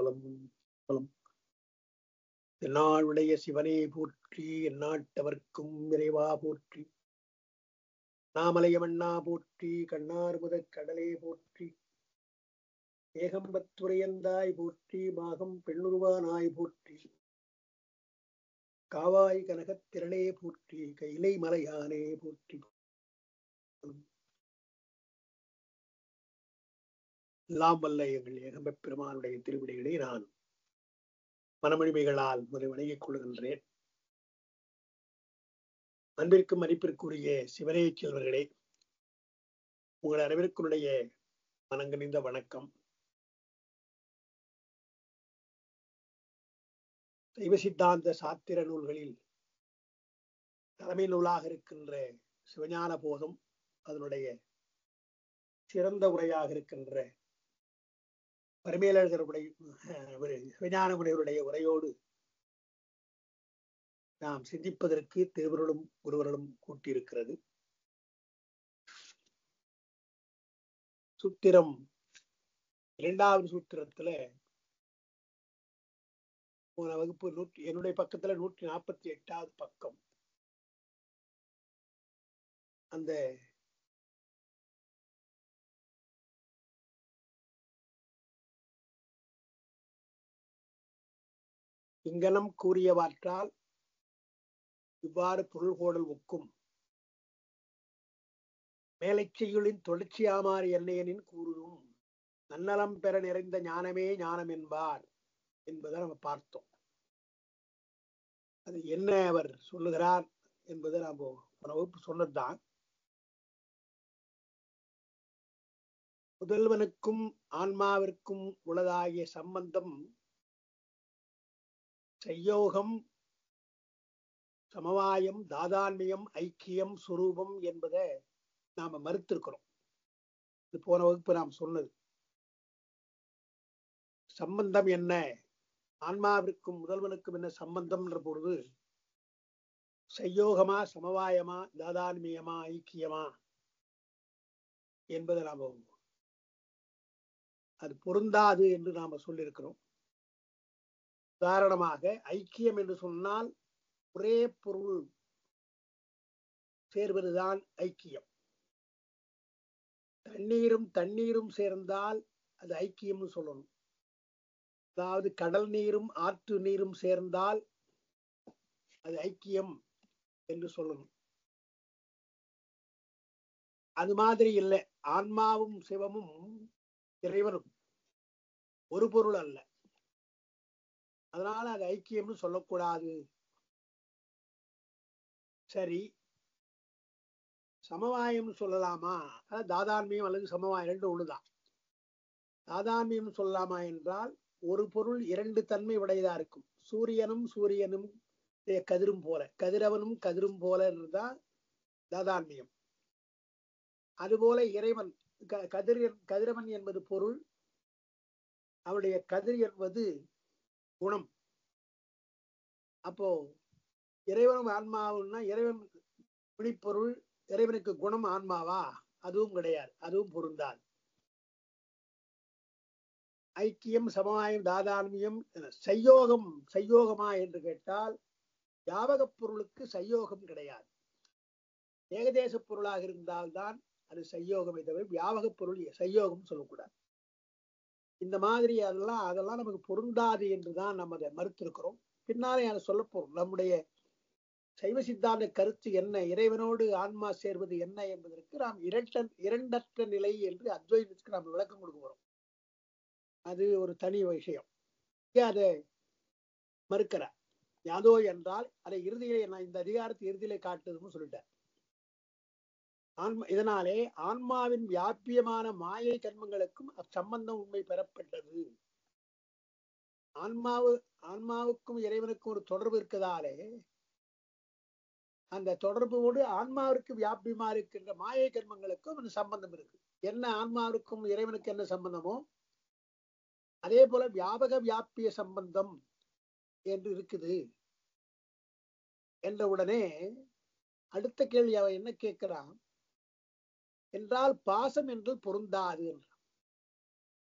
திருச்சிற்றம்பலம் பலம் என்னாளுடைய சிவனே போற்றி எந்நாட்டவர்க்கும் விரைவா போற்றி நாமலையமண்ணா போற்றி கண்ணார் முதற் கடலே போற்றி ஏகம்பத்துரையந்தாய் போற்றி மாகம் பெண்ணுருவானாய் போற்றி காவாய் கனகத் திரளே போற்றி கைலை மலையானே போற்றி எல்லாம் வல்ல எங்கள் ஏகம்பப் பெருமானுடைய திருவிடைகளை நான் மனமொழிமைகளால் முதல் வணங்கிக் கொள்கின்றேன் அன்பிற்கும் மதிப்பிற்குரிய சிவனே செல்வர்களே உங்கள் அனைவருக்குடைய மனங்கனிந்த வணக்கம் சைவ சித்தாந்த சாத்திர நூல்களில் தலைமை நூலாக இருக்கின்ற சிவஞான போதம் அதனுடைய சிறந்த உரையாக இருக்கின்ற பரமேலழகருடைய சிவஞான முனைவருடைய உரையோடு நாம் சிந்திப்பதற்கு திருவருளும் குருவருளும் கூட்டியிருக்கிறது சூத்திரம் இரண்டாவது சூத்திரத்துல போன வகுப்பு நூற்றி என்னுடைய பக்கத்துல நூற்றி நாற்பத்தி எட்டாவது பக்கம் அந்த இங்கனம் கூறியவாற்றால் இவ்வாறு பொருள் கோடல் ஒக்கும் மேலைச் செய்யுளின் தொடர்ச்சியாமாறு என்னையனின் கூறுதும் நன்னலம் பெற நிறைந்த ஞானமே ஞானம் என்பார் என்பதை நம்ம பார்த்தோம் அது என்ன அவர் சொல்லுகிறார் என்பதை நாம் வகுப்பு சொன்னதுதான் முதல்வனுக்கும் ஆன்மாவிற்கும் உள்ளதாகிய சம்பந்தம் செய்யோகம் சமவாயம் தாதான்மியம் ஐக்கியம் சுரூபம் என்பதை நாம மறுத்திருக்கிறோம் இது போன வகுப்பு நாம் சொன்னது சம்பந்தம் என்ன ஆன்மாவிற்கும் முதல்வனுக்கும் என்ன சம்பந்தம்ன்ற பொழுது செய்யோகமா சமவாயமா தாதான்மியமா ஐக்கியமா என்பதை நாம அது பொருந்தாது என்று நாம சொல்லியிருக்கிறோம் உதாரணமாக ஐக்கியம் என்று சொன்னால் ஒரே பொருள் சேர்வதுதான் ஐக்கியம் தண்ணீரும் தண்ணீரும் சேர்ந்தால் அது ஐக்கியம்னு சொல்லணும் அதாவது கடல் நீரும் ஆற்று நீரும் சேர்ந்தால் அது ஐக்கியம் என்று சொல்லணும் அது மாதிரி இல்லை ஆன்மாவும் சிவமும் இறைவனும் ஒரு பொருள் அல்ல அதனால அது ஐக்கியம்னு சொல்லக்கூடாது சரி சமவாயம் சொல்லலாமா அதாவது தாதான்மியம் அல்லது சமவாயம் ரெண்டு ஒண்ணுதான் தாதான்மியம் சொல்லலாமா என்றால் ஒரு பொருள் இரண்டு தன்மை உடையதா இருக்கும் சூரியனும் சூரியனும் கதிரும் போல கதிரவனும் கதிரும் போல இருந்தால் தாதான்மியம் அதுபோல இறைவன் கதிர் கதிரவன் என்பது பொருள் அவனுடைய கதிர் என்பது குணம் அப்போ இறைவனும் ஆன்மாவுன்னா இறைவன் விழிப்பொருள் இறைவனுக்கு குணம் ஆன்மாவா அதுவும் கிடையாது அதுவும் பொருந்தாது ஐக்கியம் சமவாயம் தாதான்மியம் சையோகம் சையோகமா என்று கேட்டால் யாவக பொருளுக்கு சையோகம் கிடையாது ஏகதேச பொருளாக இருந்தால்தான் அது சையோகமே தவிர வியாபக பொருள் சையோகம் சொல்லக்கூடாது இந்த மாதிரி அதெல்லாம் அதெல்லாம் நமக்கு பொருந்தாது என்றுதான் நம்ம அதை மறுத்திருக்கிறோம் பின்னாலே அதை சொல்ல போறோம் நம்முடைய சைவ சித்தாந்த கருத்து என்ன இறைவனோடு ஆன்மா சேர்வது என்ன என்பதற்கு நாம் இரட்ட இரண்டற்ற நிலை என்று அத்வைதத்துக்கு நாம் விளக்கம் கொடுக்க போறோம் அது ஒரு தனி விஷயம் அதை மறுக்கிறார் யாதோ என்றால் அதை இறுதியிலே நான் இந்த அதிகாரத்தை இறுதியிலே காட்டுதுன்னு சொல்லிட்டேன் ஆன்மா இதனாலே ஆன்மாவின் வியாபியமான மாயை கர்மங்களுக்கும் அச்சம்பந்தம் உண்மை பெறப்பட்டது ஆன்மாவு ஆன்மாவுக்கும் இறைவனுக்கும் ஒரு தொடர்பு இருக்கதாலே அந்த தொடர்போடு ஆன்மாவிற்கு வியாபியமா இருக்கின்ற மாயை கர்மங்களுக்கும் அந்த சம்பந்தம் இருக்கு என்ன ஆன்மாவிற்கும் இறைவனுக்கு என்ன சம்பந்தமோ அதே போல வியாபக வியாபிய சம்பந்தம் என்று இருக்குது என்ற உடனே அடுத்த கேள்வி அவன் என்ன கேட்கிறான் என்றால் பாசம் என்று பொருந்தாது என்றான்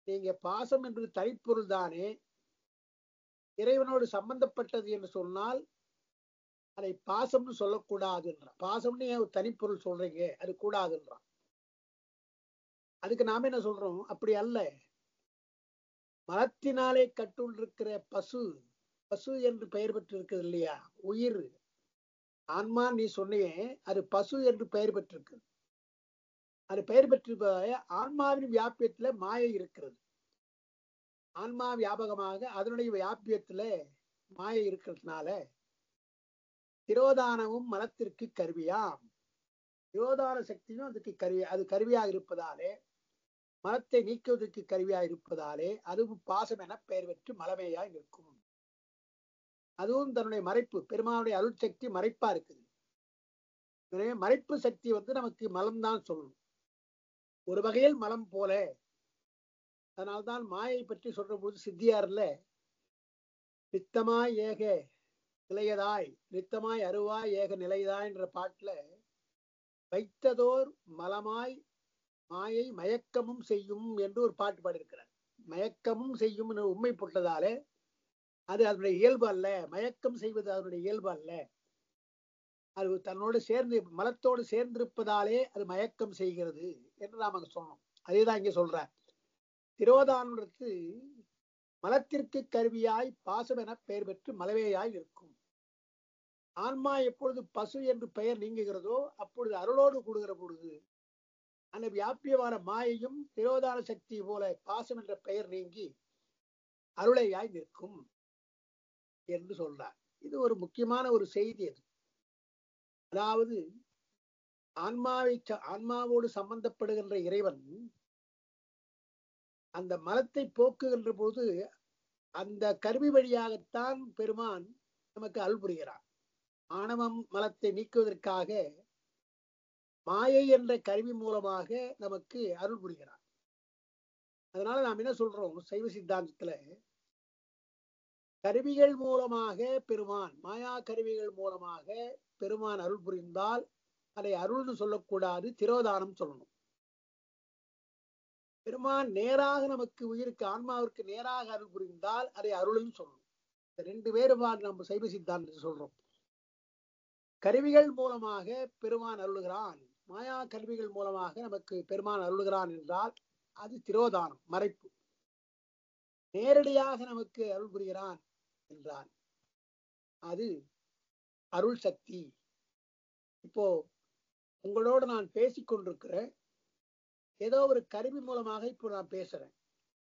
நீங்க பாசம் என்று தனிப்பொருள் தானே இறைவனோடு சம்பந்தப்பட்டது என்று சொன்னால் அதை பாசம்னு சொல்லக்கூடாதுன்றான் பாசம்னு ஏன் ஒரு தனிப்பொருள் சொல்றீங்க அது கூடாதுன்றான் அதுக்கு நாம என்ன சொல்றோம் அப்படி அல்ல மரத்தினாலே கட்டுண்டிருக்கிற பசு பசு என்று பெயர் பெற்றிருக்குது இல்லையா உயிர் ஆன்மா நீ சொன்னியே அது பசு என்று பெயர் பெற்றிருக்கு அது பெயர் பெற்றிருப்பதால ஆன்மாவின் வியாபியத்துல மாயை இருக்கிறது ஆன்மா வியாபகமாக அதனுடைய வியாபியத்துல மாயை இருக்கிறதுனால திரோதானமும் மலத்திற்கு கருவியாம் திரோதான சக்தியும் அதுக்கு கருவி அது கருவியாக இருப்பதாலே மலத்தை நீக்குவதற்கு கருவியாக இருப்பதாலே அதுவும் பாசம் என பெயர் பெற்று மலமையாய் நிற்கும் அதுவும் தன்னுடைய மறைப்பு பெருமானுடைய அருள் சக்தி மறைப்பா இருக்குது எனவே மறைப்பு சக்தி வந்து நமக்கு மலம் தான் சொல்லணும் ஒரு வகையில் மலம் போல அதனால்தான் மாயை பற்றி சொல்ற போது சித்தியார்ல நித்தமாய் ஏக நிலையதாய் நித்தமாய் அருவாய் ஏக நிலையதாய் என்ற பாட்டுல வைத்ததோர் மலமாய் மாயை மயக்கமும் செய்யும் என்று ஒரு பாட்டு பாடியிருக்கிறார் மயக்கமும் செய்யும் என்று உண்மை போட்டதாலே அது அதனுடைய இயல்பு அல்ல மயக்கம் செய்வது அதனுடைய இயல்பு அல்ல அது தன்னோடு சேர்ந்து மலத்தோடு சேர்ந்திருப்பதாலே அது மயக்கம் செய்கிறது என்று நாம் அங்க சொன்னோம் அதேதான் இங்க சொல்ற திரோதானத்து மலத்திற்கு கருவியாய் பாசம் என பெயர் பெற்று மலவேயாய் இருக்கும் ஆன்மா எப்பொழுது பசு என்று பெயர் நீங்குகிறதோ அப்பொழுது அருளோடு கூடுகிற பொழுது அந்த வியாபியமான மாயையும் திரோதான சக்தி போல பாசம் என்ற பெயர் நீங்கி அருளையாய் நிற்கும் என்று சொல்றார் இது ஒரு முக்கியமான ஒரு செய்தி அது அதாவது ஆன்மாவை ஆன்மாவோடு சம்பந்தப்படுகின்ற இறைவன் அந்த மலத்தை போக்குகின்ற போது அந்த கருவி வழியாகத்தான் பெருமான் நமக்கு அருள் புரிகிறான் ஆணவம் மலத்தை நீக்குவதற்காக மாயை என்ற கருவி மூலமாக நமக்கு அருள் புரிகிறான் அதனால நாம் என்ன சொல்றோம் சைவ சித்தாந்தத்துல கருவிகள் மூலமாக பெருமான் மாயா கருவிகள் மூலமாக பெருமான் அருள் புரிந்தால் அதை அருள்னு சொல்லக்கூடாது திரோதானம் சொல்லணும் பெருமான் நேராக நமக்கு உயிருக்கு ஆன்மாவிற்கு நேராக அருள் புரிந்தால் அதை அருள்னு சொல்லணும் இந்த ரெண்டு வேறுபாடு நம்ம சைவ சித்தாந்தத்தில் சொல்றோம் கருவிகள் மூலமாக பெருமான் அருளுகிறான் மாயா கருவிகள் மூலமாக நமக்கு பெருமான் அருளுகிறான் என்றால் அது திரோதானம் மறைப்பு நேரடியாக நமக்கு அருள் புரிகிறான் என்றால் அது அருள் சக்தி இப்போ உங்களோட நான் பேசிக் கொண்டிருக்கிறேன் ஏதோ ஒரு கருவி மூலமாக இப்போ நான் பேசுறேன்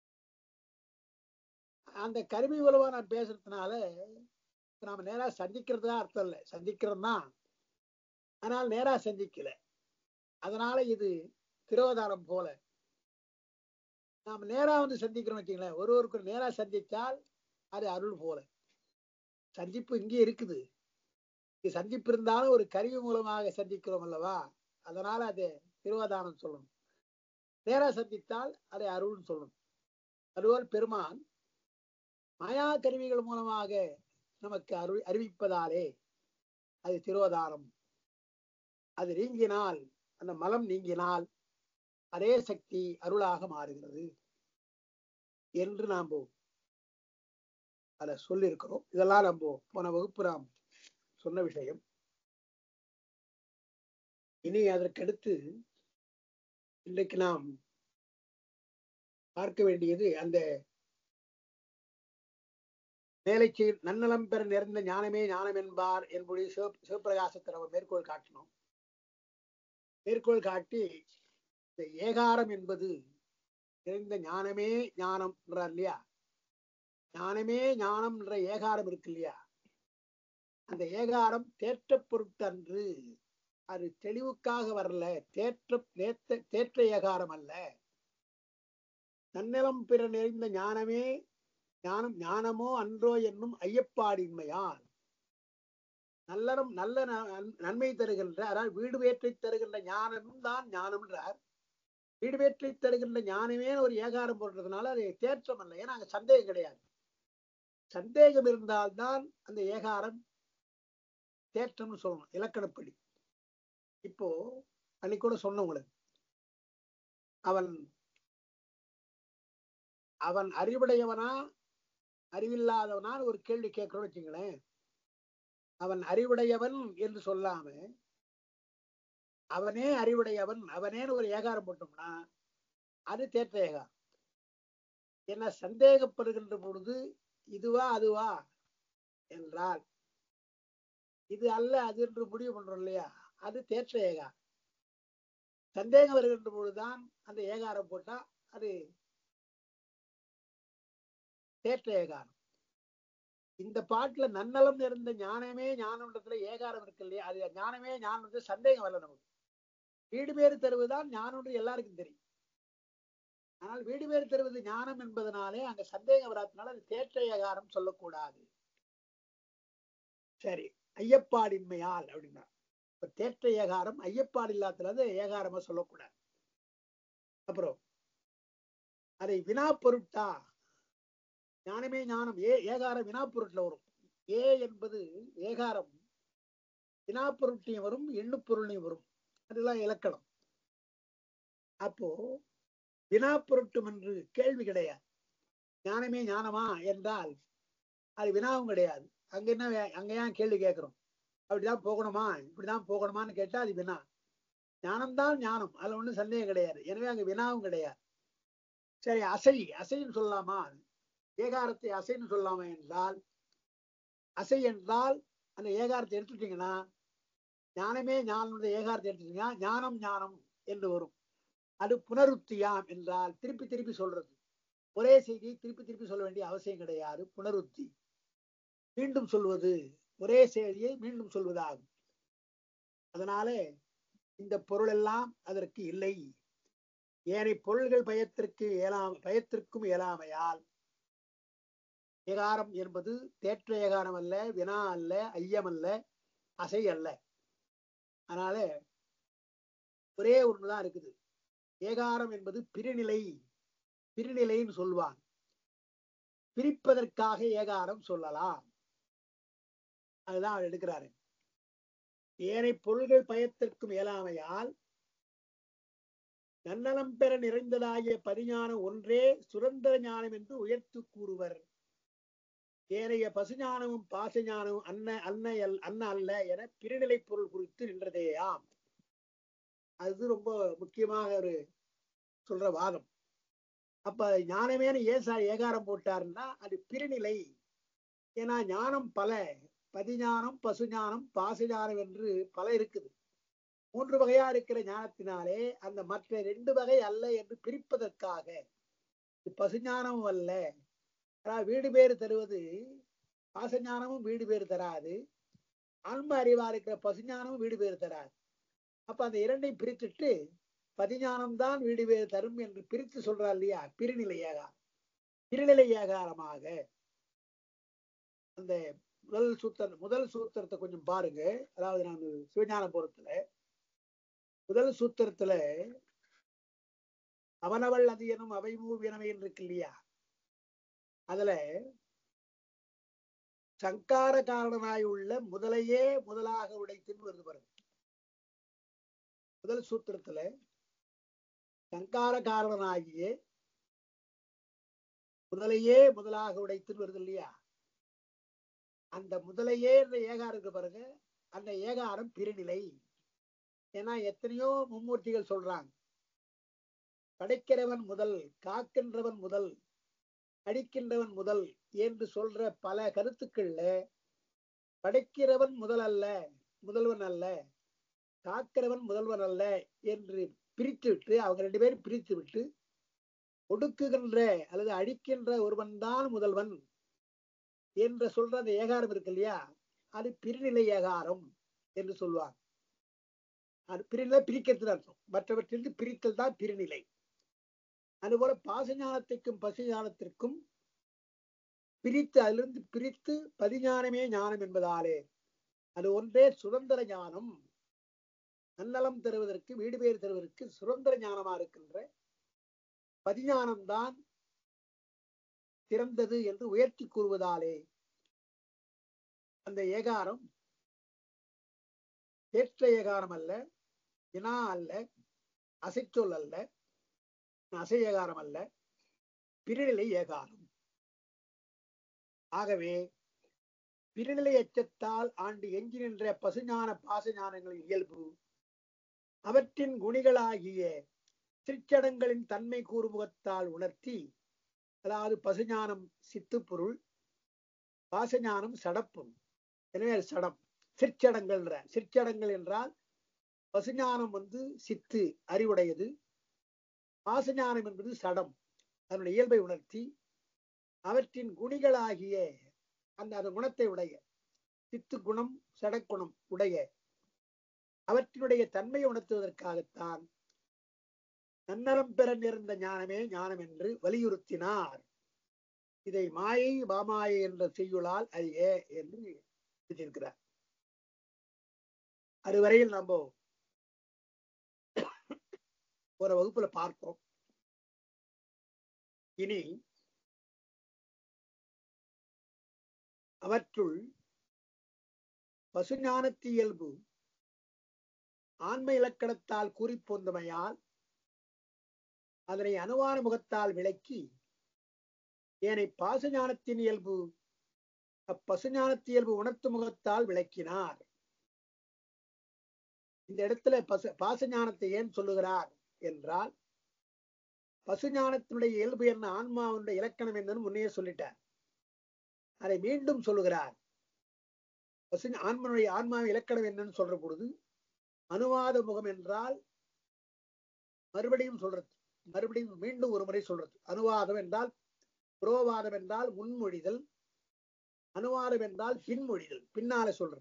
அந்த கருவி மூலமா நான் பேசுறதுனால நாம நேரா சந்திக்கிறது தான் அர்த்தம் இல்லை சந்திக்கிறது தான் ஆனால் நேரா சந்திக்கல அதனால இது திரோதானம் போல நாம் நேரா வந்து சந்திக்கிறோம் வச்சுங்களேன் ஒருவருக்கு நேரா சந்தித்தால் அது அருள் போல சந்திப்பு இங்கே இருக்குது இங்க சந்திப்பு இருந்தாலும் ஒரு கருவி மூலமாக சந்திக்கிறோம் அல்லவா அதனால அது திருவாதானம் சொல்லணும் நேரா சந்தித்தால் அதை அருள்னு சொல்லணும் அதுபோல் பெருமான் மாயா கருவிகள் மூலமாக நமக்கு அருள் அறிவிப்பதாலே அது திருவதானம் அது நீங்கினால் அந்த மலம் நீங்கினால் அதே சக்தி அருளாக மாறுகிறது என்று நாம் அதை சொல்லியிருக்கிறோம் இதெல்லாம் நம்ம போன வகுப்பு நாம் சொன்ன விஷயம் இனி அதற்கடுத்து இன்றைக்கு நாம் பார்க்க வேண்டியது அந்த வேலை செய் நன்னலம் பெற நிறைந்த ஞானமே ஞானம் என்பார் என்பது சிவ சிவபிரகாசத்தை நம்ம மேற்கோள் காட்டினோம் மேற்கோள் காட்டி இந்த ஏகாரம் என்பது நிறைந்த ஞானமே ஞானம் என்றார் இல்லையா ஞானமே ஞானம் என்ற ஏகாரம் இருக்கு இல்லையா அந்த ஏகாரம் தேற்ற பொருட்டன்று அது தெளிவுக்காக வரல தேற்ற நேத்த தேற்ற ஏகாரம் அல்ல நன்னிலம் பிற நிறைந்த ஞானமே ஞானம் ஞானமோ அன்றோ என்னும் ஐயப்பாடின்மையால் நல்லறம் நல்ல நன்மை தருகின்ற அதாவது வீடு வேற்றை தருகின்ற ஞானமும் தான் ஞானம்ன்றார் வீடு வேற்றை தருகின்ற ஞானமே ஒரு ஏகாரம் போடுறதுனால அது தேற்றம் அல்ல ஏன்னா அங்க சந்தேகம் கிடையாது சந்தேகம் இருந்தால்தான் அந்த ஏகாரம் தேற்றம்னு சொல்லணும் இலக்கணப்படி இப்போ அன்னைக்கு கூட சொன்ன உங்களுக்கு அவன் அவன் அறிவுடையவனா அறிவில்லாதவனா ஒரு கேள்வி கேட்கிறோம்னு வச்சுங்களேன் அவன் அறிவுடையவன் என்று சொல்லாம அவனே அறிவுடையவன் அவனேன்னு ஒரு ஏகாரம் போட்டோம்னா அது தேற்ற ஏகாரம் என்ன சந்தேகப்படுகின்ற பொழுது இதுவா அதுவா என்றால் இது அல்ல அது என்று முடிவு பண்றோம் இல்லையா அது தேற்ற ஏகா சந்தேகம் வருகின்ற பொழுதுதான் அந்த ஏகாரம் போட்டா அது தேற்ற ஏகாரம் இந்த பாட்டுல நன்னலம் இருந்த ஞானமே ஞானம்ன்றதுல ஏகாரம் இருக்கு இல்லையா அது ஞானமே ஞானம் சந்தேகம் வரல நமக்கு வீடு பேறு தருவதுதான் ஞானம் எல்லாருக்கும் தெரியும் ஆனால் வீடு பேறு தருவது ஞானம் என்பதனாலே அங்க சந்தேகம் வராதனால அது தேற்ற ஏகாரம் சொல்லக்கூடாது சரி ஐயப்பாடின்மையால் அப்படின்னா இப்ப தேற்ற ஏகாரம் ஐயப்பாடு இல்லாதது ஏகாரமா சொல்லக்கூடாது அப்புறம் அதை வினா பொருட்டா ஞானமே ஞானம் ஏ ஏகாரம் வினா பொருட்ல வரும் ஏ என்பது ஏகாரம் வினா பொருட்டையும் வரும் எண்ணு பொருளையும் வரும் அதுதான் இலக்கணம் அப்போ வினா பொருட்டும் என்று கேள்வி கிடையாது ஞானமே ஞானமா என்றால் அது வினாவும் கிடையாது அங்க என்ன வே- அங்க ஏன் கேள்வி கேட்கிறோம் அப்படிதான் போகணுமா இப்படிதான் போகணுமான்னு கேட்டா அது வினா ஞானம்தான் ஞானம் அதுல ஒண்ணும் சந்தேகம் கிடையாது எனவே அங்க வினாவும் கிடையாது சரி அசை அசைன்னு சொல்லலாமா ஏகாரத்தை அசைன்னு சொல்லலாமா என்றால் அசை என்றால் அந்த ஏகாரத்தை எடுத்துட்டீங்கன்னா ஞானமே ஞானம் ஏகாரத்தை எடுத்துட்டீங்கன்னா ஞானம் ஞானம் என்று வரும் அது புனருத்தியாம் என்றால் திருப்பி திருப்பி சொல்றது ஒரே செய்தியை திருப்பி திருப்பி சொல்ல வேண்டிய அவசியம் கிடையாது புனருத்தி மீண்டும் சொல்வது ஒரே செய்தியை மீண்டும் சொல்வதாகும் அதனாலே இந்த பொருள் எல்லாம் அதற்கு இல்லை ஏனை பொருள்கள் பயத்திற்கு இயலாம பயத்திற்கும் இயலாமையால் ஏகாரம் என்பது தேற்ற ஏகாரம் அல்ல வினா அல்ல ஐயம் அல்ல அசை அல்ல அதனால ஒரே ஒண்ணுதான் இருக்குது ஏகாரம் என்பது பிரிநிலை பிரிநிலைன்னு சொல்லுவாங்க பிரிப்பதற்காக ஏகாரம் சொல்லலாம் அதுதான் அவர் எடுக்கிறாரு ஏனை பொருள்கள் பயத்திற்கும் இயலாமையால் நன்னலம் பெற நிறைந்ததாகிய பரிஞானம் ஒன்றே சுரந்தர ஞானம் என்று உயர்த்து கூறுவர் ஏனைய பசுஞானமும் பாசஞானமும் அன்ன அன்ன அல்- அன்ன அல்ல என பிரிநிலை பொருள் குறித்து நின்றதேயாம் அது ரொம்ப முக்கியமாக ஒரு சொல்ற வாதம் அப்ப ஞானமேனு ஏன் சார் ஏகாரம் போட்டாருன்னா அது பிரிநிலை ஏன்னா ஞானம் பல பதிஞானம் பசுஞானம் பாசஞானம் என்று பல இருக்குது மூன்று வகையா இருக்கிற ஞானத்தினாலே அந்த மற்ற ரெண்டு வகை அல்ல என்று பிரிப்பதற்காக இது பசுஞானமும் அல்ல அதாவது வீடு பேறு தருவது பாசஞானமும் வீடு பேறு தராது ஆன்ம அறிவா இருக்கிற பசுஞானமும் வீடு பேறு தராது அப்ப அந்த இரண்டையும் பிரித்துட்டு பதிஞானம் தான் வீடு பேறு தரும் என்று பிரித்து சொல்றார் இல்லையா பிரிநிலை ஏகாரம் பிரிநிலை ஏகாரமாக அந்த முதல் சூத்திரம் முதல் சூத்திரத்தை கொஞ்சம் பாருங்க அதாவது நான் சிவஞான புறத்துல முதல் சூத்திரத்துல அவனவள் அது எனும் அவை மூவியனவை இருக்கு இல்லையா அதுல சங்கார காரணனாய் உள்ள முதலையே முதலாக உடைத்துன்னு வருது பாருங்க முதல் சூத்திரத்துல சங்கார காரணனாகிய முதலையே முதலாக உடைத்துன்னு வருது இல்லையா அந்த முதலையே என்ற ஏகாரம் இருக்கு பாருங்க அந்த ஏகாரம் பிரிநிலை ஏன்னா எத்தனையோ மும்மூர்த்திகள் சொல்றாங்க படைக்கிறவன் முதல் காக்கின்றவன் முதல் அடிக்கின்றவன் முதல் என்று சொல்ற பல கருத்துக்கள்ல படைக்கிறவன் முதல் அல்ல முதல்வன் அல்ல காக்கிறவன் முதல்வன் அல்ல என்று பிரித்து விட்டு அவங்க ரெண்டு பேரும் பிரித்து விட்டு ஒடுக்குகின்ற அல்லது அழிக்கின்ற ஒருவன் தான் முதல்வன் என்று சொல்ற அந்த ஏகாரம் இருக்கு இல்லையா அது பிரிநிலை ஏகாரம் என்று சொல்லுவாங்க அது பிரிநிலை பிரிக்கிறது அர்த்தம் மற்றவற்றிற்கு பிரித்தல் தான் பிரிநிலை அதுபோல பாசஞானத்திற்கும் பசுஞானத்திற்கும் பிரித்து அதிலிருந்து பிரித்து பதிஞானமே ஞானம் என்பதாலே அது ஒன்றே சுதந்திர ஞானம் நன்னலம் தருவதற்கு வீடு பேர் தருவதற்கு சுதந்திர ஞானமா இருக்கின்ற பதிஞானம்தான் சிறந்தது என்று உயர்த்தி கூறுவதாலே அந்த ஏகாரம் தேற்ற ஏகாரம் அல்ல வினா அல்ல அசைச்சொல் அல்ல அசை ஏகாரம் அல்ல பிரிநிலை ஏகாரம் ஆகவே பிரிநிலை எச்சத்தால் ஆண்டு எஞ்சி நின்ற பசுஞான பாசஞானங்களின் இயல்பு அவற்றின் குணிகளாகிய திருச்சடங்களின் தன்மை கூறுமுகத்தால் உணர்த்தி அதாவது பசுஞானம் சித்துப்பொருள் பாசஞானம் சடப்பும் எனவே அது சடம் சிற்சடங்கள் சிற்சடங்கள் என்றால் பசுஞானம் வந்து சித்து அறிவுடையது பாசஞானம் என்பது சடம் அதனுடைய இயல்பை உணர்த்தி அவற்றின் குணிகளாகிய அந்த அந்த குணத்தை உடைய சித்து குணம் சடக்குணம் உடைய அவற்றினுடைய தன்மையை உணர்த்துவதற்காகத்தான் நன்னலம் பெற நேர்ந்த ஞானமே ஞானம் என்று வலியுறுத்தினார் இதை மாயை மாமாயை என்ற செய்யுளால் அறிய என்று எழுதியிருக்கிறார் அதுவரையில் நம்ம ஒரு வகுப்புல பார்ப்போம் இனி அவற்றுள் பசுஞானத்து இயல்பு ஆன்ம இலக்கணத்தால் கூறி போந்தமையால் அதனை அனுமான முகத்தால் விளக்கி ஏனை பாசஞானத்தின் இயல்பு அப்பசுஞானத்து இயல்பு உணர்த்து முகத்தால் விளக்கினார் இந்த இடத்துல பசு பாசஞானத்தை ஏன் சொல்லுகிறார் என்றால் பசுஞானத்தினுடைய இயல்பு என்ன ஆன்மாவுடைய இலக்கணம் என்னன்னு முன்னே சொல்லிட்டார் அதை மீண்டும் சொல்லுகிறார் பசு ஆன்மனுடைய ஆன்மாவின் இலக்கணம் என்னன்னு சொல்ற பொழுது அனுவாத முகம் என்றால் மறுபடியும் சொல்றது மறுபடியும் மீண்டும் ஒரு முறை சொல்றது அனுவாதம் என்றால் புரோவாதம் என்றால் முன்மொழிதல் அனுவாதம் என்றால் பின்மொழிதல் பின்னால சொல்றது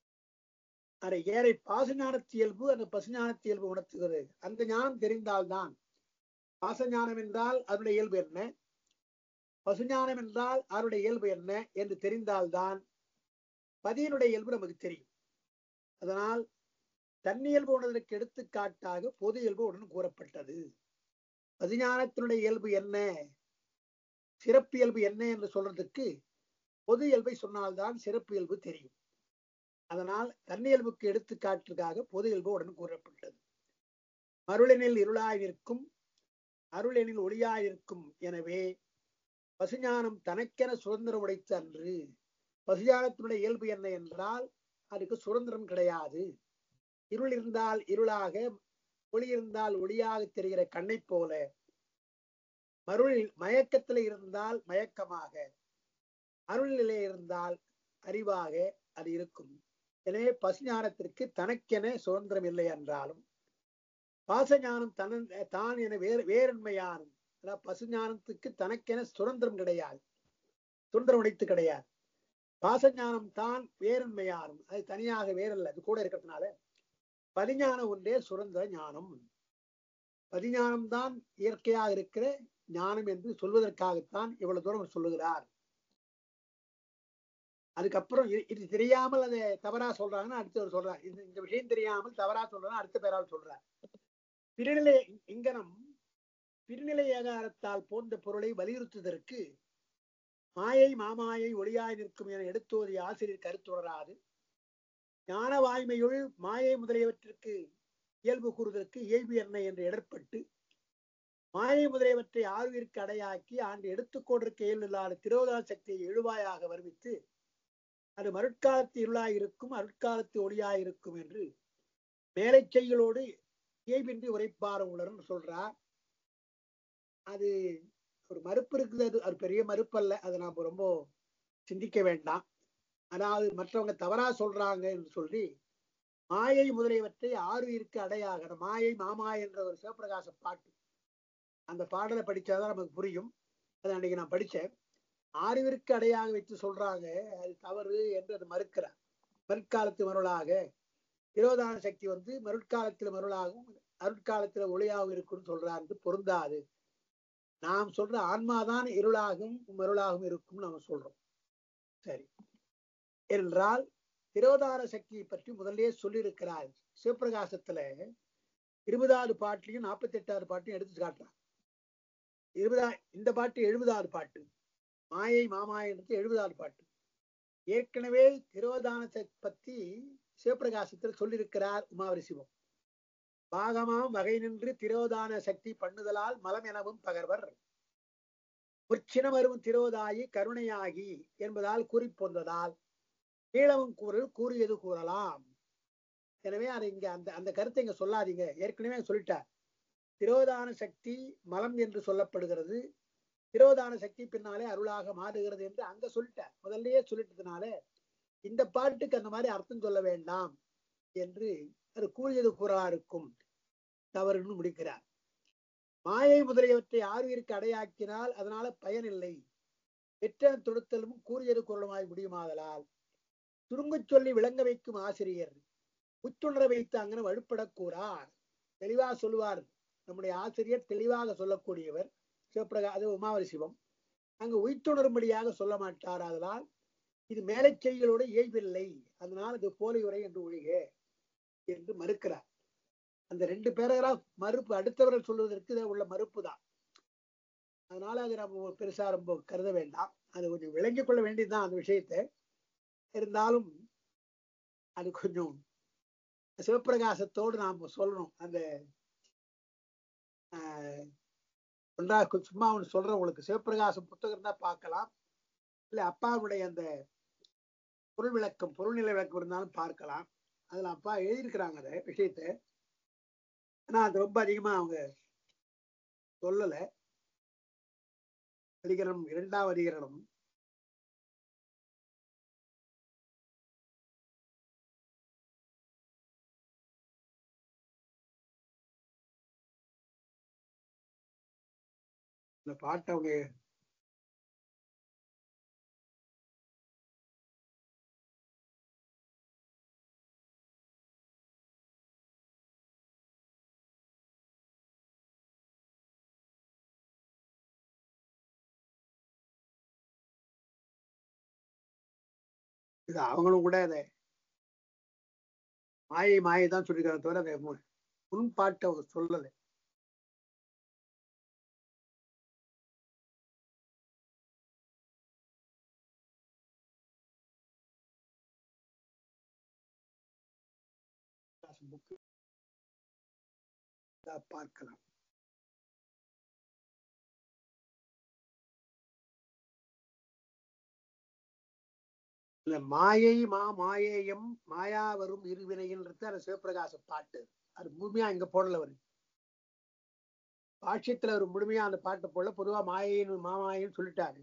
அதை ஏறை பாசஞானத்து இயல்பு அந்த பசுஞானத்து இயல்பு உணர்த்துகிறது அந்த ஞானம் தெரிந்தால்தான் பாசஞானம் என்றால் அதனுடைய இயல்பு என்ன பசுஞானம் என்றால் அதனுடைய இயல்பு என்ன என்று தெரிந்தால்தான் பதியினுடைய இயல்பு நமக்கு தெரியும் அதனால் தன்னியல்பு உணர்வதற்கு எடுத்துக்காட்டாக பொது இயல்பு உடன் கூறப்பட்டது பதிஞானத்தினுடைய இயல்பு என்ன சிறப்பு இயல்பு என்ன என்று சொல்றதுக்கு பொது இயல்பை சொன்னால்தான் சிறப்பு இயல்பு தெரியும் அதனால் தன்னியல்புக்கு எடுத்துக்காட்டுக்காக பொது இயல்பு உடன் கூறப்பட்டது மருளெனில் இருளாய் நிற்கும் அருளெனில் ஒளியாயிருக்கும் எனவே பசுஞானம் தனக்கென சுதந்திரம் உடைத்து அன்று பசுஞானத்தினுடைய இயல்பு என்ன என்றால் அதுக்கு சுதந்திரம் கிடையாது இருள் இருந்தால் இருளாக ஒளி இருந்தால் ஒளியாக தெரிகிற கண்ணை போல மருளில் மயக்கத்தில் இருந்தால் மயக்கமாக அருள் நிலை இருந்தால் அறிவாக அது இருக்கும் எனவே பசுஞானத்திற்கு தனக்கென சுதந்திரம் இல்லை என்றாலும் பாசஞானம் தன தான் என வேறு வேறன்மையானும் அதாவது பசுஞானத்துக்கு தனக்கென சுதந்திரம் கிடையாது சுதந்திரம் உடைத்து கிடையாது பாசஞானம் தான் வேறன்மையானும் அது தனியாக வேறல்ல அது கூட இருக்கிறதுனால பதிஞானம் ஒன்றே சுதந்திர ஞானம் பதிஞானம் தான் இயற்கையாக இருக்கிற ஞானம் என்று சொல்வதற்காகத்தான் இவ்வளவு தூரம் சொல்லுகிறார் அதுக்கப்புறம் இது தெரியாமல் அதை தவறா சொல்றாங்கன்னா அடுத்து சொல்றார் இந்த இந்த விஷயம் தெரியாமல் தவறா சொல்றாங்க அடுத்த பேரால் சொல்றார் பிரிநிலை இங்கனம் பிரிநிலை ஏகாரத்தால் போன்ற பொருளை வலியுறுத்துவதற்கு மாயை மாமாயை ஒளியாய் நிற்கும் என எடுத்தோதிய ஆசிரியர் கருத்துணராது ஞான வாய்மையுள் மாயை முதலியவற்றிற்கு இயல்பு கூறுவதற்கு இயல்பு என்ன என்று இடர்பட்டு மாயை முதலியவற்றை ஆழ்விற்கு அடையாக்கி ஆண்டு எடுத்துக்கொண்டிருக்க இயல்பில்லாத திரோதான சக்தியை எழுவாயாக வருவித்து அது மருட்காலத்து இருளாயிருக்கும் அருட்காலத்து ஒளியாயிருக்கும் என்று மேலை செய்களோடு இயல்பின்றி உரைப்பாரம் உலர்னு சொல்றார் அது ஒரு மறுப்பு இருக்குது அது அது பெரிய மறுப்பு அல்ல அதை நாம ரொம்ப சிந்திக்க வேண்டாம் அதாவது மற்றவங்க தவறா சொல்றாங்க என்று சொல்லி மாயை முதலியவற்றை ஆறுயிருக்கு அடையாக மாயை மாமா என்ற ஒரு சிவபிரகாச பாட்டு அந்த பாடலை படிச்சாதான் நமக்கு புரியும் அதை அன்னைக்கு நான் படிச்சேன் ஆறுவிற்கு அடையாக வைத்து சொல்றாங்க அது தவறு என்று அது மறுக்கிறார் மறுக்காலத்து மருளாக விரோதான சக்தி வந்து மருட்காலத்துல மருளாகவும் அருட்காலத்துல ஒளியாகவும் இருக்கும்னு சொல்றாரு பொருந்தாது நாம் சொல்ற ஆன்மாதான் இருளாகவும் மருளாகவும் இருக்கும் நாம சொல்றோம் சரி என்றால் விரோதான சக்தியை பற்றி முதல்லே சொல்லியிருக்கிறார் சிவபிரகாசத்துல இருபதாவது பாட்டிலையும் நாற்பத்தி எட்டாவது பாட்டையும் எடுத்து காட்டுறான் இருபதா இந்த பாட்டு எழுபதாவது பாட்டு மாயை மாமாயனுக்கு எழுபதாவது பாட்டு ஏற்கனவே திரோதானத்தை பத்தி சிவபிரகாசத்தில் சொல்லியிருக்கிறார் உமாவரி சிவம் பாகமாம் வகை நின்று திரோதான சக்தி பண்ணுதலால் மலம் எனவும் பகர்வர் முற்சினமரும் திரோதாயி கருணையாகி என்பதால் குறிப்பொந்ததால் கீழவும் கூறல் கூறியது கூறலாம் எனவே அதை இங்க அந்த அந்த கருத்தை இங்க சொல்லாதீங்க ஏற்கனவே சொல்லிட்டார் திரோதான சக்தி மலம் என்று சொல்லப்படுகிறது திரோதான சக்தி பின்னாலே அருளாக மாறுகிறது என்று அங்க சொல்லிட்டார் முதல்லயே சொல்லிட்டதுனால இந்த பாட்டுக்கு அந்த மாதிரி அர்த்தம் சொல்ல வேண்டாம் என்று அது கூறியது கூறலா இருக்கும் தவறுன்னு முடிக்கிறார் மாயை முதலியவற்றை ஆர்வீருக்கு அடையாக்கினால் அதனால பயனில்லை வெற்றன தொடுத்தலும் கூறியது குரலுமாய் முடியுமாதலால் சுருங்கச் சொல்லி விளங்க வைக்கும் ஆசிரியர் உச்சுணர வைத்து அங்கன வலுப்படக் கூறார் தெளிவா சொல்லுவார் நம்முடைய ஆசிரியர் தெளிவாக சொல்லக்கூடியவர் சிவப்பிரகா அது உமாவரி சிவம் அங்கு உய்த்துணரும்படியாக சொல்ல மாட்டார் அதனால் இது மேலை செய்களோடு இயல்பில்லை அதனால் இது போலி உரை என்று ஒழிக என்று மறுக்கிறார் அந்த ரெண்டு பேராகிராஃப் மறுப்பு அடுத்தவர்கள் சொல்வதற்கு உள்ள மறுப்பு தான் அதனால அது நம்ம பெருசா ரொம்ப கருத வேண்டாம் அது கொஞ்சம் விளங்கிக் கொள்ள வேண்டியதுதான் அந்த விஷயத்தை இருந்தாலும் அது கொஞ்சம் சிவப்பிரகாசத்தோடு நாம் சொல்லணும் அந்த ஆஹ், ஒன்றா கு- சும்மா ஒன்று சொல்றேன் உங்களுக்கு சிவப்பிரகாசம் புத்தகம் தான் பார்க்கலாம் இல்ல அப்பாவுடைய அந்த பொருள் விளக்கம் பொருள்நிலை விளக்கம் இருந்தாலும் பார்க்கலாம் அதுல அப்பா எழுதியிருக்கிறாங்க அதை விஷயத்தை ஆனா அது ரொம்ப அதிகமா அவங்க சொல்லல அதிகரணம் இரண்டாம் அதிகரணம் இந்த பாட்டை அவங்க இது அவங்களும் கூட அதை மாயை மாயை தான் சொல்லியிருக்காங்க தவிர அதை மு- முன் பாட்டை அவங்க சொல்லலை புக்கு பார்க்கலாம் இல்ல மாயை மா மாயேயம் மாயா வரும் இருவினைன்றது அந்த சிவபிரகாச பாட்டு அது முழுமையா இங்க போடல வருது பாட்சியத்துல ஒரு முழுமையா அந்த பாட்டு போடல பொதுவா மாயைன்னு மாமாயின்னு சொல்லிட்டாரு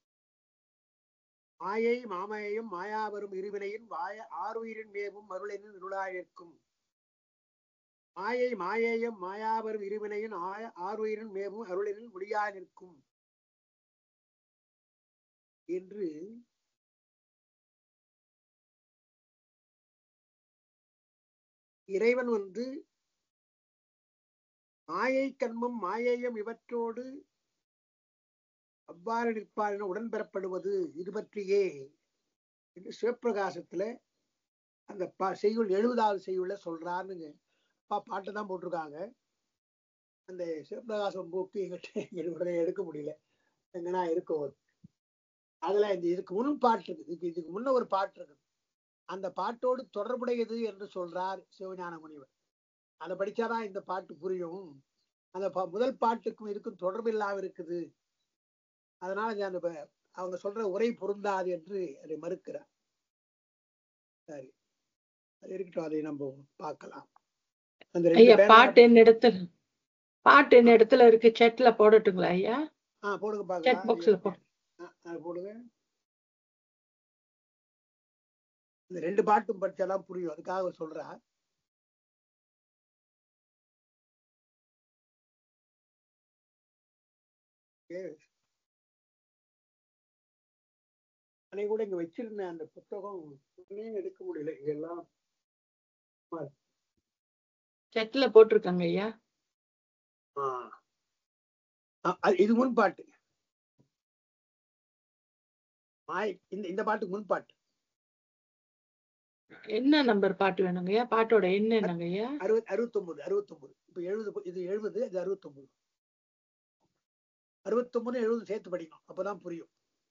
மாயை மாமேயம் மாயா வரும் இருவினையின் வாய ஆறுயிரின் மேவும் அருளின் இருளாயிருக்கும் மாயை மாயேயம் மாயா வரும் இருவினையின் ஆய ஆறுயிரின் மேவும் அருளின் முடியா நிற்கும் என்று இறைவன் வந்து மாயை கண்மம் மாயேயம் இவற்றோடு அவ்வாறு நிற்பார் என உடன்பெறப்படுவது இது பற்றியே என்று சிவப்பிரகாசத்துல அந்த பா செய்யுள் எழுபதாவது செய்யுள்ள சொல்றாருன்னு அப்பா பாட்டு தான் போட்டிருக்காங்க அந்த சிவப்பிரகாசம் போக்கு எங்கிட்ட எங்க உடனே எடுக்க முடியல எங்கன்னா இருக்கும் அதுல இந்த இதுக்கு முன் பாட்டு இருக்கு இதுக்கு இதுக்கு முன்ன ஒரு பாட்டு இருக்கு அந்த பாட்டோடு தொடர்புடையது என்று சொல்றார் சிவஞான முனிவர் அதை படிச்சாதான் இந்த பாட்டு புரியும் அந்த பா- முதல் பாட்டுக்கும் இதுக்கும் தொடர்பு இல்லாம இருக்குது அதனால இது அந்த ப- அவங்க சொல்ற உரை பொருந்தாது என்று அதை மறுக்கிறார் சரி அது இருக்கட்டும் அதை நம்ம பார்க்கலாம் அந்த ரெண்டு ஐயா பேரா- பாட்டு என்ன இடத்துல பாட்டு என்ன இடத்துல இருக்கு செட்ல போடட்டுங்களா ஐயா ஆ போடுங்க செட் பாக்ஸ்ல போ பார்க்கலாம் ஆ, அது போடுங்க இந்த ரெண்டு பாட்டும் படிச்சாதான் புரியும் அதுக்காக சொல்றா அன்னைக்கு கூட இங்க வச்சிருந்தேன் அந்த புத்தகம் உடனே எடுக்க முடியல இங்க எல்லாம் செட்ல போட்டிருக்காங்க ஐயா ஆ. ஆ, அது- இது முன் பாட்டு மாய் இந்த இந்த பாட்டுக்கு முன் பாட்டு என்ன நம்பர் பாட்டு வேணுங்க ஐயா பாட்டோட என்ன என்னங்க ஐயா அறுபது அறுபத்தொன்பது அறுபத்தொன்பது இப்ப எழுபது இது எழுபது அது அறுபத்தொன்பது அறுபத்தொன்பது எழுபது சேர்த்து படிக்கணும் அப்பதான் புரியும்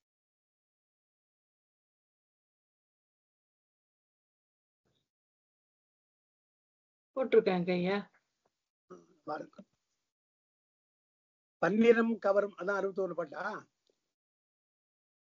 போட்டிருக்காங்க ஐயா பாருங்க பன்னிரம் கவரும் அதான் அறுபத்தொன்னு பாட்டா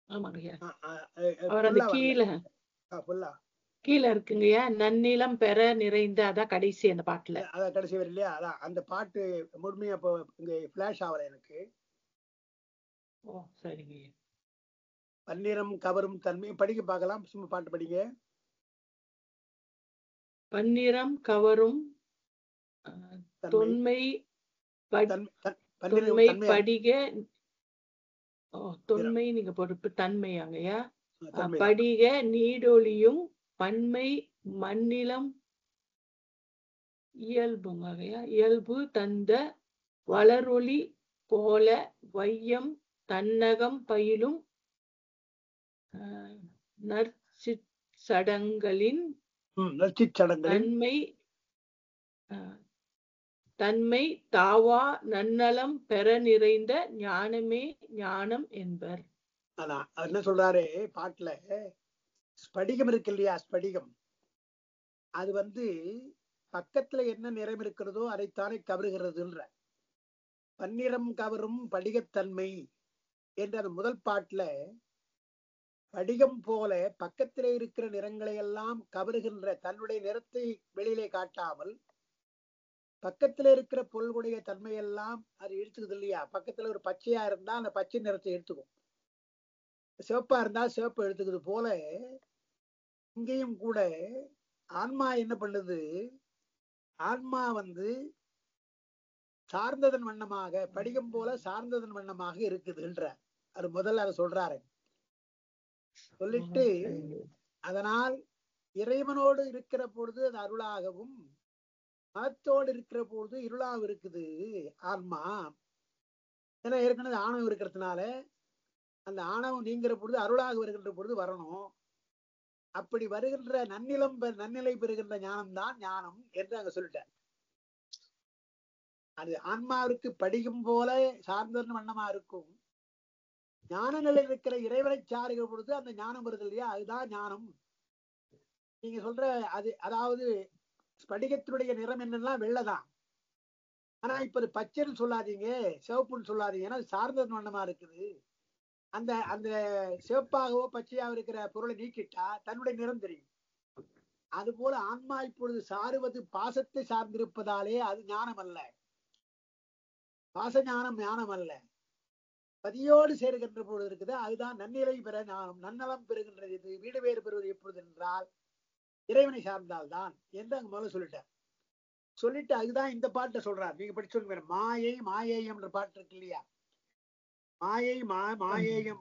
ஆமாங்க ஐயா ஆ, ஆ, அஹ், அஹ், அவர் அந்த full ஆ வரல. கீழே ஆ, full ஆ. கீழே இருக்குங்கய்யா நன்னிலம் பெற நிறைந்த அதான் கடைசி அந்த பாட்டுல அதான் கடைசி வரி இல்லையா அதான் அந்த பாட்டு முழுமையா இப்போ இங்க ஃபிளாஷ் ஆகல எனக்கு ஓ சரிங்க ஐயா பன்னிறம் கவரும் தன்மை படிக்க பார்க்கலாம் சும்மா பாட்டு படிங்க பன்னிறம் கவரும் அஹ், தன்மை தொன்மை படி- தன்- தன்- பன்னிரம் தொன்மை தன்மை படிக ஓ தொன்மை நீங்க பொறுப்பு தன்மையாங்கய்யா அஹ், தன்மை படிக நீடொலியும் பன்மை மண்ணிலம் இயல்புங்கய்யா இயல்பு தந்த வளரொளி போல வையம் தன்னகம் பயிலும் அஹ், நற்சிற் சடங்களின் ம், நற்சிச் சடங்களின் தன்மை அஹ், தன்மை தாவா நன்னலம் பெற நிறைந்த ஞானமே ஞானம் என்பர் அதான் அது என்ன சொல்றாரு பாட்டுல ஸ்படிகம் இருக்கு இல்லையா ஸ்படிகம் அது வந்து பக்கத்துல என்ன நிறம் இருக்கிறதோ அதைத்தானே கவருகிறதுன்ற பன்னிறம் கவரும் படிகத்தன்மை என்ற அந்த முதல் பாட்டுல படிகம் போல பக்கத்திலே இருக்கிற நிறங்களை எல்லாம் கவருகின்ற தன்னுடைய நிறத்தை வெளியிலே காட்டாமல் பக்கத்துல இருக்கிற பொருளுடைய தன்மையெல்லாம் அது எடுத்துக்குது இல்லையா பக்கத்துல ஒரு பச்சையா இருந்தா அந்த பச்சை நிறத்தை எடுத்துக்கும் சிவப்பா இருந்தா சிவப்பு எடுத்துக்குது போல இங்கேயும் கூட ஆன்மா என்ன பண்ணுது ஆன்மா வந்து சார்ந்ததன் வண்ணமாக படிகம் போல சார்ந்ததன் வண்ணமாக இருக்குதுன்ற அது முதல்ல அதை சொல்றாரு சொல்லிட்டு அதனால் இறைவனோடு இருக்கிற பொழுது அது அருளாகவும் மனத்தோடு இருக்கிற பொழுது இருளாகவும் இருக்குது ஆன்மா ஏன்னா ஏற்கனவே ஆணவம் இருக்கிறதுனால அந்த ஆணவம் நீங்கிற பொழுது அருளாக வருகின்ற பொழுது வரணும் அப்படி வருகின்ற நன்னிலம் பெ- நன்னிலை பெறுகின்ற ஞானம் தான் ஞானம் என்று அங்க சொல்லிட்டார் அது ஆன்மாவிற்கு படிக்கும் போல சார்ந்த வண்ணமா இருக்கும் ஞான நிலையில் இருக்கிற இறைவனை சாருகிற பொழுது அந்த ஞானம் வருது இல்லையா அதுதான் ஞானம் நீங்க சொல்ற அது அதாவது ஸ்படிகத்தினுடைய நிறம் என்னன்னா வெள்ளைதான் ஆனா இப்ப அது பச்சைன்னு சொல்லாதீங்க சிவப்புன்னு சொல்லாதீங்க ஏன்னா அது சார்ந்த வண்ணமா இருக்குது அந்த அந்த சிவப்பாகவோ பச்சையாகவோ இருக்கிற பொருளை நீக்கிட்டா தன்னுடைய நிறம் தெரியும் அதுபோல ஆன்மா இப்பொழுது சாருவது பாசத்தை சார்ந்திருப்பதாலே அது ஞானம் அல்ல பாச ஞானம் ஞானம் அல்ல பதியோடு சேருகின்ற பொழுது இருக்குது அதுதான் நன்னிலை பெற ஞானம் நன்னலம் பெறுகின்றது இது வீடு வேறு பெறுவது எப்பொழுது என்றால் இறைவனை சார்ந்தால்தான் என்று அங்க முதல்ல சொல்லிட்டார் சொல்லிட்டு அதுதான் இந்த பாட்டை சொல்றார் நீங்க படிச்சு சொல்லுங்க மாயை மாயேயம் என்ற பாட்டு இருக்கு இல்லையா மாயை மா மாயேயம்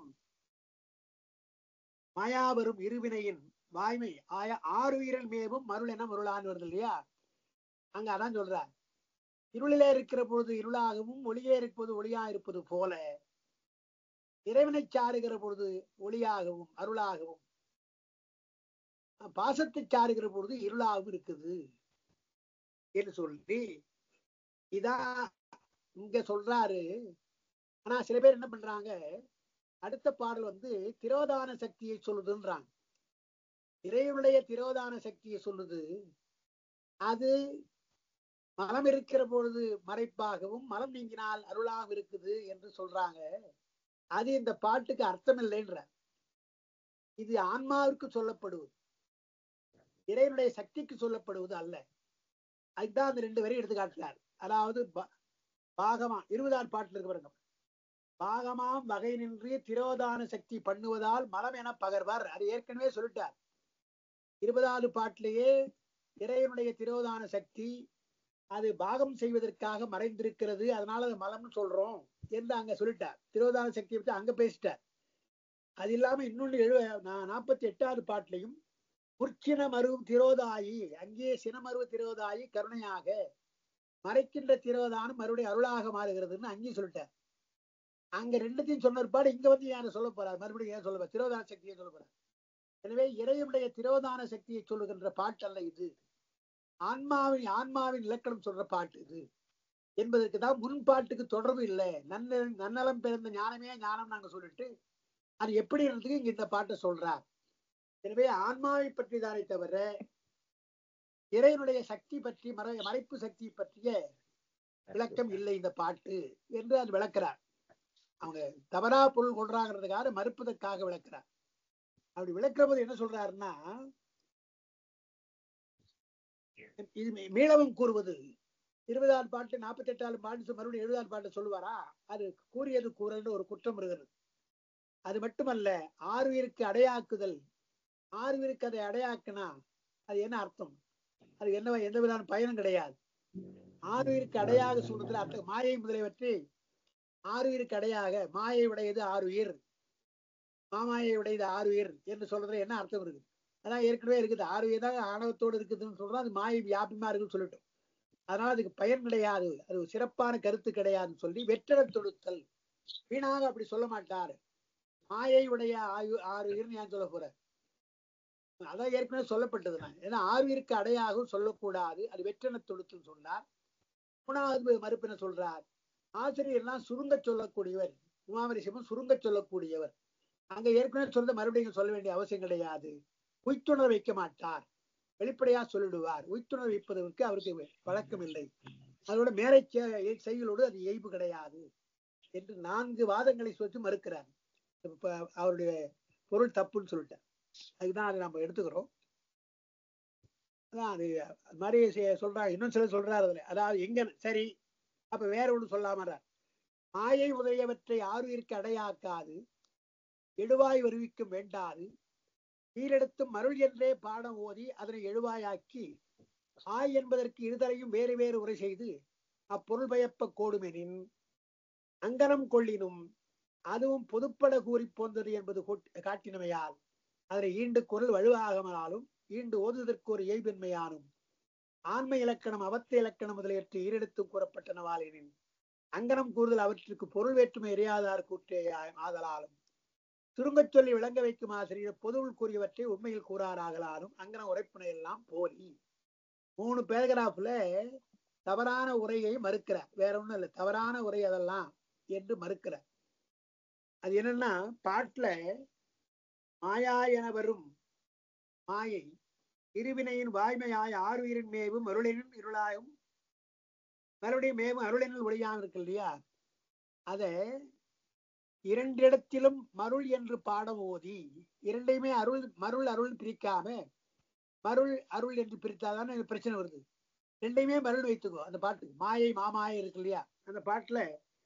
மாயாவரும் இருவினையின் வாய்மை ஆய ஆறுயிரல் மேவும் மருள் என மருளான்னு வருது இல்லையா அங்க அதான் சொல்றார் இருளிலே இருக்கிற பொழுது இருளாகவும் ஒளியே இருப்பது ஒளியா இருப்பது போல இறைவனை சாருகிற பொழுது ஒளியாகவும் அருளாகவும் பாசத்தை சாருகிற பொழுது இருளாகவும் இருக்குது என்று சொல்லி இதான் இங்க சொல்றாரு ஆனா சில பேர் என்ன பண்றாங்க அடுத்த பாடல் வந்து திரோதான சக்தியை சொல்லுதுன்றாங்க இறைவனுடைய திரோதான சக்தியை சொல்லுது அது மலம் இருக்கிற பொழுது மறைப்பாகவும் மலம் நீங்கினால் அருளாகவும் இருக்குது என்று சொல்றாங்க அது இந்த பாட்டுக்கு அர்த்தம் இல்லைன்ற இது ஆன்மாவிற்கு சொல்லப்படுவது இறைவனுடைய சக்திக்கு சொல்லப்படுவது அல்ல அதுதான் அந்த ரெண்டு வரையும் எடுத்து காட்டுறார் அதாவது ப- பாகமா இருபதாம் பாட்டுல இருக்கு பாருங்க பாகமாம் வகை நின்று திரோதான சக்தி பண்ணுவதால் மலம் என பகர்வார் அது ஏற்கனவே சொல்லிட்டார் இருபதாவது பாட்டிலேயே இறைவனுடைய திரோதான சக்தி அது பாகம் செய்வதற்காக மறைந்திருக்கிறது அதனால அது மலம்னு சொல்றோம் என்று அங்க சொல்லிட்டார் திரோதான சக்தியை பத்தி அங்க பேசிட்டார் அது இல்லாம இன்னொன்னு எழு நாற்பத்தி எட்டாவது பாட்டிலையும் முற்சின மருவும் திரோதாயி அங்கே சினமருவ திரோதாயி கருணையாக மறைக்கின்ற திரோதானம் மறுபடியும் அருளாக மாறுகிறதுன்னு அங்கேயும் சொல்லிட்டார் அங்க ரெண்டுத்தையும் சொன்ன பாடு இங்க வந்து ஏன் சொல்ல போறார் மறுபடியும் ஏன் சொல்ல போறார் திரோதான சக்தியை சொல்ல போறார் எனவே இறைவனுடைய திரோதான சக்தியை சொல்லுகின்ற பாட்டு அல்ல இது ஆன்மாவின் ஆன்மாவின் இலக்கணம் சொல்ற பாட்டு இது என்பதற்கு தான் முன் பாட்டுக்கு தொடர்பு இல்லை நன்ன நன்னலம் பிறந்த ஞானமே ஞானம் நாங்க சொல்லிட்டு அது எப்படின்றதுக்கு இங்க இந்த பாட்டை சொல்றார் எனவே ஆன்மாவை பற்றி தானே தவிர இறைவனுடைய சக்தி பற்றி மறை மறைப்பு சக்தி பற்றிய விளக்கம் இல்லை இந்த பாட்டு என்று அது விளக்கிறார் அவங்க தவறா பொருள் கொள்றாங்கிறதுக்காக மறுப்பதற்காக விளக்குறார் அப்படி விளக்குற போது என்ன சொல்றாருன்னா இது மீ- மீளவும் கூறுவது இருபதாம் பாட்டு நாற்பத்தி எட்டாம் பாட்டு மறுபடியும் எழுபதாம் பாட்டு சொல்லுவாரா அது கூறியது கூறல்னு ஒரு குற்றம் இருக்கிறது அது மட்டுமல்ல ஆறுயிருக்கு அடையாக்குதல் ஆறுயிருக்கு அதை அடையாக்குனா அது என்ன அர்த்தம் அது என்ன எந்த விதமான பயனும் கிடையாது ஆறுயிருக்கு அடையாக சொல்றதுல அர்த்த மாயை முதலியவற்றை ஆறுயிருக்கு அடையாக மாயை உடையது ஆறுயிர் மாமாயை உடையது ஆறுயிர் என்று சொல்றதுல என்ன அர்த்தம் இருக்குது அதான் ஏற்கனவே இருக்குது ஆறுயிர் தான் ஆணவத்தோடு இருக்குதுன்னு சொல்றோம் அது மாயை வியாபியமா இருக்குன்னு சொல்லிட்டோம் அதனால அதுக்கு பயன் கிடையாது அது ஒரு சிறப்பான கருத்து கிடையாதுன்னு சொல்லி வெற்றட தொடுத்தல் வீணாக அப்படி சொல்ல மாட்டார் மாயை உடைய ஆயு ஆறுயிர்னு ஏன் சொல்ல போற அதான் ஏற்கனவே சொல்லப்பட்டது நான் ஏன்னா ஆறுயிருக்கு அடையாகவும் சொல்லக்கூடாது அது வெற்றென தொடுத்துன்னு சொன்னார் மூணாவது மறுப்பின சொல்றார் ஆசிரியர்லாம் சுருங்க சொல்லக்கூடியவர் உமாமரிசிவம் சுருங்க சொல்லக்கூடியவர் அங்க ஏற்கனவே சொல்றத மறுபடியும் சொல்ல வேண்டிய அவசியம் கிடையாது உய்த்துணர் வைக்க மாட்டார் வெளிப்படையா சொல்லிடுவார் உய்த்துணர் வைப்பதற்கு அவருக்கு பழக்கம் இல்லை அதோட மேலை செ- செய்களோடு அது இயல்பு கிடையாது என்று நான்கு வாதங்களை சொல்லி மறுக்கிறார் இப்ப அவருடைய பொருள் தப்புன்னு சொல்லிட்டார் அதுதான் அதை நம்ம எடுத்துக்கிறோம் அதான் அது அது மாதிரி செ- சொல்றாங்க இன்னும் சிலர் சொல்றாரு அதுல அதாவது எங்க சரி அப்ப வேற ஒண்ணு சொல்லாமறார் மாயை முதலியவற்றை ஆறுயிருக்கு அடையாக்காது எழுவாய் வருவிக்கும் வேண்டாது கீழெடுத்தும் மருள் என்றே பாடம் ஓதி அதனை எழுவாயாக்கி ஆய் என்பதற்கு இருதலையும் வேறு வேறு உரை செய்து அப்பொருள் பயப்ப கோடுமெனின் அங்கனம் கொள்ளினும் அதுவும் பொதுப்பட கூறி போன்றது என்பது கொட்- காட்டினமையால் அதனை ஈண்டு குரல் வலுவாகமனாலும் ஈண்டு ஓதுதற்கு ஒரு இயல்பின்மையானும் ஆண்மை இலக்கணம் அவத்த இலக்கணம் முதலியற்று ஈரெடுத்தும் கூறப்பட்டனவாலினின் அங்கனம் கூறுதல் அவற்றுக்கு பொருள் வேற்றுமை எரியாதார் கூற்றே ஆ- ஆதலாலும் சுருங்கச் சொல்லி விளங்க வைக்கும் ஆசிரியர் பொதுவில் கூறியவற்றை உண்மையில் கூறாராகலாலும் அங்கன உரைப்பினை எல்லாம் போலி மூணு பேராகிராஃப்ல தவறான உரையை மறுக்கிறார் வேற ஒண்ணும் இல்லை தவறான உரை அதெல்லாம் என்று மறுக்கிறார் அது என்னன்னா பாட்டுல மாயா என வரும் மாயை இருவினையின் வாய்மையாய் ஆறுயிரின் மேவும் அருளினும் இருளாயும் மறுபடியும் மேவும் அருளினில் ஒளியாம் இருக்கு இல்லையா அத இரண்டிடத்திலும் மருள் என்று பாடம் ஓதி இரண்டையுமே அருள் மருள் அருள் பிரிக்காம மருள் அருள் என்று பிரித்தாதானே இந்த பிரச்சனை வருது ரெண்டையுமே மருள் வைத்துக்கோ அந்த பாட்டு மாயை மாமாயை இருக்கு இல்லையா அந்த பாட்டுல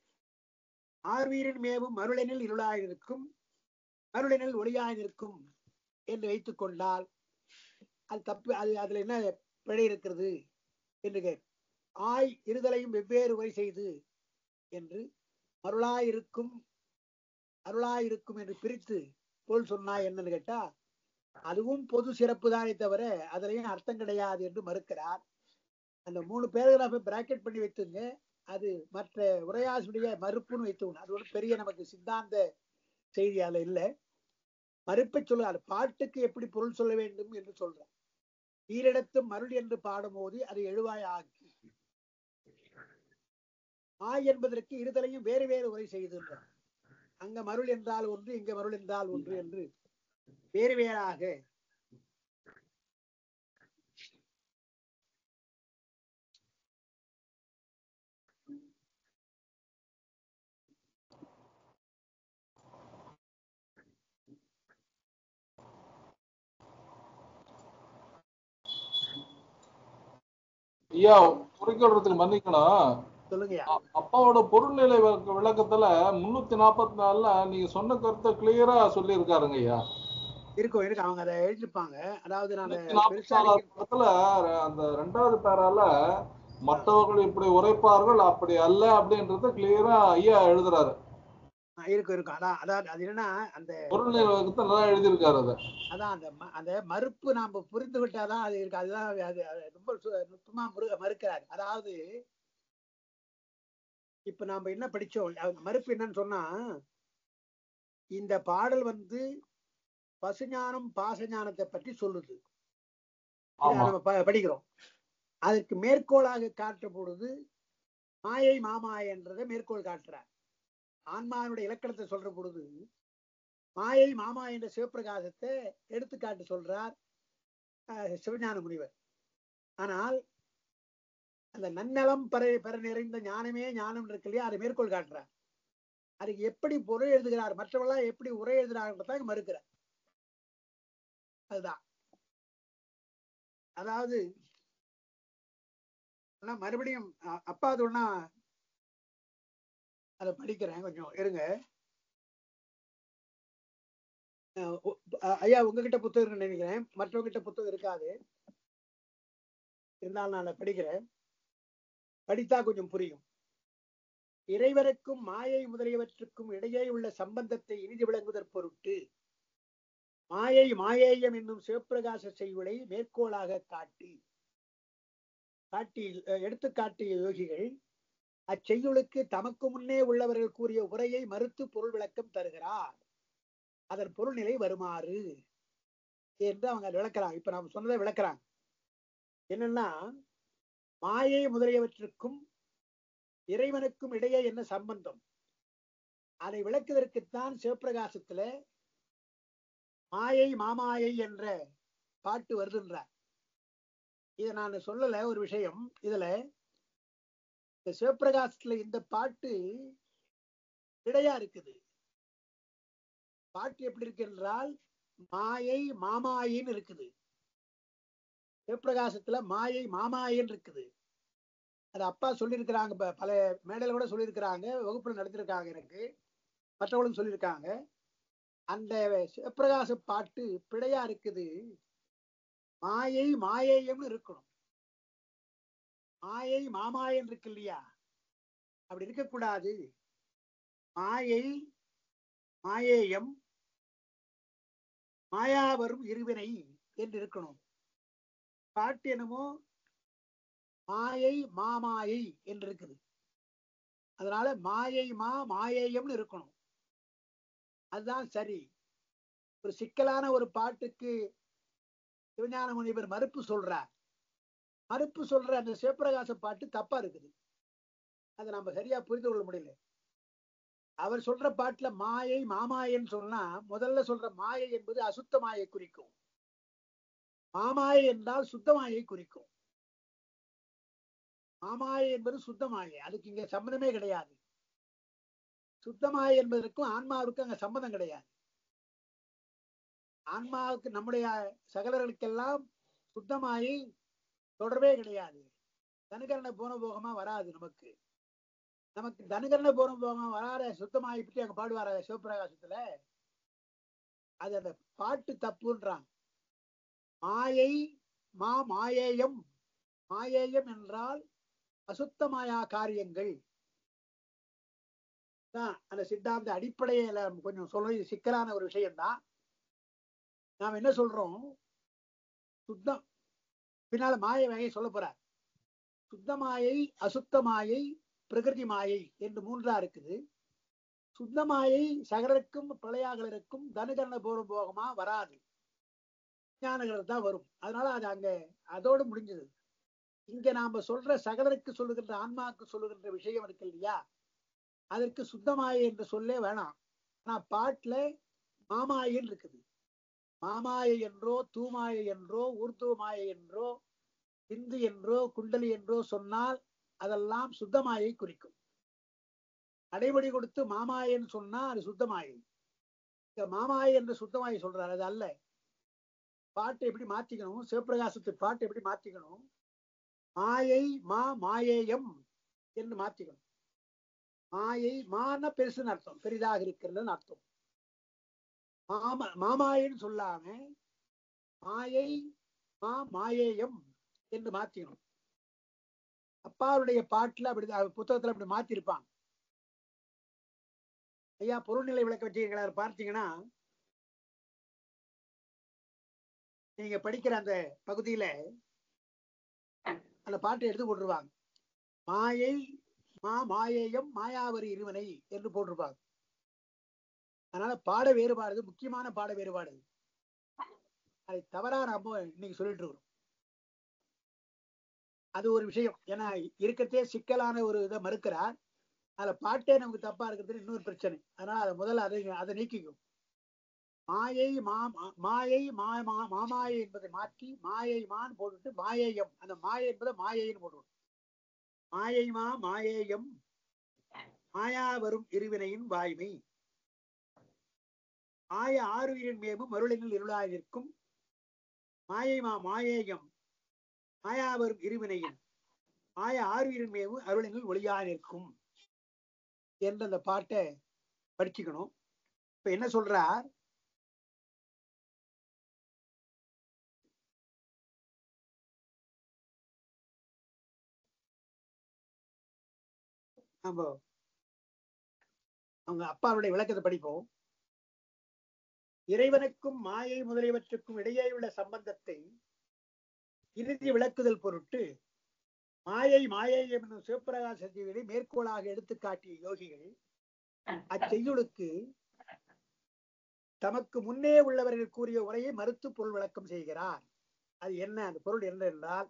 ஆர்வீரின் மேவும் மருளெனில் இருளாயிருக்கும் அருளெனில் ஒளியாயிருக்கும் என்று வைத்துக் கொண்டால் அது தப்பு அது அதுல என்ன பிழை இருக்கிறது என்று கேட் ஆய் இருதலையும் வெவ்வேறு உரை செய்து என்று அருளாயிருக்கும் அருளாயிருக்கும் என்று பிரித்து பொருள் சொன்னாய் என்னன்னு கேட்டா அதுவும் பொது சிறப்பு தானே தவிர அதுலயும் அர்த்தம் கிடையாது என்று மறுக்கிறார் அந்த மூணு பேராகிராஃபை பிராக்கெட் பண்ணி வைத்துங்க அது மற்ற உரையாசிரிய மறுப்புன்னு வைத்துக்கணும் அது ஒரு பெரிய நமக்கு சித்தாந்த செய்தி அதுல இல்லை மறுப்பை சொல்லுறார் பாட்டுக்கு எப்படி பொருள் சொல்ல வேண்டும் என்று சொல்றார் ஈரிடத்தும் மருள் என்று பாடும் போது அதை எழுவாய் ஆக்கி ஆய் என்பதற்கு இருதலையும் வேறு வேறு உரை செய்கின்றார் அங்க மருள் என்றால் ஒன்று இங்க மருள் என்றால் ஒன்று என்று வேறு வேறாக ஐயா குறைக்கிறதுக்கு மன்னிக்கணும் சொல்லுங்கய்யா அ- அப்பாவோட பொருள்நிலை விளக்க- விளக்கத்துல முன்னூத்தி நாற்பத்தி நாலுல நீங்க சொன்ன கருத்தை கிளியரா சொல்லியிருக்காருங்க ஐயா இருக்கும் இருக்கு அவங்க அதை எழுதிருப்பாங்க அதாவது நான் முன்னூத்தி நாற்பத்தி பெருசா நாலாவது பக்கத்துல ர- அந்த ரெண்டாவது பேரால மற்றவர்கள் இப்படி உரைப்பார்கள் அப்படி அல்ல அப்படின்றத கிளியரா ஐயா எழுதுறாரு ஆ, இருக்கும் இருக்கும் அதான் அதான் அது என்னன்னா அந்த பொருள்நிலை விளக்கத்தை நல்லா எழுதியிருக்காரு அதை அதான் அந்த ம- அந்த மறுப்பு நாம புரிந்து விட்டாதான் அது இருக்கு அதுதான் அது அது ரொம்ப சு- நுட்பமா மறு மறுக்கிறாரு அதாவது இப்ப நாம என்ன படிச்சோம் அவங்க மறுப்பு என்னன்னு சொன்னா இந்த பாடல் வந்து பசுஞானம் பாசஞானத்தை பற்றி சொல்லுது இதை ஆமா நம்ம ப- படிக்கிறோம் அதற்கு மேற்கோளாக காட்டுற பொழுது மாயை மாமாயை என்றதை மேற்கோள் காட்டுறார் ஆன்மாவினுடைய இலக்கணத்தை சொல்ற பொழுது மாயை மாமா என்ற சிவப்பிரகாசத்தை எடுத்துக்காட்டு சொல்றார் அஹ், சிவஞான முனிவர் ஆனால் அந்த நன்னலம் பெற பெற நிறைந்த ஞானமே ஞானம் இருக்கு இல்லையா அதை மேற்கோள் காட்டுறார் அதுக்கு எப்படி பொருள் எழுதுகிறார் மற்றவெல்லாம் எப்படி உரை எழுதுகிறார் மறுக்கிறார் அதுதான் அதாவது ஆனா மறுபடியும் அ- அப்பா அது ஒண்ணா அதை படிக்கிறேன் கொஞ்சம் இருங்க அஹ் உ- அஹ் ஐயா உங்ககிட்ட புத்தகம் இருக்குன்னு நினைக்கிறேன் மற்றவங்க கிட்ட புத்தகம் இருக்காது இருந்தாலும் நான் அதை படிக்கிறேன் படித்தா கொஞ்சம் புரியும் இறைவனுக்கும் மாயை முதலியவற்றுக்கும் இடையே உள்ள சம்பந்தத்தை இனிது விளங்குதற் பொருட்டு மாயை மாயேயம் என்னும் சிவப்பிரகாச செய்யுளை மேற்கோளாக காட்டி காட்டி அஹ் எடுத்து காட்டிய யோகிகள் அச்செய்யுளுக்கு தமக்கு முன்னே உள்ளவர்கள் கூறிய உரையை மறுத்து பொருள் விளக்கம் தருகிறார் அதன் பொருள் நிலை வருமாறு என்று அவங்க விளக்குறாங்க இப்ப நாம சொன்னதை விளக்குறாங்க என்னன்னா மாயை முதலியவற்றுக்கும் இறைவனுக்கும் இடையே என்ன சம்பந்தம் அதை விளக்குவதற்குத்தான் சிவப்பிரகாசத்துல மாயை மாமாயை என்ற பாட்டு வருதுன்றார் இதை நான் சொல்லல ஒரு விஷயம் இதுல இந்த சிவப்பிரகாசத்துல இந்த பாட்டு இடையா இருக்குது பாட்டு எப்படி இருக்கு என்றால் மாயை மாமாயின்னு இருக்குது சிவப்பிரகாசத்துல மாயை மாமாயின்னு இருக்குது அது அப்பா சொல்லியிருக்கிறாங்க ப- பல மேடையில கூட சொல்லியிருக்கிறாங்க வகுப்புல நடத்திருக்காங்க எனக்கு மற்றவங்களும் சொல்லியிருக்காங்க அந்த சிவப்பிரகாச பாட்டு பிழையா இருக்குது மாயை மாயேயம்னு இருக்கணும் மாயை மாமாயன் இருக்கு இல்லையா அப்படி இருக்கக்கூடாது மாயை மாயேயம் மாயாவரும் இருவினை என்று இருக்கணும் பாட்டு என்னமோ மாயை மாமாயை என்று இருக்குது அதனால மாயை மா மாயேயம்னு இருக்கணும் அதுதான் சரி ஒரு சிக்கலான ஒரு பாட்டுக்கு சிவஞான முனிவர் மறுப்பு சொல்றார் மறுப்பு சொல்ற அந்த சிவப்பிரகாச பாட்டு தப்பா இருக்குது அதை நம்ம சரியா புரிந்து கொள்ள முடியல அவர் சொல்ற பாட்டுல மாயை மாமாயன்னு சொன்னா முதல்ல சொல்ற மாயை என்பது அசுத்த மாயை குறிக்கும் மாமாயை என்றால் சுத்த மாயை குறிக்கும் மாமாயை என்பது சுத்த மாயை அதுக்கு இங்க சம்மந்தமே கிடையாது சுத்தமாயை என்பதற்கும் ஆன்மாவுக்கும் அங்க சம்மந்தம் கிடையாது ஆன்மாவுக்கு நம்முடைய சகலர்களுக்கெல்லாம் சுத்தமாயை தொடர்பே கிடையாது தனுகரண போன போகமா வராது நமக்கு நமக்கு தனுகரண போன போகமா வராத சுத்தமாயை பற்றி அங்க பாடுவார சிவபிரகாசத்துல அது அந்த பாட்டு தப்புன்றான் மாயை மா மாயேயம் மாயேயம் என்றால் அசுத்தமாயா காரியங்கள் தான் அந்த சித்தாந்த அடிப்படையில கொஞ்சம் சொல்ல இது சிக்கலான ஒரு விஷயம்தான் நாம் என்ன சொல்றோம் சுத்தம் பின்னால மாயை வகையை சொல்ல போறார் சுத்த மாயை அசுத்த மாயை பிரகிருதி மாயை என்று மூன்றா இருக்குது சுத்த மாயை சகலருக்கும் பிரளயாகலருக்கும் தனுகரண பூர்வ போகமா வராது ஞானகிறது தான் வரும் அதனால அது அங்க அதோடு முடிஞ்சது இங்க நாம சொல்ற சகலருக்கு சொல்லுகின்ற ஆன்மாவுக்கு சொல்லுகின்ற விஷயம் இருக்கு இல்லையா அதற்கு சுத்தமாயை என்று சொல்லே வேணாம் ஆனா பாட்டுல மாமாயின் இருக்குது மாமாயை என்றோ தூமாயை என்றோ ஊர்து மாயை என்றோ இந்து என்றோ குண்டலி என்றோ சொன்னால் அதெல்லாம் சுத்தமாயை குறிக்கும் அடைபடி கொடுத்து மாமாயன்னு சொன்னா அது சுத்தமாயை இங்க மாமாயை என்று சுத்தமாயை சொல்றாரு அது அல்ல பாட்டை எப்படி மாத்திக்கணும் சிவபிரகாசத்து பாட்டை எப்படி மாத்திக்கணும் மாயை மா மாயேயம் என்று மாத்திக்கணும் மாயை மான பெருசுன்னு அர்த்தம் பெரிதாக இருக்கிறதுன்னு அர்த்தம் மாமா மாமாயன்னு சொல்லாம மாயை மா மாயேயம் என்று மாத்திக்கணும் அப்பாவுடைய பாட்டுல அப்படி அவர் புத்தகத்துல அப்படி மாத்திருப்பாங்க ஐயா பொருள்நிலை விளக்க வச்சுக்கீங்களா அதை பார்த்தீங்கன்னா நீங்க படிக்கிற அந்த பகுதியில அந்த பாட்டை எடுத்து போட்டுருவாங்க மாயை மா மாயேயம் மாயாவரி இருவனை என்று போட்டிருப்பாங்க அதனால பாட வேறுபாடு இது முக்கியமான பாட வேறுபாடு இது. அதை தவறா நாம இன்னைக்கு சொல்லிட்டு இருக்கிறோம் அது ஒரு விஷயம் ஏன்னா இருக்கிறதே சிக்கலான ஒரு இதை மறுக்கிறார் அதுல பாட்டே நமக்கு தப்பா இருக்கிறது இன்னொரு பிரச்சனை அதனால அதை முதல்ல அதை அதை நீக்கிக்கும் மாயை மா மா- மாயை மா மா- மாமாயை என்பதை மாற்றி மாயை மான் போட்டுட்டு மாயேயம் அந்த மாயை என்பதை மாயைன்னு போட்டுவிடும் மாயை மா மாயேயம் மாயா வரும் இருவினையின் வாய்மை மாய ஆறுயிரின் மேவும் மருளினில் இருளாய் நிற்கும் மாயை மா மாயேயம் மாயா வரும் இருவினையின் மாய ஆறுயிரின் மேவும் அருளினில் ஒளியாய் நிற்கும் என்ற அந்த பாட்டை படிச்சுக்கணும் இப்ப என்ன சொல்றார் நம்ம அவங்க அப்பாவுடைய விளக்கத்தை படிப்போம் இறைவனுக்கும் மாயை முதலியவற்றுக்கும் இடையே உள்ள சம்பந்தத்தை இறுதி விளக்குதல் பொருட்டு மாயை மாயை என்னும் சிவபிரகாச செய்திகளை மேற்கோளாக எடுத்து காட்டிய யோகிகள் அச்செய்யுளுக்கு தமக்கு முன்னே உள்ளவர்கள் கூறிய உரையை மறுத்து பொருள் விளக்கம் செய்கிறார் அது என்ன அந்த பொருள் என்ன என்றால்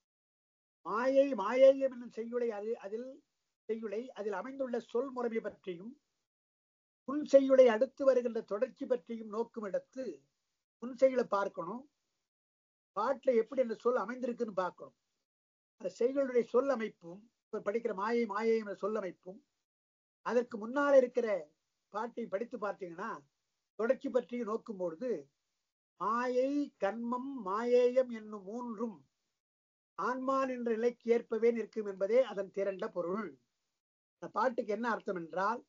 மாயை மாயேயம் என்னும் செய்யுளை அது அதில் செய்யுளை அதில் அமைந்துள்ள சொல் முறைமை பற்றியும் முன் செய்யுளை அடுத்து வருகின்ற தொடர்ச்சி பற்றியும் நோக்கும் இடத்து முன் செய்யுளை பார்க்கணும் பாட்டுல எப்படி அந்த சொல் அமைந்திருக்குன்னு பார்க்கணும் அந்த செய்யுளுடைய சொல் அமைப்பும் இப்ப படிக்கிற மாயை மாயை என்ற சொல் அமைப்பும் அதற்கு முன்னால் இருக்கிற பாட்டை படித்து பார்த்தீங்கன்னா தொடர்ச்சி பற்றி நோக்கும் பொழுது மாயை கண்மம் மாயேயம் என்னும் மூன்றும் ஆன்மான் என்ற நிலைக்கு ஏற்பவே நிற்கும் என்பதே அதன் திரண்ட பொருள் இந்த பாட்டுக்கு என்ன அர்த்தம் என்றால்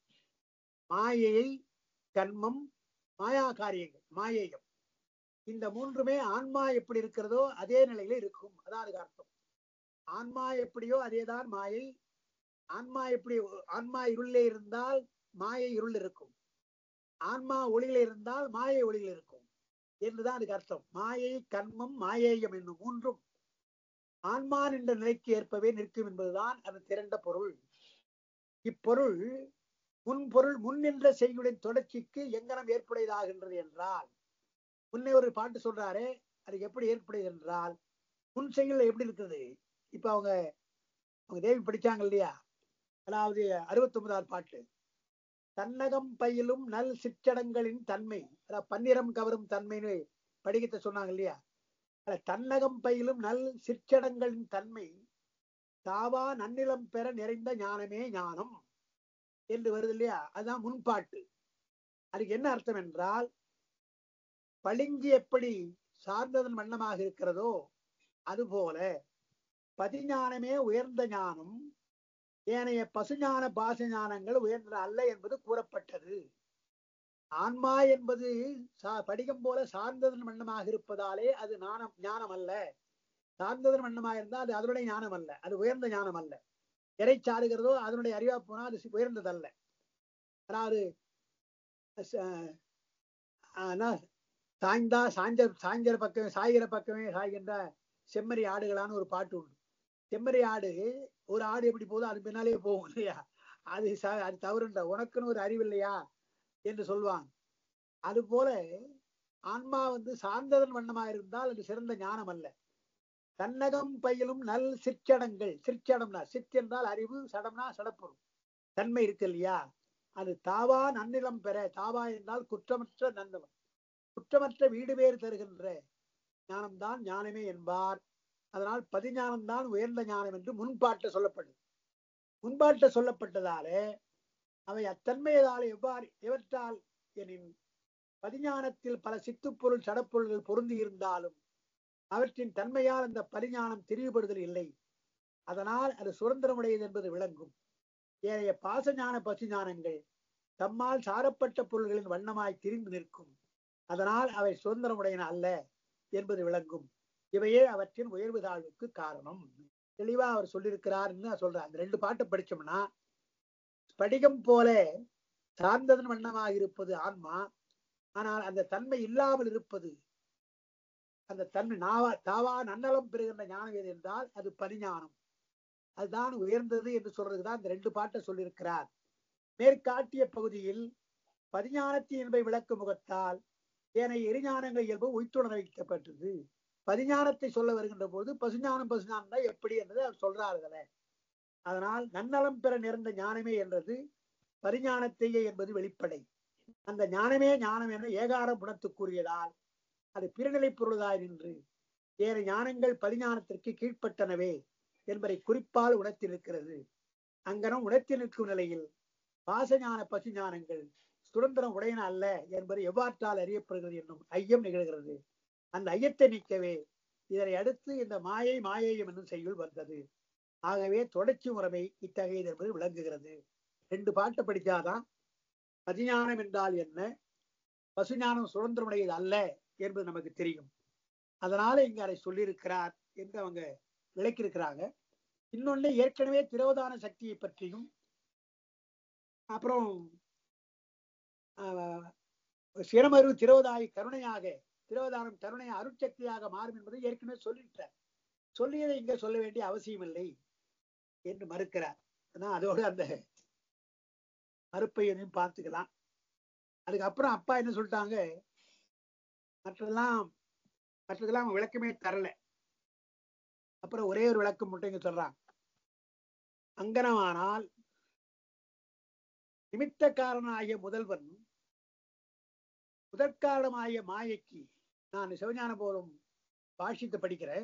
மாயையை கண்மம் மாயா காரியங்கள் மாயேயம் இந்த மூன்றுமே ஆன்மா எப்படி இருக்கிறதோ அதே நிலையில இருக்கும் அதான் அதுக்கு அர்த்தம் ஆன்மா எப்படியோ அதேதான் மாயை ஆன்மா எப்படி ஆன்மா இருளிலே இருந்தால் மாயை இருள் இருக்கும் ஆன்மா ஒளியில இருந்தால் மாயை ஒளியில் இருக்கும் என்றுதான் அதுக்கு அர்த்தம் மாயை கண்மம் மாயேயம் என்னும் மூன்றும் ஆன்மான் என்ற நிலைக்கு ஏற்பவே நிற்கும் என்பதுதான் அது திரண்ட பொருள் இப்பொருள் முன்பொருள் முன் நின்ற செய்யுளின் தொடர்ச்சிக்கு எங்கனம் ஏற்புடையதாகின்றது என்றால் முன்னே ஒரு பாட்டு சொல்றாரு அது எப்படி ஏற்புடையது என்றால் முன் செய்யுள் எப்படி இருக்குது இப்ப அவங்க அவங்க தேவி படிச்சாங்க இல்லையா அதாவது அறுபத்தி ஒன்பதாவது பாட்டு தன்னகம் பயிலும் நல் சிற்றடங்களின் தன்மை அதாவது பன்னிறம் கவரும் தன்மைன்னு படிக்கத்தை சொன்னாங்க இல்லையா அதுல தன்னகம் பயிலும் நல் சிற்றடங்களின் தன்மை தாவா நன்னிலம் பெற நிறைந்த ஞானமே ஞானம் என்று வருது இல்லையா அதுதான் முன்பாட்டு அதுக்கு என்ன அர்த்தம் என்றால் பளிங்கு எப்படி சார்ந்ததன் வண்ணமாக இருக்கிறதோ அதுபோல பதிஞானமே உயர்ந்த ஞானம் ஏனைய பசுஞான பாச ஞானங்கள் உயர்ந்த அல்ல என்பது கூறப்பட்டது ஆன்மா என்பது சா- படிகம் போல சார்ந்ததன் வண்ணமாக இருப்பதாலே அது ஞானம் ஞானம் அல்ல சார்ந்ததன் வண்ணமாக இருந்தால் அது அதனுடைய ஞானம் அல்ல அது உயர்ந்த ஞானம் அல்ல எதை சாருகிறதோ அதனுடைய அறிவா போனா அது சி- உயர்ந்ததல்ல அதாவது ச- ஆஹ் என்ன, சாய்ந்தா சாய்ந்த சாய்ந்திர பக்கமே சாய்கிற பக்கமே சாய்கின்ற செம்மறி ஆடுகளான்னு ஒரு பாட்டு உண்டு செம்மறி ஆடு ஒரு ஆடு எப்படி போதோ அது பின்னாலே போகும் இல்லையா அது ச- அது தவறுன்ற உனக்குன்னு ஒரு அறிவு இல்லையா என்று சொல்வாங்க அது போல ஆன்மா வந்து சார்ந்ததன் வண்ணமா இருந்தால் அது சிறந்த ஞானம் அல்ல தன்னகம் பயிலும் நல் சிற்றடங்கள் சிற்சடம்னா சித் என்றால் அறிவு சடம்னா சடப்பொருள் தன்மை இருக்கு இல்லையா அது தாவா நன்னிலம் பெற தாவா என்றால் குற்றமற்ற நன்னலம் குற்றமற்ற வீடு பேர் தருகின்ற ஞானம்தான் ஞானமே என்பார் அதனால் பதிஞானம்தான் உயர்ந்த ஞானம் என்று முன்பாட்ட சொல்லப்படுது முன்பாட்ட சொல்லப்பட்டதாலே அவை அத்தன்மையதால் எவ்வாறு எவற்றால் எனின் பதிஞானத்தில் பல சித்துப்பொருள் சடப்பொருள்கள் பொருந்தி இருந்தாலும் அவற்றின் தன்மையால் அந்த பரிஞானம் திரிவுபடுதல் இல்லை அதனால் அது சுதந்திரமுடையது என்பது விளங்கும் ஏனைய பாசஞான பசுஞானங்கள் தம்மால் சாரப்பட்ட பொருள்களின் வண்ணமாய் திரிந்து நிற்கும் அதனால் அவை சுதந்திரமுடையன அல்ல என்பது விளங்கும் இவையே அவற்றின் உயர்வு தாழ்வுக்கு காரணம் தெளிவா அவர் சொல்லியிருக்கிறார்னு நான் சொல்றேன் அந்த ரெண்டு பாட்டை படிச்சோம்னா ஸ்படிகம் போல சார்ந்ததன் வண்ணமாக இருப்பது ஆன்மா ஆனால் அந்த தன்மை இல்லாமல் இருப்பது அந்த தன்மை நாவா தாவா நன்னலம் பெறுகின்ற ஞானம் எது என்றால் அது பரிஞானம் அதுதான் உயர்ந்தது என்று சொல்றதுக்கு தான் இந்த ரெண்டு பாட்டை சொல்லியிருக்கிறார் மேற்காட்டிய பகுதியில் பதிஞானத்தின் என்பதை விளக்கும் முகத்தால் ஏனைய எரிஞானங்கள் இயல்பு உய்த்துணர வைக்கப்பட்டது பதிஞானத்தை சொல்ல வருகின்ற போது பசுஞானம் பசுஞானம் தான் எப்படி என்றது அவர் சொல்றார்களே அதனால் நன்னலம் பெற நிறைந்த ஞானமே என்றது பரிஞானத்தையே என்பது வெளிப்படை அந்த ஞானமே ஞானம் என ஏகாரம் குணத்துக்குரியதால் அது பிறநிலை பொருளாய் நின்று வேறு ஞானங்கள் பரிஞானத்திற்கு கீழ்ப்பட்டனவே என்பதை குறிப்பால் உணர்த்திருக்கிறது அங்கனம் உணர்த்தி நிற்கும் நிலையில் பாசஞான பசுஞானங்கள் சுதந்திரம் உடையன அல்ல என்பது எவ்வாற்றால் அறியப்படுகிறது என்னும் ஐயம் நிகழ்கிறது அந்த ஐயத்தை நீக்கவே இதனை அடுத்து இந்த மாயை மாயேயம் என்னும் செய்யுள் வந்தது ஆகவே தொடர்ச்சி முறைமை இத்தகையது என்பது விளங்குகிறது ரெண்டு பாட்டை படிச்சாதான் பதிஞானம் என்றால் என்ன பசுஞானம் சுதந்திரமுடையது அல்ல என்பது நமக்கு தெரியும் அதனால இங்க அதை சொல்லியிருக்கிறார் என்று அவங்க விளக்கியிருக்கிறாங்க இன்னொன்னு ஏற்கனவே திரோதான சக்தியை பற்றியும் அப்புறம் ஆஹ், சிரமரு திரோதாய் கருணையாக திரோதானம் கருணை அருட்சக்தியாக மாறும் என்பதை ஏற்கனவே சொல்லிட்டார் சொல்லியதை இங்க சொல்ல வேண்டிய அவசியம் இல்லை என்று மறுக்கிறார் ஆனா அதோட அந்த மறுப்பையனையும் பார்த்துக்கலாம் அதுக்கப்புறம் அப்பா என்ன சொல்லிட்டாங்க மற்றதெல்லாம் மற்றதெல்லாம் அவங்க விளக்கமே தரல அப்புறம் ஒரே ஒரு விளக்கம் மட்டும் இங்க சொல்றாங்க அங்கனமானால் நிமித்தக்காரனாகிய முதல்வன் முதற்காரணமாகிய மாயைக்கு நான் சிவஞான போதும் பாஷித்து படிக்கிறேன்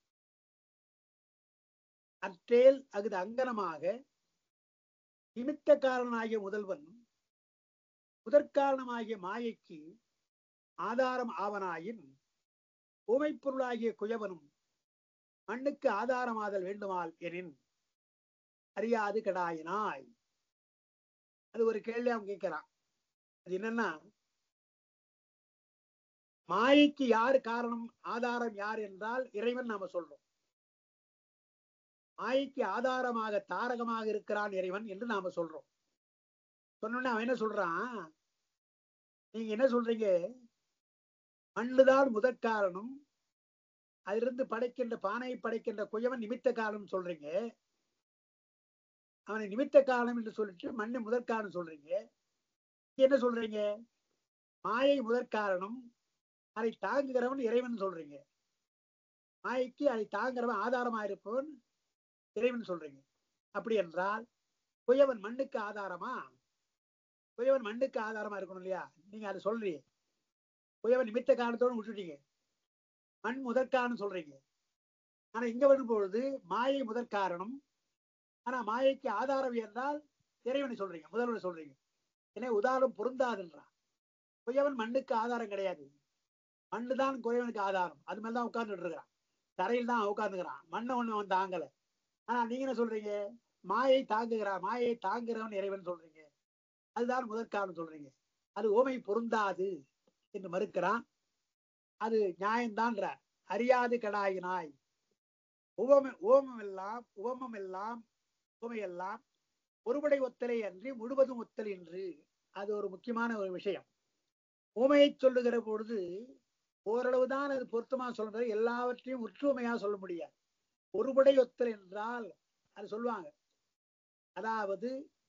அற்றேல் அகுது அங்கனமாக நிமித்தக்காரனாகிய முதல்வன் முதற்காரணமாகிய மாயைக்கு ஆதாரம் ஆவனாயின் உமைப்பொருளாகிய குயவனும் மண்ணுக்கு ஆதாரமாதல் வேண்டுமால் எனின் அறியாது கடாயினாய் அது ஒரு கேள்வி அவன் கேட்கிறான் அது என்னன்னா மாயைக்கு யார் காரணம் ஆதாரம் யார் என்றால் இறைவன் நாம சொல்றோம் மாயைக்கு ஆதாரமாக தாரகமாக இருக்கிறான் இறைவன் என்று நாம சொல்றோம் சொன்னோடனே அவன் என்ன சொல்றான் நீங்க என்ன சொல்றீங்க மண்ணுதான் முதற் காரணம் அதிலிருந்து படைக்கின்ற பானையை படைக்கின்ற குயவன் நிமித்த காரணம் சொல்றீங்க அவனை நிமித்த காரணம் என்று சொல்லிட்டு மண்ணை முதற் காரணம் சொல்றீங்க இங்க என்ன சொல்றீங்க மாயை முதற் காரணம் அதை தாங்குகிறவன் இறைவன் சொல்றீங்க மாயைக்கு அதை தாங்குறவன் ஆதாரமா இருப்பவன் இறைவன் சொல்றீங்க அப்படி என்றால் குயவன் மண்ணுக்கு ஆதாரமா குயவன் மண்ணுக்கு ஆதாரமா இருக்கணும் இல்லையா நீங்க அதை சொல்றீங்க குயவன் நிமித்த காரணத்தோடு விட்டுட்டீங்க மண் முதற்காரணம் சொல்றீங்க ஆனா இங்க வரும் பொழுது மாயை முதற் காரணம் ஆனா மாயைக்கு ஆதாரம் என்றால் இறைவனை சொல்றீங்க முதல்வனை சொல்றீங்க எனவே உதாரணம் பொருந்தாதுன்றான் குயவன் மண்ணுக்கு ஆதாரம் கிடையாது மண்ணு தான் குயவனுக்கு ஆதாரம் அது மேல தான் உட்கார்ந்துட்டு இருக்கிறான் தரையில் தான் உட்கார்ந்துக்கிறான் மண்ணை ஒண்ணு அவன் தாங்கல ஆனா நீங்க என்ன சொல்றீங்க மாயை தாங்குகிறான் மாயை தாங்குகிறவன் இறைவன் சொல்றீங்க அதுதான் முதற்காரணம் சொல்றீங்க அது ஓமை பொருந்தாது என்று மறுக்கிறான் அது நியாயம்தான்ற அறியாது கடாயினாய் உவம ஓமம் எல்லாம் உவமம் எல்லாம் உவமையெல்லாம் ஒருபடை ஒத்தலை அன்றி முழுவதும் ஒத்தல் என்று அது ஒரு முக்கியமான ஒரு விஷயம் உவமையை சொல்லுகிற பொழுது ஓரளவுதான் அது பொருத்தமா சொல்றது எல்லாவற்றையும் ஒற்றுமையா சொல்ல முடியாது ஒருபடை ஒத்தல் என்றால் அது சொல்லுவாங்க அதாவது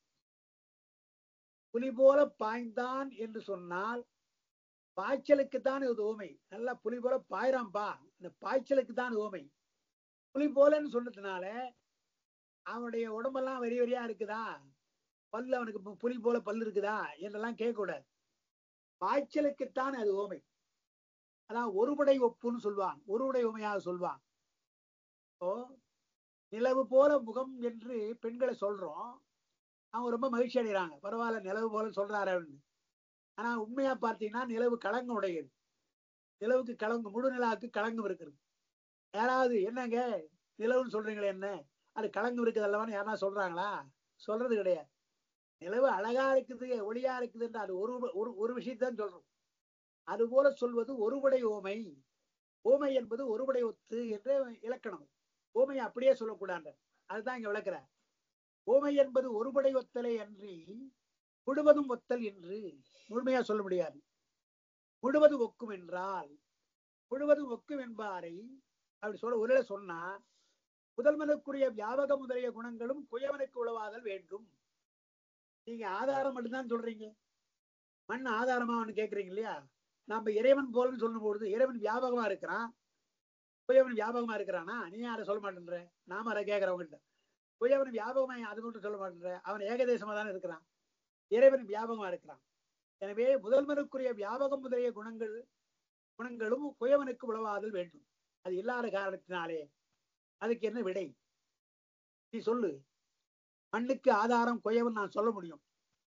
புலி போல பாய்ந்தான் என்று சொன்னால் பாய்ச்சலுக்கு தான் இது ஓமை நல்லா புலி போல பாயிராம்பா இந்த பாய்ச்சலுக்கு தான் ஓமை புலி போலன்னு சொன்னதுனால அவனுடைய உடம்பெல்லாம் வெறி வெறியா இருக்குதா பல்லு அவனுக்கு பு- புலி போல பல்லு இருக்குதா என்றெல்லாம் கேட்க கூடாது பாய்ச்சலுக்குத்தான் அது ஓமை அதான் ஒருபடை ஒப்புன்னு சொல்வான் ஒருபடை ஓமையாக சொல்வான் இப்போ நிலவு போல முகம் என்று பெண்களை சொல்றோம் அவங்க ரொம்ப மகிழ்ச்சி அடைகிறாங்க பரவாயில்ல நிலவு போல சொல்றாரு அப்படின்னு ஆனா உண்மையா பார்த்தீங்கன்னா நிலவு களங்கம் உடையது நிலவுக்கு களங்கம் முழு நிலாவுக்கு களங்கம் இருக்குது யாராவது என்னங்க நிலவுன்னு சொல்றீங்களே என்ன அது களங்கம் இருக்குது அல்லவான்னு யாரா சொல்றாங்களா சொல்றது கிடையாது நிலவு அழகா இருக்குது ஒளியா இருக்குதுன்ற அது ஒரு ஒரு ஒரு விஷயத்தான் சொல்றோம் அது போல சொல்வது ஒருபடை ஓமை ஓமை என்பது ஒருபடை ஒத்து என்று இலக்கணம் ஓமையை அப்படியே சொல்லக்கூடாது அதுதான் இங்க விளக்குறார் ஓமை என்பது ஒருபடை ஒத்தலை அன்றி முழுவதும் ஒத்தல் என்று முழுமையா சொல்ல முடியாது முழுவது ஒக்கும் என்றால் முழுவதும் ஒக்கும் என்பாரை அப்படி சொல்ல ஒருவேளை சொன்னா முதல்வனுக்குரிய வியாபக முதலிய குணங்களும் குயவனுக்கு உழவாதல் வேண்டும் நீங்க ஆதாரம் மட்டும்தான் சொல்றீங்க மண் ஆதாரமா அவனு கேக்குறீங்க இல்லையா நாம இறைவன் போலன்னு சொல்லும் பொழுது இறைவன் வியாபகமா இருக்கிறான் குயவன் வியாபகமா இருக்கிறானா நீ யாரை சொல்ல மாட்டேன்ற நாம அதை கேட்கிறவங்கிட்ட குயவன் வியாபகமா அது மட்டும் சொல்ல மாட்டேன்ற அவன் ஏகதேசமா தானே இருக்கிறான் இறைவன் வியாபகமா இருக்கிறான் எனவே முதல்வனுக்குரிய வியாபகம் முதலிய குணங்கள் குணங்களும் குயவனுக்கு உழவாதல் வேண்டும் அது இல்லாத காரணத்தினாலே அதுக்கு என்ன விடை நீ சொல்லு மண்ணுக்கு ஆதாரம் குயவன் நான் சொல்ல முடியும்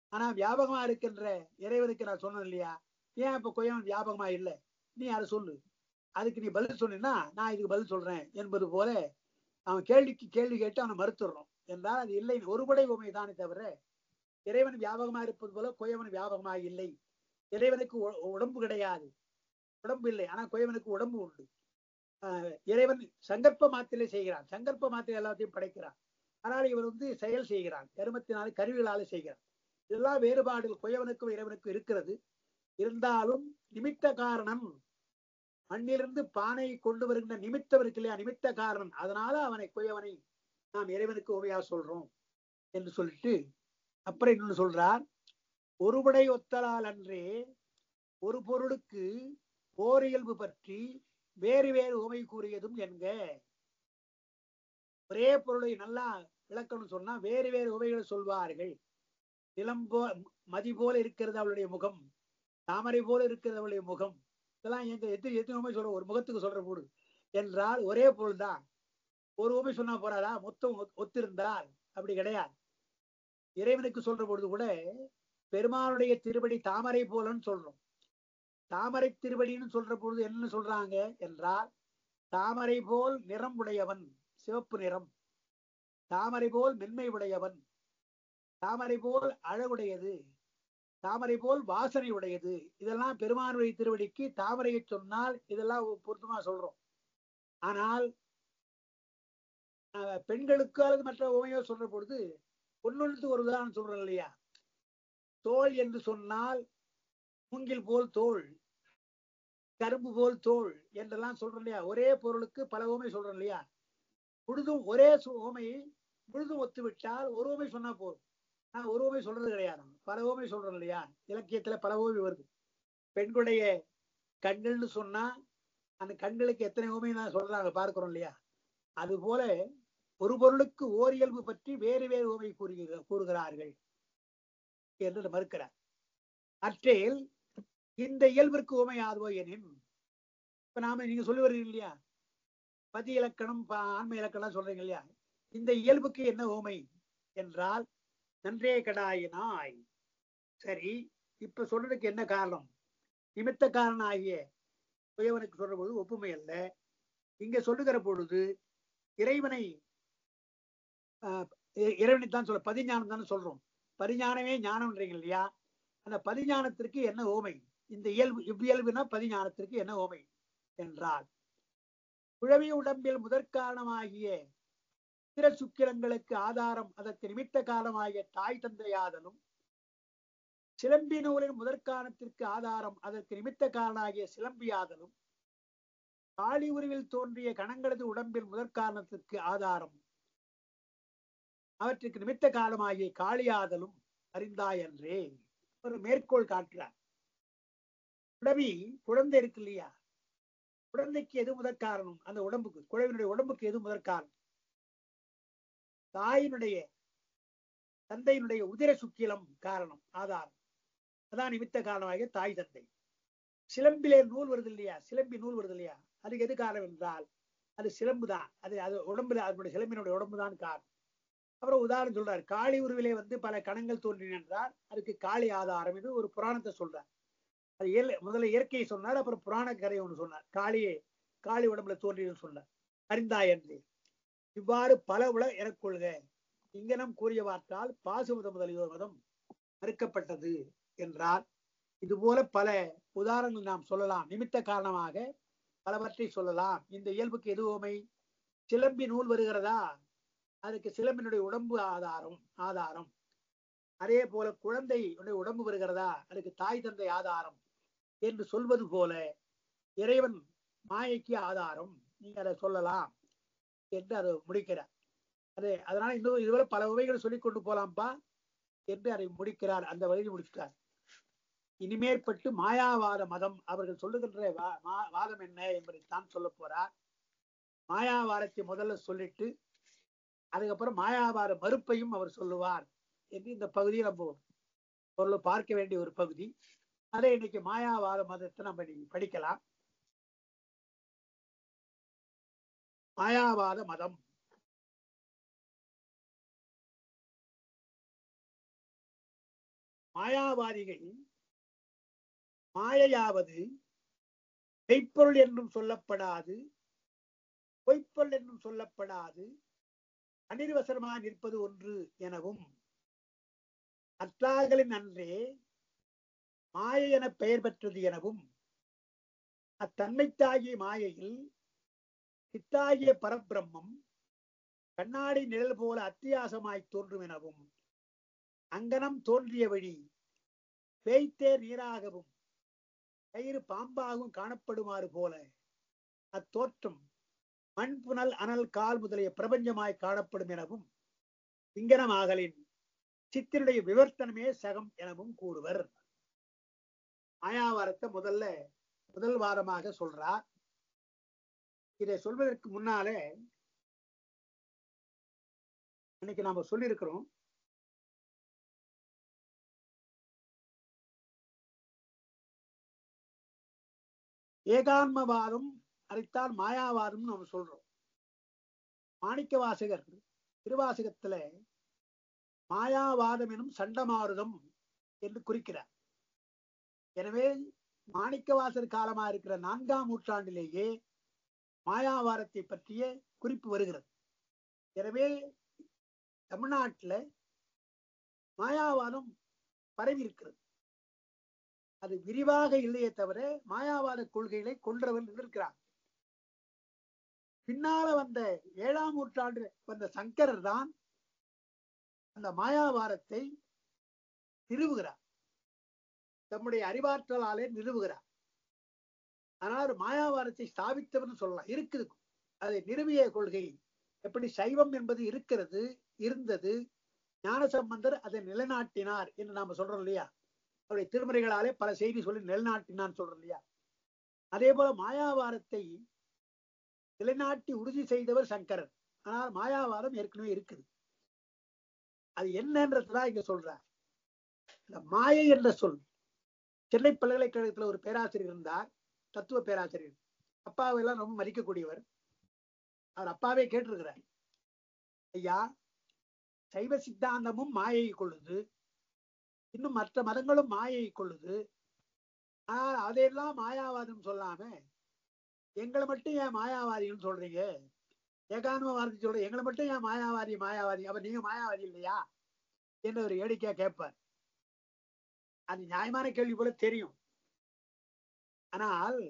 ஆனா வியாபகமா இருக்கின்ற இறைவனுக்கு நான் சொன்னேன் இல்லையா ஏன் இப்ப கொய்யவன் வியாபகமா இல்லை நீ அதை சொல்லு அதுக்கு நீ பதில் சொன்னீன்னா நான் இதுக்கு பதில் சொல்றேன் என்பது போல அவன் கேள்விக்கு கேள்வி கேட்டு அவனை மறுத்துடுறோம் என்றால் அது இல்லை ஒருபடை உண்மை தானே தவிர இறைவன் வியாபகமா இருப்பது போல கொய்யவன் வியாபகமா இல்லை இறைவனுக்கு உ- உடம்பு கிடையாது உடம்பு இல்லை ஆனா கொய்யவனுக்கு உடம்பு உண்டு ஆஹ் இறைவன் சங்கற்ப மாத்திரை செய்கிறான் சங்கற்ப மாத்திரை எல்லாத்தையும் படைக்கிறான் ஆனால் இவர் வந்து செயல் செய்கிறான் கருமத்தினால கருவிகளால செய்கிறான் இதெல்லாம் வேறுபாடுகள் கொய்யவனுக்கும் இறைவனுக்கும் இருக்கிறது இருந்தாலும் நிமித்த காரணம் மண்ணிலிருந்து பானையை கொண்டு வருகின்ற நிமித்தம் இருக்கு இல்லையா நிமித்த காரணம் அதனால அவனை கொய்யவனை நாம் இறைவனுக்கு உமையா சொல்றோம் என்று சொல்லிட்டு அப்புறம் இன்னொன்னு சொல்றார் ஒருபடை ஒத்தலால் அன்றே ஒரு பொருளுக்கு ஓர் இயல்பு பற்றி வேறு வேறு உமை கூறியதும் என்க ஒரே பொருளை நல்லா விளக்கணும் சொன்னா வேறு வேறு உமைகளை சொல்வார்கள் நிலம் போ மதி போல இருக்கிறது அவளுடைய முகம் தாமரை போல இருக்கிறது அவளுடைய முகம் இதெல்லாம் எங்க எத்தனை எத்தனை உண்மை சொல்ற ஒரு முகத்துக்கு சொல்ற போடு என்றால் ஒரே பொருள் தான் ஒரு உண்மை சொன்னா போறாதா மொத்தம் ஒத்- ஒத்திருந்தால் அப்படி கிடையாது இறைவனுக்கு சொல்ற பொழுது கூட பெருமானுடைய திருவடி தாமரை போலன்னு சொல்றோம் தாமரை திருவடின்னு சொல்ற பொழுது என்ன சொல்றாங்க என்றால் தாமரை போல் நிறம் உடையவன் சிவப்பு நிறம் தாமரை போல் மென்மை உடையவன் தாமரை போல் அழகுடையது தாமரை போல் வாசனை உடையது இதெல்லாம் பெருமானுடைய திருவடிக்கு தாமரையை சொன்னால் இதெல்லாம் பொருத்தமா சொல்றோம் ஆனால் அஹ், பெண்களுக்கு அல்லது மற்ற உமையோ சொல்ற பொழுது ஒன்னொன்றுக்கு ஒரு உதாரணம் சொல்றோம் இல்லையா தோல் என்று சொன்னால் மூங்கில் போல் தோல் கரும்பு போல் தோல் என்றெல்லாம் சொல்றோம் இல்லையா ஒரே பொருளுக்கு பல உமை சொல்றோம் இல்லையா முழுதும் ஒரே சு- உமையை முழுதும் ஒத்து விட்டால் ஒரு உமை சொன்னா போதும் நான் ஒரு உமை சொல்றது கிடையாது பல உமை சொல்றோம் இல்லையா இலக்கியத்துல பல உமை வருது பெண்களுடைய கண்கள்னு சொன்னா அந்த கண்களுக்கு எத்தனை உமை நான் சொல்றாங்க பார்க்கிறோம் இல்லையா அது போல ஒரு பொருளுக்கு ஓர் இயல்பு பற்றி வேறு வேறு உமை கூறுகிற கூறுகிறார்கள் என்று மறுக்கிறார் அற்றேல் இந்த இயல்பிற்கு உமை ஆதுவோ எனின் இப்ப நாம நீங்க சொல்லி வருவீங்க இல்லையா பதி இலக்கணம் ப- ஆண்மை இலக்கணம் சொல்றீங்க இல்லையா இந்த இயல்புக்கு என்ன உமை என்றால் நன்றே கடாயினாய் சரி இப்ப சொல்றதுக்கு என்ன காரணம் நிமித்த காரணம் ஆகிய உயவனுக்கு சொல்ற பொழுது ஒப்புமை அல்ல இங்க சொல்லுகிற பொழுது இறைவனை ஆஹ், இ- இறைவனை தான் சொல்ல பதிஞானம் தானே சொல்றோம் பரிஞானமே ஞானம்ன்றீங்க இல்லையா அந்த பதிஞானத்திற்கு என்ன ஓமை இந்த இயல்பு இவ்வியல்புனா பதிஞானத்திற்கு என்ன ஓமை என்றால் குழவி உடம்பில் முதற்காரணமாகிய பிற சுக்கிரங்களுக்கு ஆதாரம் அதற்கு நிமித்த காலமாகிய தாய் தந்தையாதலும் சிலம்பி நூலின் முதற்காரணத்திற்கு ஆதாரம் அதற்கு நிமித்த காரணமாகிய சிலம்பியாதலும் காளி உருவில் தோன்றிய கணங்களது உடம்பில் முதற்காரணத்திற்கு ஆதாரம் அவற்றுக்கு நிமித்த காலமாகிய காளியாதலும் அறிந்தாயன்றே ஒரு மேற்கோள் காட்டுறார் குழவி குழந்தை இருக்கு இல்லையா குழந்தைக்கு எது முதற் காரணம் அந்த உடம்புக்கு குழவினுடைய உடம்புக்கு எது முதற் காரணம் தாயினுடைய தந்தையினுடைய உதிர சுக்கிலம் காரணம் ஆதாரம் அதான் நிமித்த காரணமாகிய தாய் தந்தை சிலம்பிலே நூல் வருது இல்லையா சிலம்பி நூல் வருது இல்லையா அதுக்கு எது காரணம் என்றால் அது சிலம்பு தான் அது அது உடம்புல அதனுடைய சிலம்பினுடைய உடம்பு தான் காரணம் அப்புறம் உதாரணம் சொல்றார் காளி உருவிலே வந்து பல கணங்கள் தோன்றின என்றால் அதுக்கு காளி ஆதாரம் இது ஒரு புராணத்தை சொல்றார் அது இயல் முதல்ல இயற்கையை சொன்னார் அப்புறம் புராண கதை ஒன்று சொன்னார் காளியே காளி உடம்புல தோன்றியதுன்னு சொன்னார் அறிந்தாய் என்று இவ்வாறு பல உல எனக்கொள்க இங்கனம் கூறிய வார்த்தால் பாசுமத முதலியோர் மதம் மறுக்கப்பட்டது என்றால் இது போல பல உதாரணங்கள் நாம் சொல்லலாம் நிமித்த காரணமாக பலவற்றை சொல்லலாம் இந்த இயல்புக்கு எது உமை சிலம்பி நூல் வருகிறதா அதுக்கு சிலம்பினுடைய உடம்பு ஆதாரம் ஆதாரம் அதே போல குழந்தை உடம்பு வருகிறதா அதுக்கு தாய் தந்தை ஆதாரம் என்று சொல்வது போல இறைவன் மாயைக்கு ஆதாரம் நீங்க அதை சொல்லலாம் என்று அதை முடிக்கிறார் அது அதனால இன்னும் இதுவரை பல உவைகளை சொல்லிக் கொண்டு போலாம்ப்பா என்று அதை முடிக்கிறார் அந்த வழியில் முடிச்சிட்டார் இனிமேற்பட்டு மாயாவாத மதம் அவர்கள் சொல்லுகின்ற வா- வா- வாதம் என்ன என்பதை தான் சொல்ல போறார் மாயாவாரத்தை முதல்ல சொல்லிட்டு அதுக்கப்புறம் மாயாவார மறுப்பையும் அவர் சொல்லுவார் என்று இந்த பகுதியை நம்ம பொருள் பார்க்க வேண்டிய ஒரு பகுதி அதை இன்னைக்கு மாயாவாத மதத்தை நம்ம இன்னைக்கு படிக்கலாம் மாயாவாத மதம் மாயாவாதிகள் மாயையாவது மெய்ப்பொருள் என்றும் சொல்லப்படாது பொய்ப்பொருள் என்றும் சொல்லப்படாது அனிர்வசனமாக நிற்பது ஒன்று எனவும் அற்றார்களின் அன்றே மாயை என பெயர் பெற்றது எனவும் அத்தன்மைத்தாகிய மாயையில் சித்தாகிய பரபிரம்மம் கண்ணாடி நிழல் போல அத்தியாசமாய் தோன்றும் எனவும் அங்கனம் தோன்றிய வழி பேய்த்தே நீராகவும் கயிறு பாம்பாகவும் காணப்படுமாறு போல அத்தோற்றம் மண் புனல் அனல் கால் முதலிய பிரபஞ்சமாய் காணப்படும் எனவும் இங்கனமாகலின் சித்தினுடைய விவர்த்தனமே சகம் எனவும் கூறுவர் மாயாவாரத்தை முதல்ல முதல் வாரமாக சொல்றார் இதை சொல்வதற்கு முன்னாலே இன்னைக்கு நாம சொல்லியிருக்கிறோம் ஏகான்மவாதம் அதைத்தான் மாயாவாதம் நம்ம சொல்றோம் மாணிக்க வாசகர் திருவாசகத்துல மாயாவாதம் எனும் சண்டமாருதம் என்று குறிக்கிறார் எனவே மாணிக்கவாசர் காலமா இருக்கிற நான்காம் நூற்றாண்டிலேயே மாயாவாரத்தை பற்றிய குறிப்பு வருகிறது எனவே தமிழ்நாட்டுல மாயாவாதம் பரவி இருக்கிறது அது விரிவாக இல்லையே தவிர மாயாவாத கொள்கைகளை கொன்றவர் இருக்கிறார் பின்னால வந்த ஏழாம் நூற்றாண்டு வந்த சங்கரர் தான் அந்த மாயாவாரத்தை நிறுவுகிறார் தம்முடைய அறிவாற்றலாலே நிறுவுகிறார் ஆனால் மாயாவாரத்தை ஸ்தாபித்தவர்னு சொல்லலாம் இருக்குது அதை நிறுவிய கொள்கை எப்படி சைவம் என்பது இருக்கிறது இருந்தது ஞானசம்பந்தர் அதை நிலைநாட்டினார் என்று நாம சொல்றோம் இல்லையா அவருடைய திருமுறைகளாலே பல செய்தி சொல்லி நிலைநாட்டினான்னு சொல்றோம் இல்லையா அதே போல மாயாவாரத்தை நிலைநாட்டி உறுதி செய்தவர் சங்கரர் ஆனால் மாயாவாரம் ஏற்கனவே இருக்குது அது என்னன்றதுதான் இங்க சொல்றார் இந்த மாயை என்ற சொல் சென்னை பல்கலைக்கழகத்துல ஒரு பேராசிரியர் இருந்தார் தத்துவ பேராசிரியர் அப்பாவை எல்லாம் ரொம்ப மதிக்கக்கூடியவர் அவர் அப்பாவே கேட்டிருக்கிறார் ஐயா சைவ சித்தாந்தமும் மாயை கொள்ளுது இன்னும் மற்ற மதங்களும் மாயை கொள்ளுது ஆனால் அதையெல்லாம் மாயாவாதம் சொல்லாம எங்களை மட்டும் ஏன் மாயாவாதின்னு சொல்றீங்க ஏகான்மவாதி சொல்ற எங்களை மட்டும் ஏன் மாயாவாதி மாயாவாதி அப்ப நீங்க மாயாவாதி இல்லையா என்று ஒரு ஏடிக்கையா கேட்பார் அது நியாயமான கேள்வி போல தெரியும் ஆனால்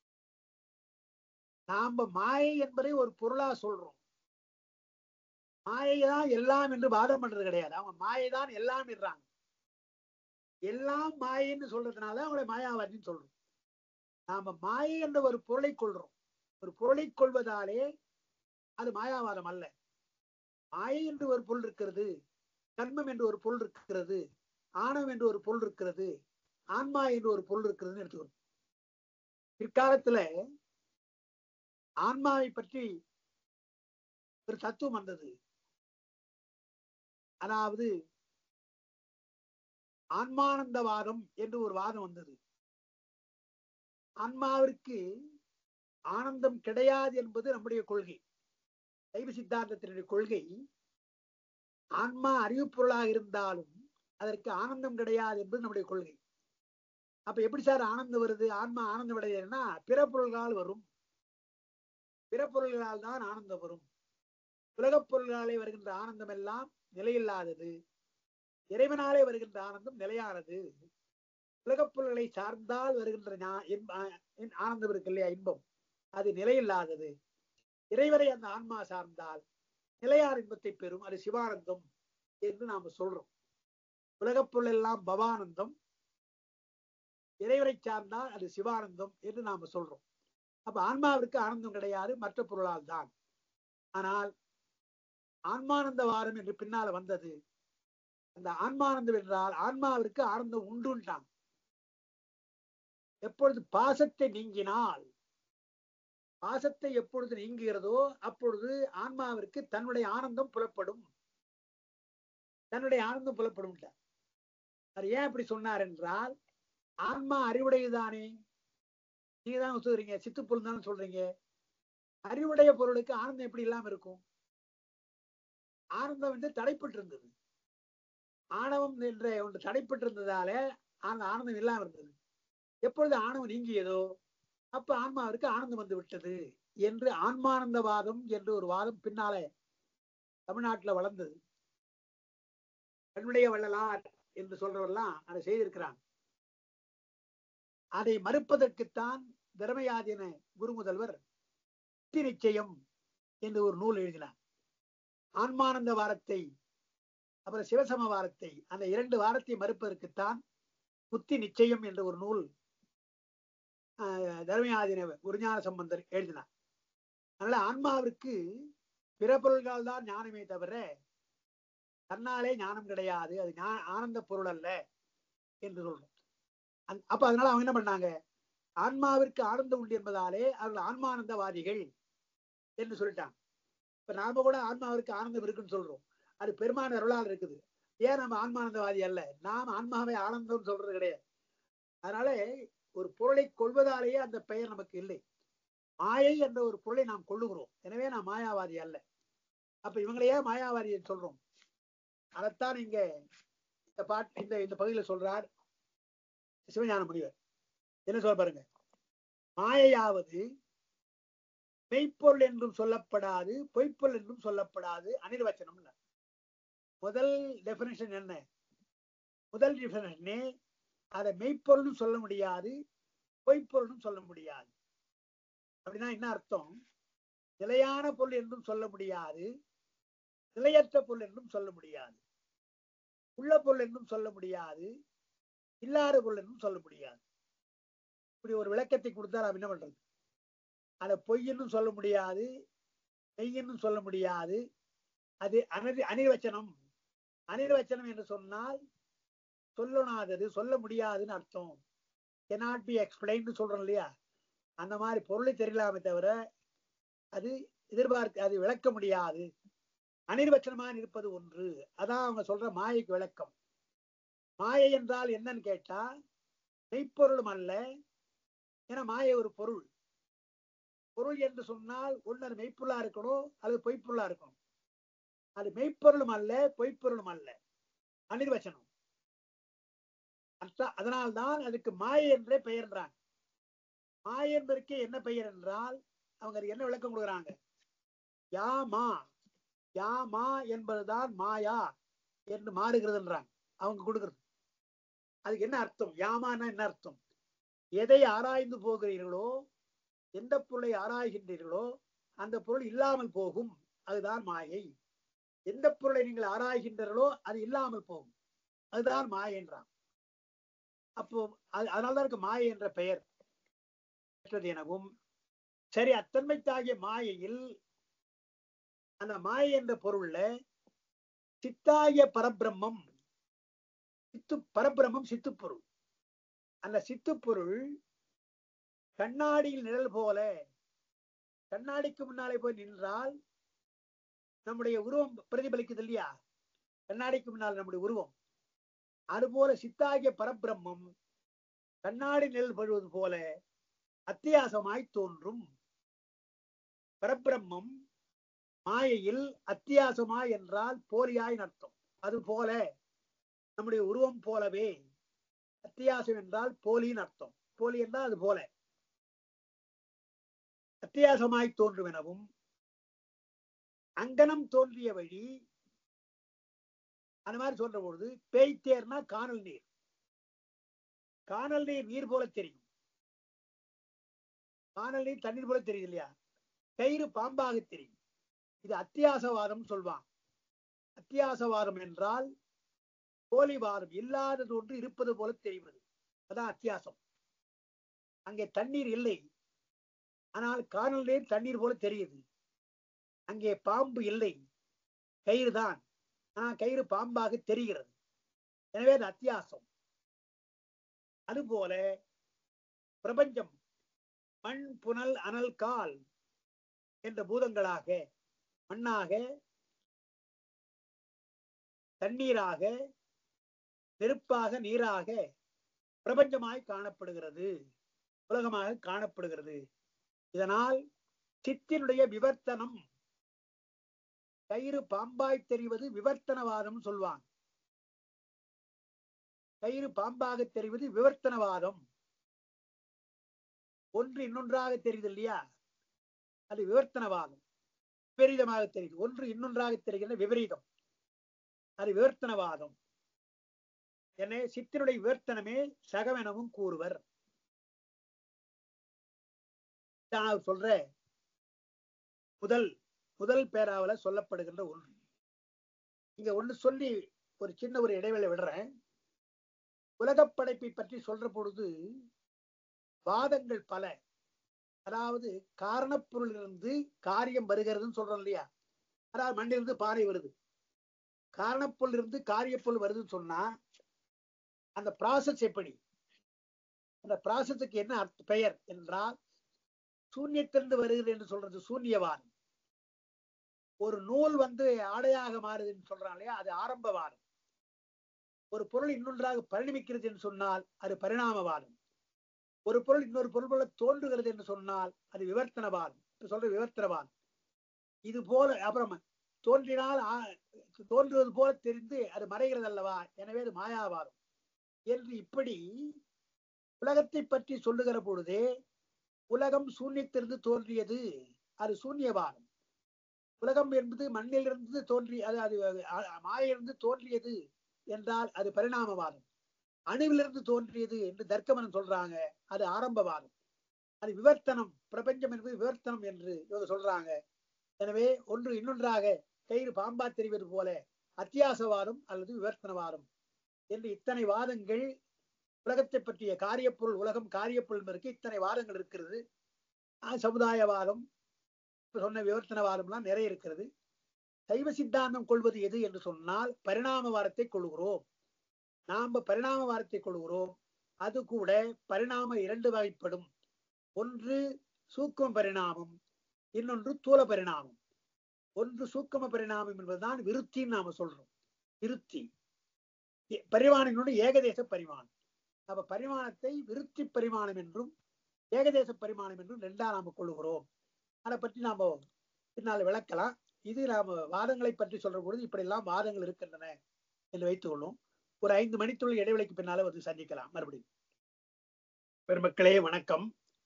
நாம மாயை என்பதை ஒரு பொருளா சொல்றோம் மாயை தான் எல்லாம் என்று வாதம் பண்றது கிடையாது அவங்க மாயை தான் எல்லாம் என்றாங்க எல்லாம் மாயைன்னு சொல்றதுனால அவங்களை மாயாவாதின்னு சொல்றோம் நாம மாயை என்ற ஒரு பொருளை கொள்றோம் ஒரு பொருளை கொள்வதாலே அது மாயாவாதம் அல்ல மாயை என்று ஒரு பொருள் இருக்கிறது கர்மம் என்று ஒரு பொருள் இருக்கிறது ஆணவம் என்று ஒரு பொருள் இருக்கிறது ஆன்மா என்று ஒரு பொருள் இருக்கிறதுன்னு எடுத்துக்கணும் பிற்காலத்துல ஆன்மாவை பற்றி ஒரு தத்துவம் வந்தது அதாவது ஆன்மானந்தவாதம் என்று ஒரு வாதம் வந்தது ஆன்மாவிற்கு ஆனந்தம் கிடையாது என்பது நம்முடைய கொள்கை சைவ சித்தாந்தத்தினுடைய கொள்கை ஆன்மா அறிவு பொருளாக இருந்தாலும் அதற்கு ஆனந்தம் கிடையாது என்பது நம்முடைய கொள்கை அப்ப எப்படி சார் ஆனந்தம் வருது ஆன்மா ஆனந்தம் அடையதுன்னா பிற பொருள்களால் வரும் பிற பொருள்களால் தான் ஆனந்தம் வரும் உலகப் பொருள்களாலே வருகின்ற ஆனந்தம் எல்லாம் நிலையில்லாதது இறைவனாலே வருகின்ற ஆனந்தம் நிலையானது உலகப் பொருள்களை சார்ந்தால் வருகின்ற ஞா- இன்ப- இன்- ஆனந்தம் இருக்கு இல்லையா இன்பம் அது நிலையில்லாதது இறைவரை அந்த ஆன்மா சார்ந்தால் நிலையார் இன்பத்தை பெறும் அது சிவானந்தம் என்று நாம சொல்றோம் உலகப் பொருள் எல்லாம் பவானந்தம் இறைவரை சார்ந்தால் அது சிவானந்தம் என்று நாம சொல்றோம் அப்ப ஆன்மாவிற்கு ஆனந்தம் கிடையாது மற்ற பொருளால் தான் ஆனால் ஆன்மானந்த வாரம் என்று பின்னால வந்தது அந்த ஆன்மானந்தம் என்றால் ஆன்மாவிற்கு ஆனந்தம் உண்டுன்றான் எப்பொழுது பாசத்தை நீங்கினால் பாசத்தை எப்பொழுது நீங்குகிறதோ அப்பொழுது ஆன்மாவிற்கு தன்னுடைய ஆனந்தம் புலப்படும் தன்னுடைய ஆனந்தம் புலப்படும் அது ஏன் இப்படி சொன்னார் என்றால் ஆன்மா அறிவுடையதானே நீங்க தான் ஒத்துக்கிறீங்க சித்துப்பொருள் தானே சொல்றீங்க அறிவுடைய பொருளுக்கு ஆனந்தம் எப்படி இல்லாம இருக்கும் ஆனந்தம் வந்து தடைப்பட்டு இருந்தது ஆணவம் என்ற ஒன்று தடைப்பட்டிருந்ததால அந்த ஆனந்தம் இல்லாம இருந்தது எப்பொழுது ஆணவம் நீங்கியதோ அப்ப ஆன்மாவிற்கு ஆனந்தம் வந்து விட்டது என்று ஆன்மானந்தவாதம் என்று ஒரு வாதம் பின்னாலே தமிழ்நாட்டுல வளர்ந்தது கண்ணுடைய வள்ளலார் என்று சொல்றவரெல்லாம் அதை செய்திருக்கிறாங்க அதை மறுப்பதற்குத்தான் திறமையாதீன குரு முதல்வர் முக்தி நிச்சயம் என்று ஒரு நூல் எழுதினார் ஆன்மானந்த வாரத்தை அப்புறம் சிவசம வாரத்தை அந்த இரண்டு வாரத்தை மறுப்பதற்குத்தான் முக்தி நிச்சயம் என்ற ஒரு நூல் ஆஹ், தர்மயாதின குருஞான சம்பந்தர் எழுதினார் அதனால ஆன்மாவிற்கு பிற பொருள்கள் தான் ஞானமே தவிர தன்னாலே ஞானம் கிடையாது அது ஞா- ஆனந்த பொருள் அல்ல என்று சொல்றோம் அந்த- அப்ப அதனால அவங்க என்ன பண்ணாங்க ஆன்மாவிற்கு ஆனந்தம் உண்டு என்பதாலே அவர்கள் ஆன்மானந்தவாதிகள் என்று சொல்லிட்டாங்க இப்ப நாம கூட ஆன்மாவிற்கு ஆனந்தம் இருக்குன்னு சொல்றோம் அது பெருமான அருளால் இருக்குது ஏன் நம்ம ஆன்மானந்தவாதி அல்ல நாம் ஆன்மாவை ஆனந்தம் சொல்றது கிடையாது அதனால ஒரு பொருளை கொள்வதாலேயே அந்த பெயர் நமக்கு இல்லை மாயை என்ற ஒரு பொருளை நாம் கொள்ளுகிறோம் எனவே நாம் மாயாவாதி அல்ல அப்ப இவங்களையே மாயாவாதி என்று சொல்றோம் அதைத்தான் இங்க இந்த பாட்டு இந்த இந்த பகுதியில சொல்றார் சிவஞான முனிவர் என்ன சொல்ல பாருங்க மாயையாவது மெய்ப்பொருள் என்றும் சொல்லப்படாது பொய்ப்பொருள் என்றும் சொல்லப்படாது அனிர்வச்சனம் முதல் டெபினேஷன் என்ன முதல் டெபினேஷனே அதை மெய்ப்பொருள்னு சொல்ல முடியாது பொய்ப்பொருள்னு சொல்ல முடியாது அப்படின்னா என்ன அர்த்தம் நிலையான பொருள் என்றும் சொல்ல முடியாது நிலையற்ற பொருள் என்றும் சொல்ல முடியாது உள்ள பொருள் என்றும் சொல்ல முடியாது இல்லாத பொருள் என்றும் சொல்ல முடியாது இப்படி ஒரு விளக்கத்தை கொடுத்தா நாம் என்ன பண்றது அதை பொய்ன்னு சொல்ல முடியாது மெய்ன்னு சொல்ல முடியாது அது அனதி அனிர்வச்சனம் அனிர்வச்சனம் என்று சொன்னால் சொல்லணாதது சொல்ல முடியாதுன்னு அர்த்தம் cannot பி எக்ஸ்பிளைன் சொல்றோம் இல்லையா அந்த மாதிரி பொருளை தெரியலாமே தவிர அது எதிர்பார்க்க அது விளக்க முடியாது அனிர்வச்சனமாக இருப்பது ஒன்று அதான் அவங்க சொல்ற மாயைக்கு விளக்கம் மாயை என்றால் என்னன்னு கேட்டா மெய்ப்பொருளும் அல்ல ஏன்னா மாயை ஒரு பொருள் பொருள் என்று சொன்னால் ஒன்று அது மெய்ப்பொருளா இருக்கணும் அல்லது பொய்ப்பொருளா இருக்கணும் அது மெய்ப்பொருளும் அல்ல பொய்ப்பொருளும் அல்ல அனிர்வச்சனம் அத்த- அதனால்தான் அதுக்கு மாயை என்றே பெயர்ன்றாங்க மாயை என்பதற்கு என்ன பெயர் என்றால் அவங்க அதுக்கு என்ன விளக்கம் கொடுக்குறாங்க யாமா யாமா என்பதுதான் மாயா என்று மாறுகிறதுன்றாங்க அவங்க கொடுக்கிறது அதுக்கு என்ன அர்த்தம் யாமான்னா என்ன அர்த்தம் எதை ஆராய்ந்து போகிறீர்களோ எந்த பொருளை ஆராய்கின்றீர்களோ அந்த பொருள் இல்லாமல் போகும் அதுதான் மாயை எந்த பொருளை நீங்கள் ஆராய்கின்றீர்களோ அது இல்லாமல் போகும் அதுதான் மாயை என்றான் அப்போ அது அதனால்தான் இருக்கு மாயை என்ற பெயர் பெற்றது எனவும் சரி அத்தன்மைத்தாகிய மாயையில் அந்த மாயை என்ற பொருள்ல சித்தாகிய பரபிரம்மம் சித்து பரபிரம்மம் சித்து பொருள் அந்த சித்து பொருள் கண்ணாடியில் நிழல் போல கண்ணாடிக்கு முன்னாலே போய் நின்றால் நம்முடைய உருவம் பிரதிபலிக்குது இல்லையா கண்ணாடிக்கு முன்னால் நம்முடைய உருவம் அதுபோல சித்தாகிய பரபிரம்மம் கண்ணாடி நிழல் படுவது போல அத்தியாசமாய் தோன்றும் பரபிரம்மம் மாயையில் அத்தியாசமாய் என்றால் போலியாய் அர்த்தம் அது போல நம்முடைய உருவம் போலவே அத்தியாசம் என்றால் போலின்னு அர்த்தம் போலி என்றால் அது போல அத்தியாசமாய் தோன்றும் எனவும் அங்கனம் தோன்றிய வழி அந்த மாதிரி சொல்ற பொழுது பேய்த்தேர்னா காணல் நீர் காணல் நீர் நீர் போல தெரியும் காணல் நீர் தண்ணீர் போல தெரியுது இல்லையா கயிறு பாம்பாக தெரியும் இது அத்தியாசவாதம் சொல்வான் அத்தியாசவாதம் என்றால் போலிவாதம் இல்லாதது ஒன்று இருப்பது போல தெரிவது அதான் அத்தியாசம் அங்கே தண்ணீர் இல்லை ஆனால் காணல் நீர் தண்ணீர் போல தெரியுது அங்கே பாம்பு இல்லை கயிறு தான் ஆனால் கயிறு பாம்பாக தெரிகிறது எனவே அது அத்தியாசம் அதுபோல பிரபஞ்சம் மண் புனல் அனல் கால் என்ற பூதங்களாக மண்ணாக தண்ணீராக நெருப்பாக நீராக பிரபஞ்சமாய் காணப்படுகிறது உலகமாக காணப்படுகிறது இதனால் சித்தினுடைய விவர்த்தனம் கயிறு பாம்பாய் தெரிவது விவர்த்தனவாதம் சொல்வாங்க கயிறு பாம்பாக தெரிவது விவர்த்தனவாதம் ஒன்று இன்னொன்றாக தெரியுது இல்லையா அது விவர்த்தனவாதம் விபரீதமாக தெரியுது ஒன்று இன்னொன்றாக தெரிகின்ற விபரீதம் அது விவர்த்தனவாதம் எனவே சித்தினுடைய விவர்த்தனமே சகவெனவும் கூறுவர் நான் சொல்ற முதல் முதல் பேராவல சொல்லப்படுகின்ற ஒன்று இங்க ஒண்ணு சொல்லி ஒரு சின்ன ஒரு இடைவேளை விடுறேன் உலகப் படைப்பை பற்றி சொல்ற பொழுது வாதங்கள் பல அதாவது காரணப்பொருளிலிருந்து காரியம் வருகிறதுன்னு சொல்றோம் இல்லையா அதாவது மண்ணிலிருந்து பாறை வருது காரணப்பொருள் இருந்து காரியப்பொருள் வருதுன்னு சொன்னா அந்த ப்ராசஸ் எப்படி அந்த ப்ராசஸுக்கு என்ன அர்த்த பெயர் என்றால் சூன்யத்திலிருந்து வருகிறது என்று சொல்றது சூன்யவாதம் ஒரு நூல் வந்து ஆடையாக மாறுதுன்னு சொல்றாங்க இல்லையா அது ஆரம்பவாதம் ஒரு பொருள் இன்னொன்றாக பரிணமிக்கிறது என்று சொன்னால் அது பரிணாமவாதம் ஒரு பொருள் இன்னொரு பொருள் போல தோன்றுகிறது என்று சொன்னால் அது விவர்த்தனவாதம் இப்ப சொல்ற விவர்த்தனவாதம் இது போல அப்புறம் தோன்றினால் ஆ- தோன்றுவது போல தெரிந்து அது மறைகிறது அல்லவா எனவே அது மாயாவாதம் என்று இப்படி உலகத்தை பற்றி சொல்லுகிற பொழுதே உலகம் சூன்யத்திலிருந்து தோன்றியது அது சூன்யவாதம் உலகம் என்பது மண்ணிலிருந்து தோன்றி அது அது அ- மாயிலிருந்து தோன்றியது என்றால் அது பரிணாமவாதம் அணுவிலிருந்து தோன்றியது என்று தர்க்கமனம் சொல்றாங்க அது ஆரம்பவாதம் அது விவர்த்தனம் பிரபஞ்சம் என்பது விவர்த்தனம் என்று இவங்க சொல்றாங்க எனவே ஒன்று இன்னொன்றாக கயிறு பாம்பா தெரிவது போல அத்தியாசவாதம் அல்லது விவர்த்தனவாதம் என்று இத்தனை வாதங்கள் உலகத்தை பற்றிய காரியப்பொருள் உலகம் காரியப்பொருள் இருக்கு இத்தனை வாதங்கள் இருக்கிறது ஆஹ் சமுதாயவாதம் இப்ப சொன்ன விவர்த்தனவாதம்லாம் நிறைய இருக்கிறது சைவ சித்தாந்தம் கொள்வது எது என்று சொன்னால் பரிணாமவாதத்தை கொள்கிறோம் நாம பரிணாமவாதத்தை கொள்கிறோம் அது கூட பரிணாமம் இரண்டு வகைப்படும் ஒன்று சூக்கும பரிணாமம் இன்னொன்று தூல பரிணாமம் ஒன்று சூக்கும பரிணாமம் என்பதுதான் விருத்தின்னு நாம சொல்றோம் விருத்தி எ- பரிமாணம் இன்னொன்று ஏகதேச பரிமாணம் அப்ப பரிமாணத்தை விருத்தி பரிமாணம் என்றும் ஏகதேச பரிமாணம் என்றும் ரெண்டா நாம கொள்ளுகிறோம் அதை பற்றி நாம பின்னால் விளக்கலாம் இது நாம வாதங்களை பற்றி சொல்ற பொழுது இப்படி எல்லாம் வாதங்கள் இருக்கின்றன என்று வைத்துக் கொள்ளும் ஒரு ஐந்து மணித்துள்ள இடைவெளிக்கு பின்னால வந்து சந்திக்கலாம் மறுபடியும் பெருமக்களே வணக்கம்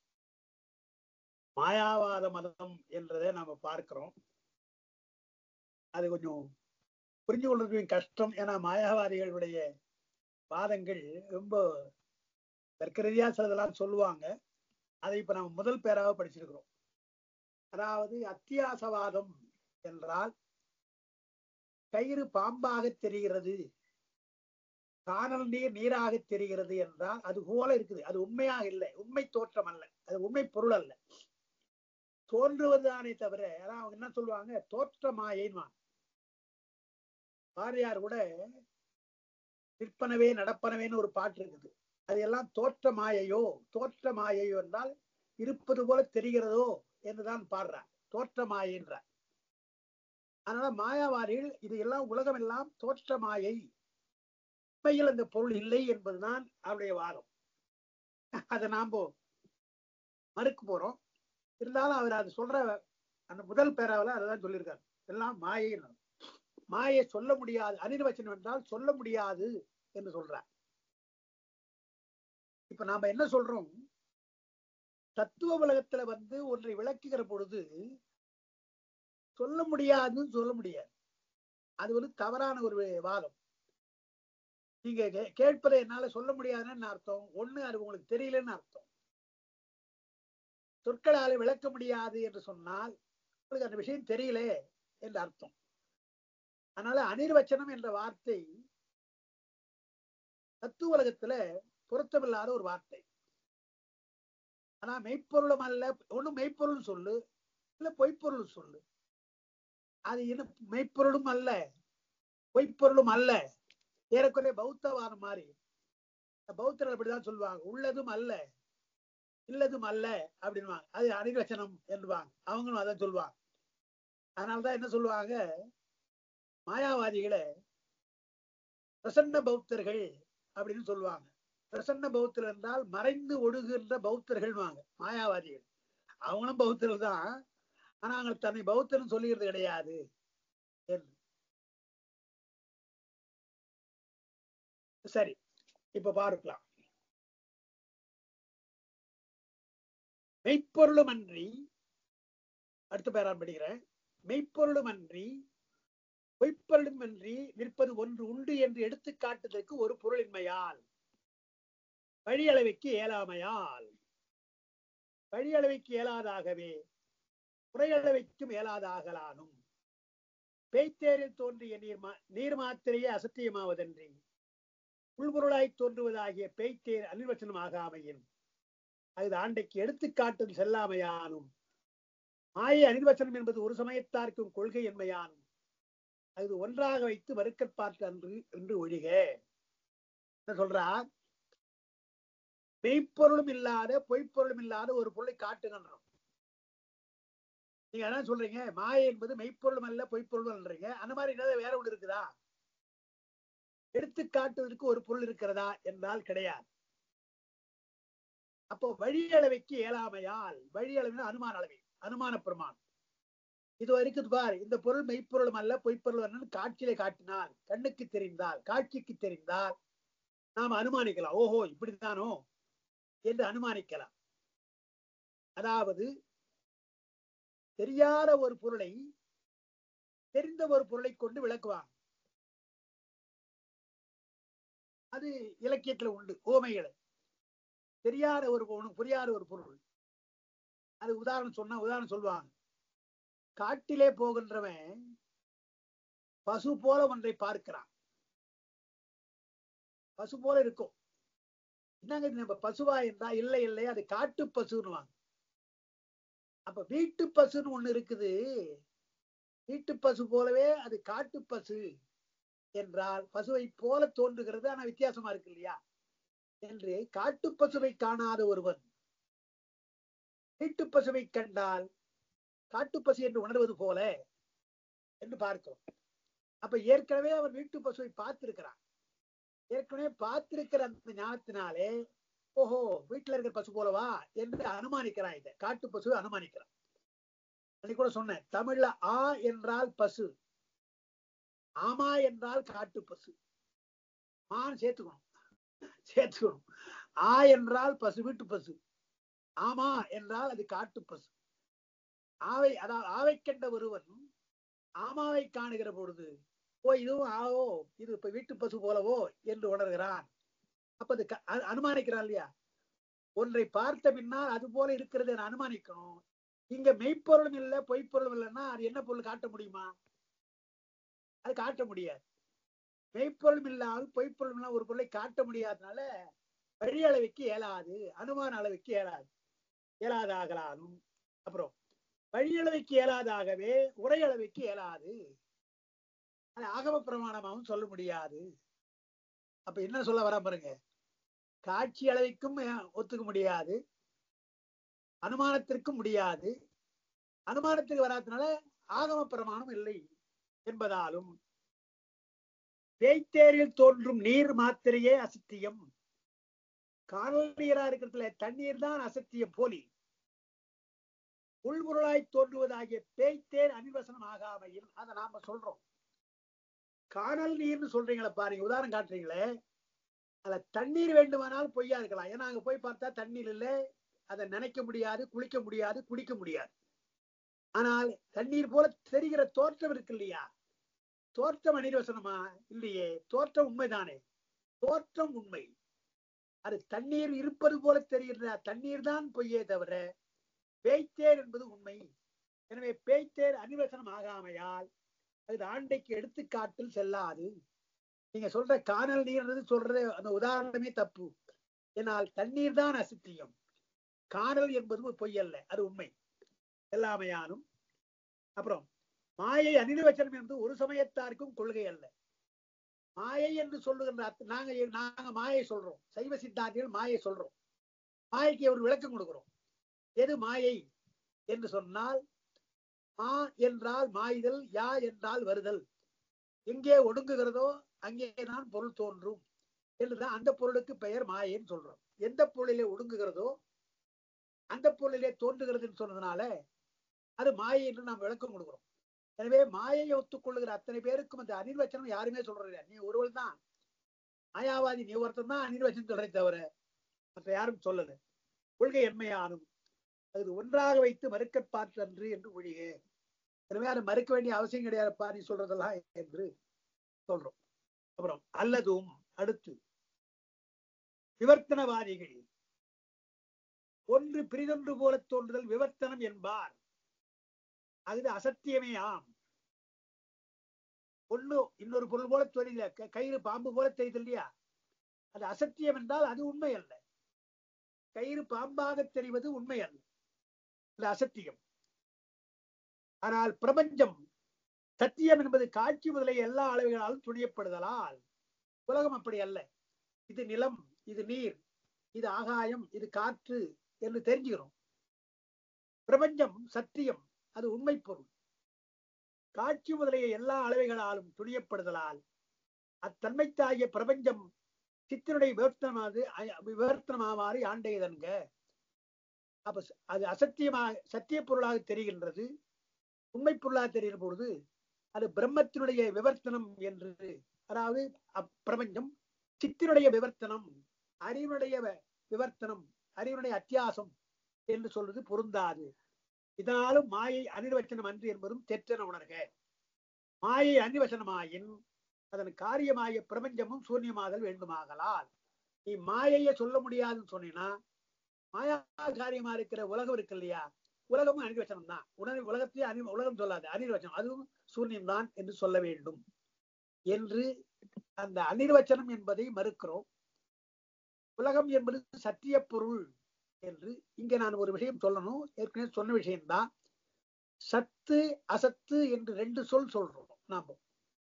மாயாவாத மதம் என்றதை நாம பார்க்கிறோம் அது கொஞ்சம் புரிஞ்சு கொள்றது கொஞ்சம் கஷ்டம் ஏன்னா மாயாவாதிகளுடைய வாதங்கள் ரொம்ப தர்க்க ரீதியா சிலதெல்லாம் சொல்லுவாங்க அதை இப்ப நம்ம முதல் பேராக படிச்சிருக்கிறோம் அதாவது அத்தியாசவாதம் என்றால் கயிறு பாம்பாக தெரிகிறது காணல் நீர் நீராக தெரிகிறது என்றால் அது போல இருக்குது அது உண்மையாக இல்லை உண்மை தோற்றம் அல்ல அது உண்மை பொருள் அல்ல தோன்றுவதுதானே தவிர அதான் அவங்க என்ன சொல்லுவாங்க தோற்ற மாயைன்னு பாரதியார் கூட நிற்பனவே நடப்பனவேன்னு ஒரு பாட்டு இருக்குது அது எல்லாம் தோற்ற மாயையோ தோற்ற மாயையோ என்றால் இருப்பது போல தெரிகிறதோ என்றுதான் பாடுறார் தோற்ற மாயைன்றார் அதனால மாயாவாதிகள் இது எல்லாம் உலகம் எல்லாம் தோற்ற மாயை உண்மையில் அந்த பொருள் இல்லை என்பதுதான் அவருடைய வாதம் அதை நாம மறுக்க போறோம் இருந்தாலும் அவர் அது சொல்ற அந்த முதல் பேராவில் அதுதான் சொல்லியிருக்காரு எல்லாம் மாயை மாயை சொல்ல முடியாது அனிர்வச்சனம் என்றால் சொல்ல முடியாது என்று சொல்றார் இப்ப நாம என்ன சொல்றோம் தத்துவ உலகத்துல வந்து ஒன்றை விளக்குகிற பொழுது சொல்ல முடியாதுன்னு சொல்ல முடியாது அது ஒரு தவறான ஒரு வாதம் நீங்க கே- கேட்பதை என்னால சொல்ல முடியாதுன்னு அர்த்தம் ஒண்ணு அது உங்களுக்கு தெரியலன்னு அர்த்தம் சொற்களால விளக்க முடியாது என்று சொன்னால் உங்களுக்கு அந்த விஷயம் தெரியல என்று அர்த்தம் அதனால அனிர்வச்சனம் என்ற வார்த்தை தத்துவ உலகத்துல பொருத்தமில்லாத ஒரு வார்த்தை ஆனா மெய்ப்பொருளும் அல்ல ஒண்ணு மெய்ப்பொருள் சொல்லு இல்ல பொய்ப்பொருள் சொல்லு அது என்ன மெய்ப்பொருளும் அல்ல பொய்ப்பொருளும் அல்ல ஏறக்குறைய பௌத்தவாதம் மாதிரி பௌத்தர்கள் அப்படிதான் சொல்லுவாங்க உள்ளதும் அல்ல இல்லதும் அல்ல அப்படின்வாங்க அது அனிர்வச்சனம் என்றுவாங்க அவங்களும் அதான் சொல்லுவாங்க அதனாலதான் என்ன சொல்லுவாங்க மாயாவாதிகளை பிரசன்ன பௌத்தர்கள் அப்படின்னு சொல்லுவாங்க பிரசன்ன பௌத்தர் என்றால் மறைந்து ஒடுகுகின்ற பௌத்தர்கள் வாங்க மாயாவாதிகள் அவங்களும் பௌத்தர்கள் தான் ஆனா அவங்க தன்னை பௌத்தர்னு சொல்லிக்கிறது கிடையாது என்று சரி இப்ப பார்க்கலாம் மெய்ப்பொருளும் அன்றி அடுத்த பேரான் படிக்கிறேன் மெய்ப்பொருளும் அன்றி பொய்ப்பொருளும் அன்றி நிற்பது ஒன்று உண்டு என்று எடுத்து காட்டுவதற்கு ஒரு பொருளின்மையால் வழியளவைக்கு இயலாமையால் வழியளவைக்கு இயலாதாகவே குறையளவைக்கும் இயலாதாகலானும் பேய்த்தேரில் தோன்றிய நீர் மா நீர் மாத்திரையே அசத்தியமாவதன்றி உள்பொருளாய் தோன்றுவதாகிய பேய்த்தேர் அனிர்வச்சனமாகாமையின் அது ஆண்டைக்கு எடுத்துக்காட்டும் செல்லாமையானும் மாயை அனிர்வச்சனம் என்பது ஒரு சமயத்தார்க்கும் கொள்கை என்மையானும் அது ஒன்றாக வைத்து மறுக்கற் பார்த்து அன்று என்று ஒழிக என்ன சொல்றார் மெய்ப்பொருளும் இல்லாத பொய்ப்பொருளும் இல்லாத ஒரு பொருளை காட்டுகின்றோம் நீங்க என்ன சொல்றீங்க மாயை என்பது மெய்ப்பொருளும் அல்ல பொய்ப்பொருளும் அல்லறீங்க அந்த மாதிரி என்னது வேற ஒன்று இருக்குதா எடுத்து காட்டுவதற்கு ஒரு பொருள் இருக்கிறதா என்றால் கிடையாது அப்போ வழி அளவைக்கு இயலாமையால் வழி அளவின அனுமான அளவை அனுமான பிரமாணம் இது வரைக்கும் பார் இந்த பொருள் மெய்ப்பொருளும் அல்ல பொய்ப்பொருள் அல்லன்னு காட்சியிலே காட்டினால் கண்ணுக்கு தெரிந்தால் காட்சிக்கு தெரிந்தால் நாம் அனுமானிக்கலாம் ஓஹோ இப்படித்தானோ என்று அனுமானிக்கலாம் அதாவது தெரியாத ஒரு பொருளை தெரிந்த ஒரு பொருளை கொண்டு விளக்குவாங்க அது இலக்கியத்துல உண்டு ஓமைகளை தெரியாத ஒரு பொருள் புரியாத ஒரு பொருள் அது உதாரணம் சொன்னா உதாரணம் சொல்லுவாங்க காட்டிலே போகின்றவன் பசு போல ஒன்றை பார்க்கிறான் பசு போல இருக்கும் என்னங்க இது நம்ம பசுவா என்றா இல்லை இல்லை அது காட்டு பசுன்னுவாங்க அப்ப வீட்டு பசுன்னு ஒண்ணு இருக்குது வீட்டு பசு போலவே அது காட்டு பசு என்றால் பசுவை போல தோன்றுகிறது ஆனா வித்தியாசமா இருக்கு இல்லையா என்று காட்டு பசுவை காணாத ஒருவன் வீட்டு பசுவை கண்டால் காட்டு பசு என்று உணர்வது போல என்று பார்க்கிறோம் அப்ப ஏற்கனவே அவர் வீட்டு பசுவை பார்த்திருக்கிறான் ஏற்கனவே பார்த்திருக்கிற அந்த ஞானத்தினாலே ஓஹோ வீட்டுல இருக்கிற பசு போலவா என்று அனுமானிக்கிறான் இதை காட்டு பசுவை அனுமானிக்கிறான் அன்னைக்கு கூட சொன்னேன் தமிழ்ல ஆ என்றால் பசு ஆமா என்றால் காட்டு பசு மான் சேர்த்துக்கணும் சேர்த்துக்கணும் ஆ என்றால் பசு வீட்டு பசு ஆமா என்றால் அது காட்டு பசு ஆவை அதாவது ஆவை கண்ட ஒருவன் ஆமாவை காணுகிற பொழுது ஓ இதுவும் ஆவோ இது இப்ப வீட்டு பசு போலவோ என்று உணர்கிறான் அப்ப அது க- அ- அனுமானிக்கிறான் இல்லையா ஒன்றை பார்த்த பின்னால் அது போல இருக்கிறது என அனுமானிக்கணும் இங்க மெய்ப்பொருளும் இல்ல பொய்ப்பொருளும் இல்லைன்னா அது என்ன பொருள் காட்ட முடியுமா அது காட்ட முடியாது மெய்ப்பொருளும் இல்லாமல் பொய்ப்பொருளும் இல்லாமல் ஒரு பொருளை காட்ட முடியாதனால வழி அளவுக்கு இயலாது அனுமான அளவுக்கு இயலாது இயலாதாகலானும் அப்புறம் வழி அளவுக்கு இயலாதாகவே உரை அளவுக்கு இயலாது அது ஆகம பிரமாணமாகவும் சொல்ல முடியாது அப்ப என்ன சொல்ல வர பாருங்க காட்சி அளவைக்கும் அஹ், ஒத்துக்க முடியாது அனுமானத்திற்கும் முடியாது அனுமானத்துக்கு வராதனால ஆகம பிரமாணம் இல்லை என்பதாலும் பேய்த்தேரில் தோன்றும் நீர் மாத்திரையே அசத்தியம் காணல் நீரா இருக்கிறதுல தண்ணீர் தான் அசத்தியம் போலி உள்பொருளாய் தோன்றுவதாகிய பேய்த்தேர் அனிவசனம் ஆகாமையில் அதை நாம சொல்றோம் காணல் நீர்னு சொல்றீங்களே பாருங்க உதாரணம் காட்டுறீங்களே அதுல தண்ணீர் வேண்டுமானால் பொய்யா இருக்கலாம் ஏன்னா அங்க போய் பார்த்தா தண்ணீர் இல்ல அதை நினைக்க முடியாது குளிக்க முடியாது குடிக்க முடியாது ஆனால் தண்ணீர் போல தெரிகிற தோற்றம் இருக்கு இல்லையா தோற்றம் அனிர்வசனமா இல்லையே தோற்றம் உண்மைதானே தோற்றம் உண்மை அது தண்ணீர் இருப்பது போல தெரிகிற தண்ணீர் தான் பொய்யே தவிர பேய்த்தேர் என்பது உண்மை எனவே பேய்த்தேர் அனிவசனம் ஆகாமையால் அது ஆண்டைக்கு எடுத்துக்காட்டில் செல்லாது நீங்க சொல்ற காணல் நீர்ன்றது சொல்றது அந்த உதாரணமே தப்பு ஏனால் தண்ணீர் தான் அசித்தியம் காணல் என்பது ஒரு பொய் அல்ல அது உண்மை எல்லாமையானும் அப்புறம் மாயை அனிர்வச்சனம் என்பது ஒரு சமயத்தாருக்கும் கொள்கை அல்ல மாயை என்று சொல்லுகின்ற அர்த்தம் நாங்க நாங்க மாயை சொல்றோம் சைவ சித்தாந்திகள் மாயை சொல்றோம் மாயைக்கு ஒரு விளக்கம் கொடுக்கிறோம் எது மாயை என்று சொன்னால் மா என்றால் மாய்தல் யா என்றால் வருதல் எங்கே ஒடுங்குகிறதோ அங்கே தான் பொருள் தோன்றும் என்றுதான் அந்த பொருளுக்கு பெயர் மாயைன்னு சொல்றோம் எந்த பொருளிலே ஒடுங்குகிறதோ அந்த பொருளிலே தோன்றுகிறதுன்னு சொன்னதுனால அது மாயை என்று நாம் விளக்கம் கொடுக்கிறோம் எனவே மாயையை ஒத்துக்கொள்ளுகிற அத்தனை பேருக்கும் அந்த அனிர்வச்சனம் யாருமே சொல்றது இல்ல. நீ ஒருவள் தான் மாயாவாதி நீ ஒருத்தன் தான் அனிர்வச்சனம் சொல்றே தவிர மற்ற யாரும் சொல்லல கொள்கை என்மையானும் அது ஒன்றாக வைத்து மறுக்க பார்த்தன்று என்று ஒழிக எனவே அதை மறுக்க வேண்டிய அவசியம் கிடையாதுப்பா நீ சொல்றதெல்லாம் என்று சொல்றோம் அப்புறம் அல்லதும் அடுத்து விவர்த்தனவாதிகள் ஒன்று பிரிதொன்று போல தோன்றுதல் விவர்த்தனம் என்பார் அது அசத்தியமே ஆம் ஒண்ணு இன்னொரு பொருள் போல தெரியல க- கயிறு பாம்பு போல தெரியுது இல்லையா அது அசத்தியம் என்றால் அது உண்மை அல்ல கயிறு பாம்பாக தெரிவது உண்மை அல்ல அது அசத்தியம் ஆனால் பிரபஞ்சம் சத்தியம் என்பது காட்சி முதலிய எல்லா அளவுகளாலும் துணியப்படுதலால் உலகம் அப்படி அல்ல இது நிலம் இது நீர் இது ஆகாயம் இது காற்று என்று தெரிஞ்சுக்கிறோம் பிரபஞ்சம் சத்தியம் அது உண்மை பொருள் காட்சி முதலிய எல்லா அளவைகளாலும் துணியப்படுதலால் அத்தன்மைத்தாகிய பிரபஞ்சம் சித்தனுடைய விவர்த்தனமாவது அ- விவர்த்தனமாவாறு ஆண்டையதன்க அப்ப ச- அது அசத்தியமாக சத்திய பொருளாக தெரிகின்றது உண்மை பொருளாக தெரிகிற பொழுது அது பிரம்மத்தினுடைய விவர்த்தனம் என்று அதாவது அப்பிரபஞ்சம் சித்தினுடைய விவர்த்தனம் அறிவினுடைய வ- விவர்த்தனம் அறிவினுடைய அத்தியாசம் என்று சொல்வது பொருந்தாது இதனாலும் மாயை அனிர்வச்சனம் அன்று என்பதும் தெற்றென உணர்க மாயை அனிர்வச்சனமாயின் அதன் காரியமாகிய பிரபஞ்சமும் சூன்யமாதல் வேண்டுமாகலால் நீ மாயைய சொல்ல முடியாதுன்னு சொன்னீங்கன்னா மாயா காரியமா இருக்கிற உலகம் இருக்கு இல்லையா உலகமும் அனிர்வச்சனம் தான் உணர்வு உலகத்தையே அனி உலகம் சொல்லாது அனிர்வச்சனம் அதுவும் சூன்யம்தான் என்று சொல்ல வேண்டும் என்று அந்த அனிர்வச்சனம் என்பதை மறுக்கிறோம் உலகம் என்பது சத்திய பொருள் என்று இங்க நான் ஒரு விஷயம் சொல்லணும் ஏற்கனவே சொன்ன விஷயம்தான் சத்து அசத்து என்று ரெண்டு சொல் சொல்றோம் நாம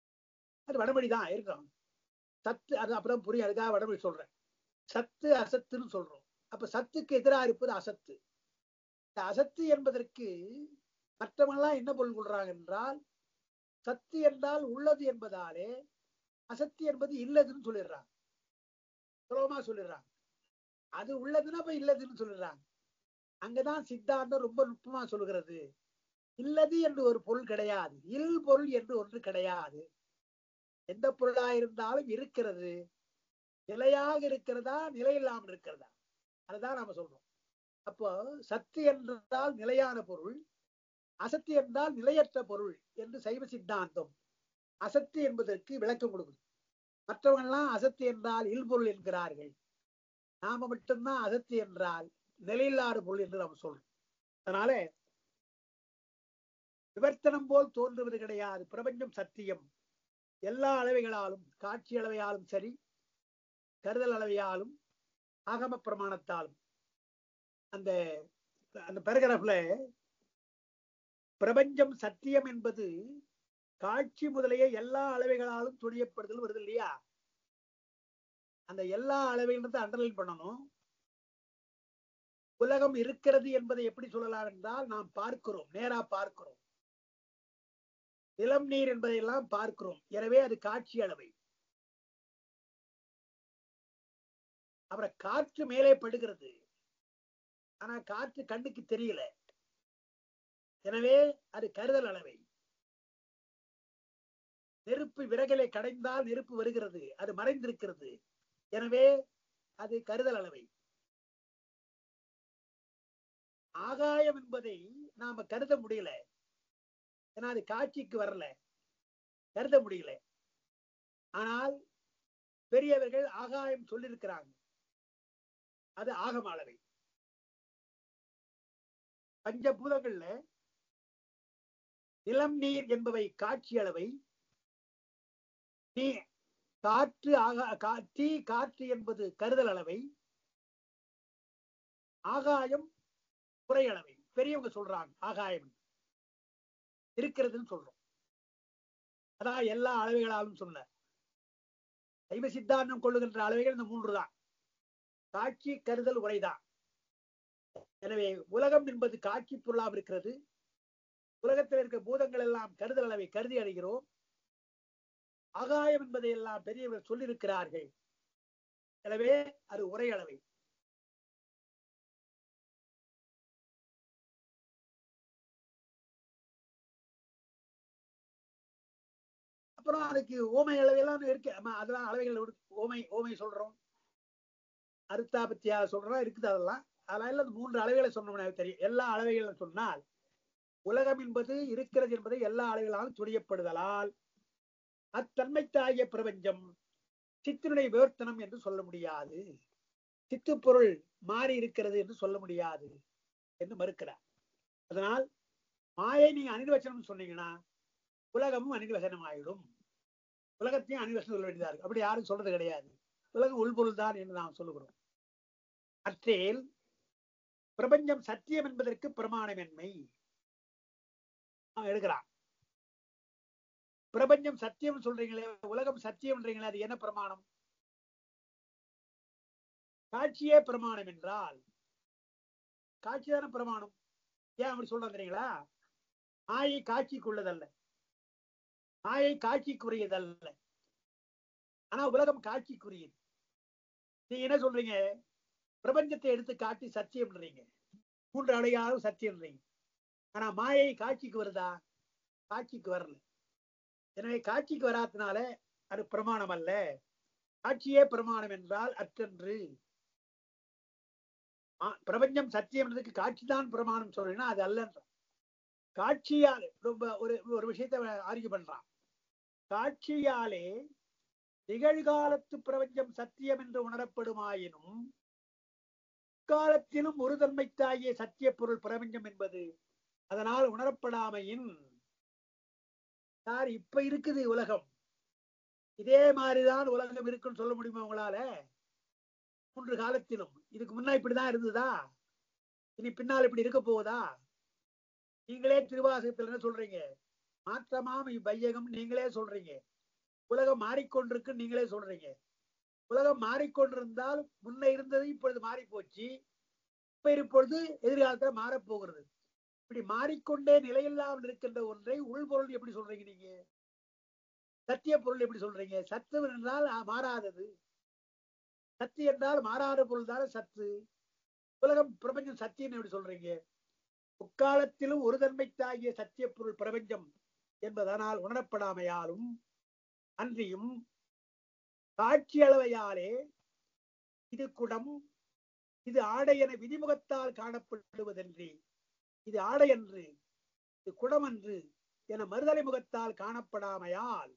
அது வடமொழி தான் இருக்கும் சத்து அது அப்புறம் புரியும் அதுக்காக வடமொழி சொல்றேன் சத்து அசத்துன்னு சொல்றோம் அப்ப சத்துக்கு எதிராக இருப்பது அசத்து இந்த அசத்து என்பதற்கு மற்றவங்களாம் என்ன பொருள் கொள்றாங்க என்றால் சத்து என்றால் உள்ளது என்பதாலே அசத்து என்பது இல்லதுன்னு சொல்லிடுறாங்க சுலபமா சொல்லிடுறாங்க அது உள்ளதுன்னா அப்ப இல்லதுன்னு சொல்லிடுறாங்க அங்கதான் சித்தாந்தம் ரொம்ப நுட்பமா சொல்லுகிறது இல்லது என்று ஒரு பொருள் கிடையாது இல் பொருள் என்று ஒன்று கிடையாது எந்த பொருளா இருந்தாலும் இருக்கிறது நிலையாக இருக்கிறதா நிலை இல்லாமல் இருக்கிறதா அதுதான் நாம சொல்றோம் அப்போ சத்து என்றால் நிலையான பொருள் அசத்து என்றால் நிலையற்ற பொருள் என்று சைவ சித்தாந்தம் அசத்து என்பதற்கு விளக்கம் கொடுக்குது மற்றவங்க எல்லாம் அசத்து என்றால் இல்பொருள் என்கிறார்கள் நாம மட்டும்தான் அசத்து என்றால் நிலையில்லாத பொருள் என்று நாம் சொல்றோம் அதனால விவர்த்தனம் போல் தோன்றுவது கிடையாது பிரபஞ்சம் சத்தியம் எல்லா அளவைகளாலும் காட்சி அளவையாலும் சரி கருதல் அளவையாலும் ஆகம பிரமாணத்தாலும் அந்த அந்த பேரகிராஃப்ல பிரபஞ்சம் சத்தியம் என்பது காட்சி முதலிய எல்லா அளவைகளாலும் துணியப்படுதல் வருது இல்லையா அந்த எல்லா அளவைன்றதை அண்டர்லைன் பண்ணணும் உலகம் இருக்கிறது என்பதை எப்படி சொல்லலாம் என்றால் நாம் பார்க்கிறோம் நேரா பார்க்கிறோம் நிலம் நீர் என்பதையெல்லாம் பார்க்கிறோம் எனவே அது காட்சி அளவை அப்புறம் காற்று மேலே படுகிறது ஆனா காற்று கண்ணுக்கு தெரியல எனவே அது கருதல் அளவை நெருப்பு விறகலை கடைந்தால் நெருப்பு வருகிறது அது மறைந்திருக்கிறது எனவே அது கருதல் அளவை ஆகாயம் என்பதை நாம கருத முடியல ஏன்னா அது காட்சிக்கு வரல கருத முடியல ஆனால் பெரியவர்கள் ஆகாயம் சொல்லியிருக்கிறாங்க அது ஆகம அளவை பஞ்சபூதங்கள்ல நிலம் நீர் என்பவை காட்சி அளவை நீ காற்று ஆகா கா- தீ காற்று என்பது கருதல் அளவை ஆகாயம் குறை அளவை பெரியவங்க சொல்றாங்க ஆகாயம் இருக்கிறதுன்னு சொல்றோம் அதான் எல்லா அளவைகளாலும் சொல்ல சைவ சித்தாந்தம் கொள்ளுகின்ற அளவைகள் இந்த மூன்று தான் காட்சி கருதல் உரைதான் எனவே உலகம் என்பது காட்சி பொருளாக இருக்கிறது உலகத்தில் இருக்கிற பூதங்கள் எல்லாம் கருதல் அளவை கருதி அடைகிறோம் ஆகாயம் என்பதை எல்லாம் பெரியவர்கள் சொல்லியிருக்கிறார்கள் எனவே அது உரை அளவை அப்ப அப்புறம் அதுக்கு ஓமை அளவையெல்லாம் இருக்கு ஆமா, அதெல்லாம் அளவைகள் இருக்கு. ஓமை ஓமை சொல்றோம் அருத்தாபத்தியா சொல்றோம் இருக்குது அதெல்லாம் அதெல்லாம் எல்லாம் இந்த மூன்று அளவுகளை சொன்னோம்னா தெரியும் எல்லா அளவைகளும் சொன்னால் உலகம் என்பது இருக்கிறது என்பதை எல்லா அளவுகளாலும் துரியப்படுதலால் அத்தன்மைத்தாகிய பிரபஞ்சம் சித்தினுடைய விவர்த்தனம் என்று சொல்ல முடியாது சித்துப்பொருள் மாறி இருக்கிறது என்று சொல்ல முடியாது என்று மறுக்கிறார் அதனால் மாயை நீங்க அனிர்வச்சனம் சொன்னீங்கன்னா உலகமும் அனிர்வசனம் ஆயிடும் உலகத்தையும் அனிர்வசனம் சொல்ல வேண்டியதா இருக்கு அப்படி யாரும் சொல்றது கிடையாது உலகம் உள்பொருள் தான் என்று நாம் சொல்லுகிறோம் அற்றேல் பிரபஞ்சம் சத்தியம் என்பதற்கு பிரமாணமென்மை அவன் எடுக்கிறான் பிரபஞ்சம் சத்தியம் சொல்றீங்களே உலகம் சத்தியம்ன்றீங்களே அது என்ன பிரமாணம் காட்சியே பிரமாணம் என்றால் காட்சி தானே பிரமாணம் ஏன் அப்படி சொல்றேன் தெரியுங்களா மாயை காட்சிக்குள்ளதல்ல மாயை காட்சிக்குரியதல்ல ஆனா உலகம் காட்சிக்குரியது நீங்க என்ன சொல்றீங்க பிரபஞ்சத்தை எடுத்து காட்டி சத்தியம்ன்றீங்க மூன்று அடையாளம் சத்தியம்ன்றீங்க ஆனா மாயை காட்சிக்கு வருதா காட்சிக்கு வரல எனவே காட்சிக்கு வராதனால அது பிரமாணம் அல்ல காட்சியே பிரமாணம் என்றால் அற்றன்று ஆ, பிரபஞ்சம் சத்தியம் என்றதுக்கு காட்சிதான் பிரமாணம் சொல்றீங்கன்னா அது அல்லன்ற காட்சியால் ரொம்ப ஒரு ஒரு விஷயத்தை ஆர்கியூ பண்றான் காட்சியாலே நிகழ்காலத்து பிரபஞ்சம் சத்தியம் என்று உணரப்படுமாயினும் காலத்திலும் ஒரு தன்மைத்தாகிய சத்திய பொருள் பிரபஞ்சம் என்பது அதனால் உணரப்படாமையின் சார் இப்ப இருக்குது உலகம் இதே மாதிரிதான் உலகம் இருக்குன்னு சொல்ல முடியுமா உங்களால மூன்று காலத்திலும் இதுக்கு முன்னா இப்படிதான் இருந்ததா இனி பின்னால் இப்படி இருக்க போகுதா நீங்களே திருவாசகத்துல என்ன சொல்றீங்க மாற்றமாம் இவ்வையகம் நீங்களே சொல்றீங்க உலகம் மாறிக்கொண்டிருக்கு நீங்களே சொல்றீங்க உலகம் மாறிக்கொண்டிருந்தால் முன்ன இருந்தது இப்பொழுது மாறி போச்சு இப்ப இப்பொழுது எதிர்காலத்துல மாறப்போகிறது இப்படி மாறிக்கொண்டே நிலையில்லாமல் இருக்கின்ற ஒன்றை உள்பொருள் எப்படி சொல்றீங்க நீங்க சத்திய பொருள் எப்படி சொல்றீங்க சத்து என்றால் ஆ, மாறாதது சத்து என்றால் மாறாத பொருள் தானே சத்து உலகம் பிரபஞ்சம் சத்தியம் எப்படி சொல்றீங்க முக்காலத்திலும் ஒரு தன்மைத்தாகிய சத்திய பொருள் பிரபஞ்சம் என்பதனால் உணரப்படாமையாலும் அன்றியும் காட்சி அளவையாலே இது குடம் இது ஆடை என விதிமுகத்தால் காணப்படுவதன்றி இது ஆடை அன்று இது குடம் அன்று என மறுதலை முகத்தால் காணப்படாமையால்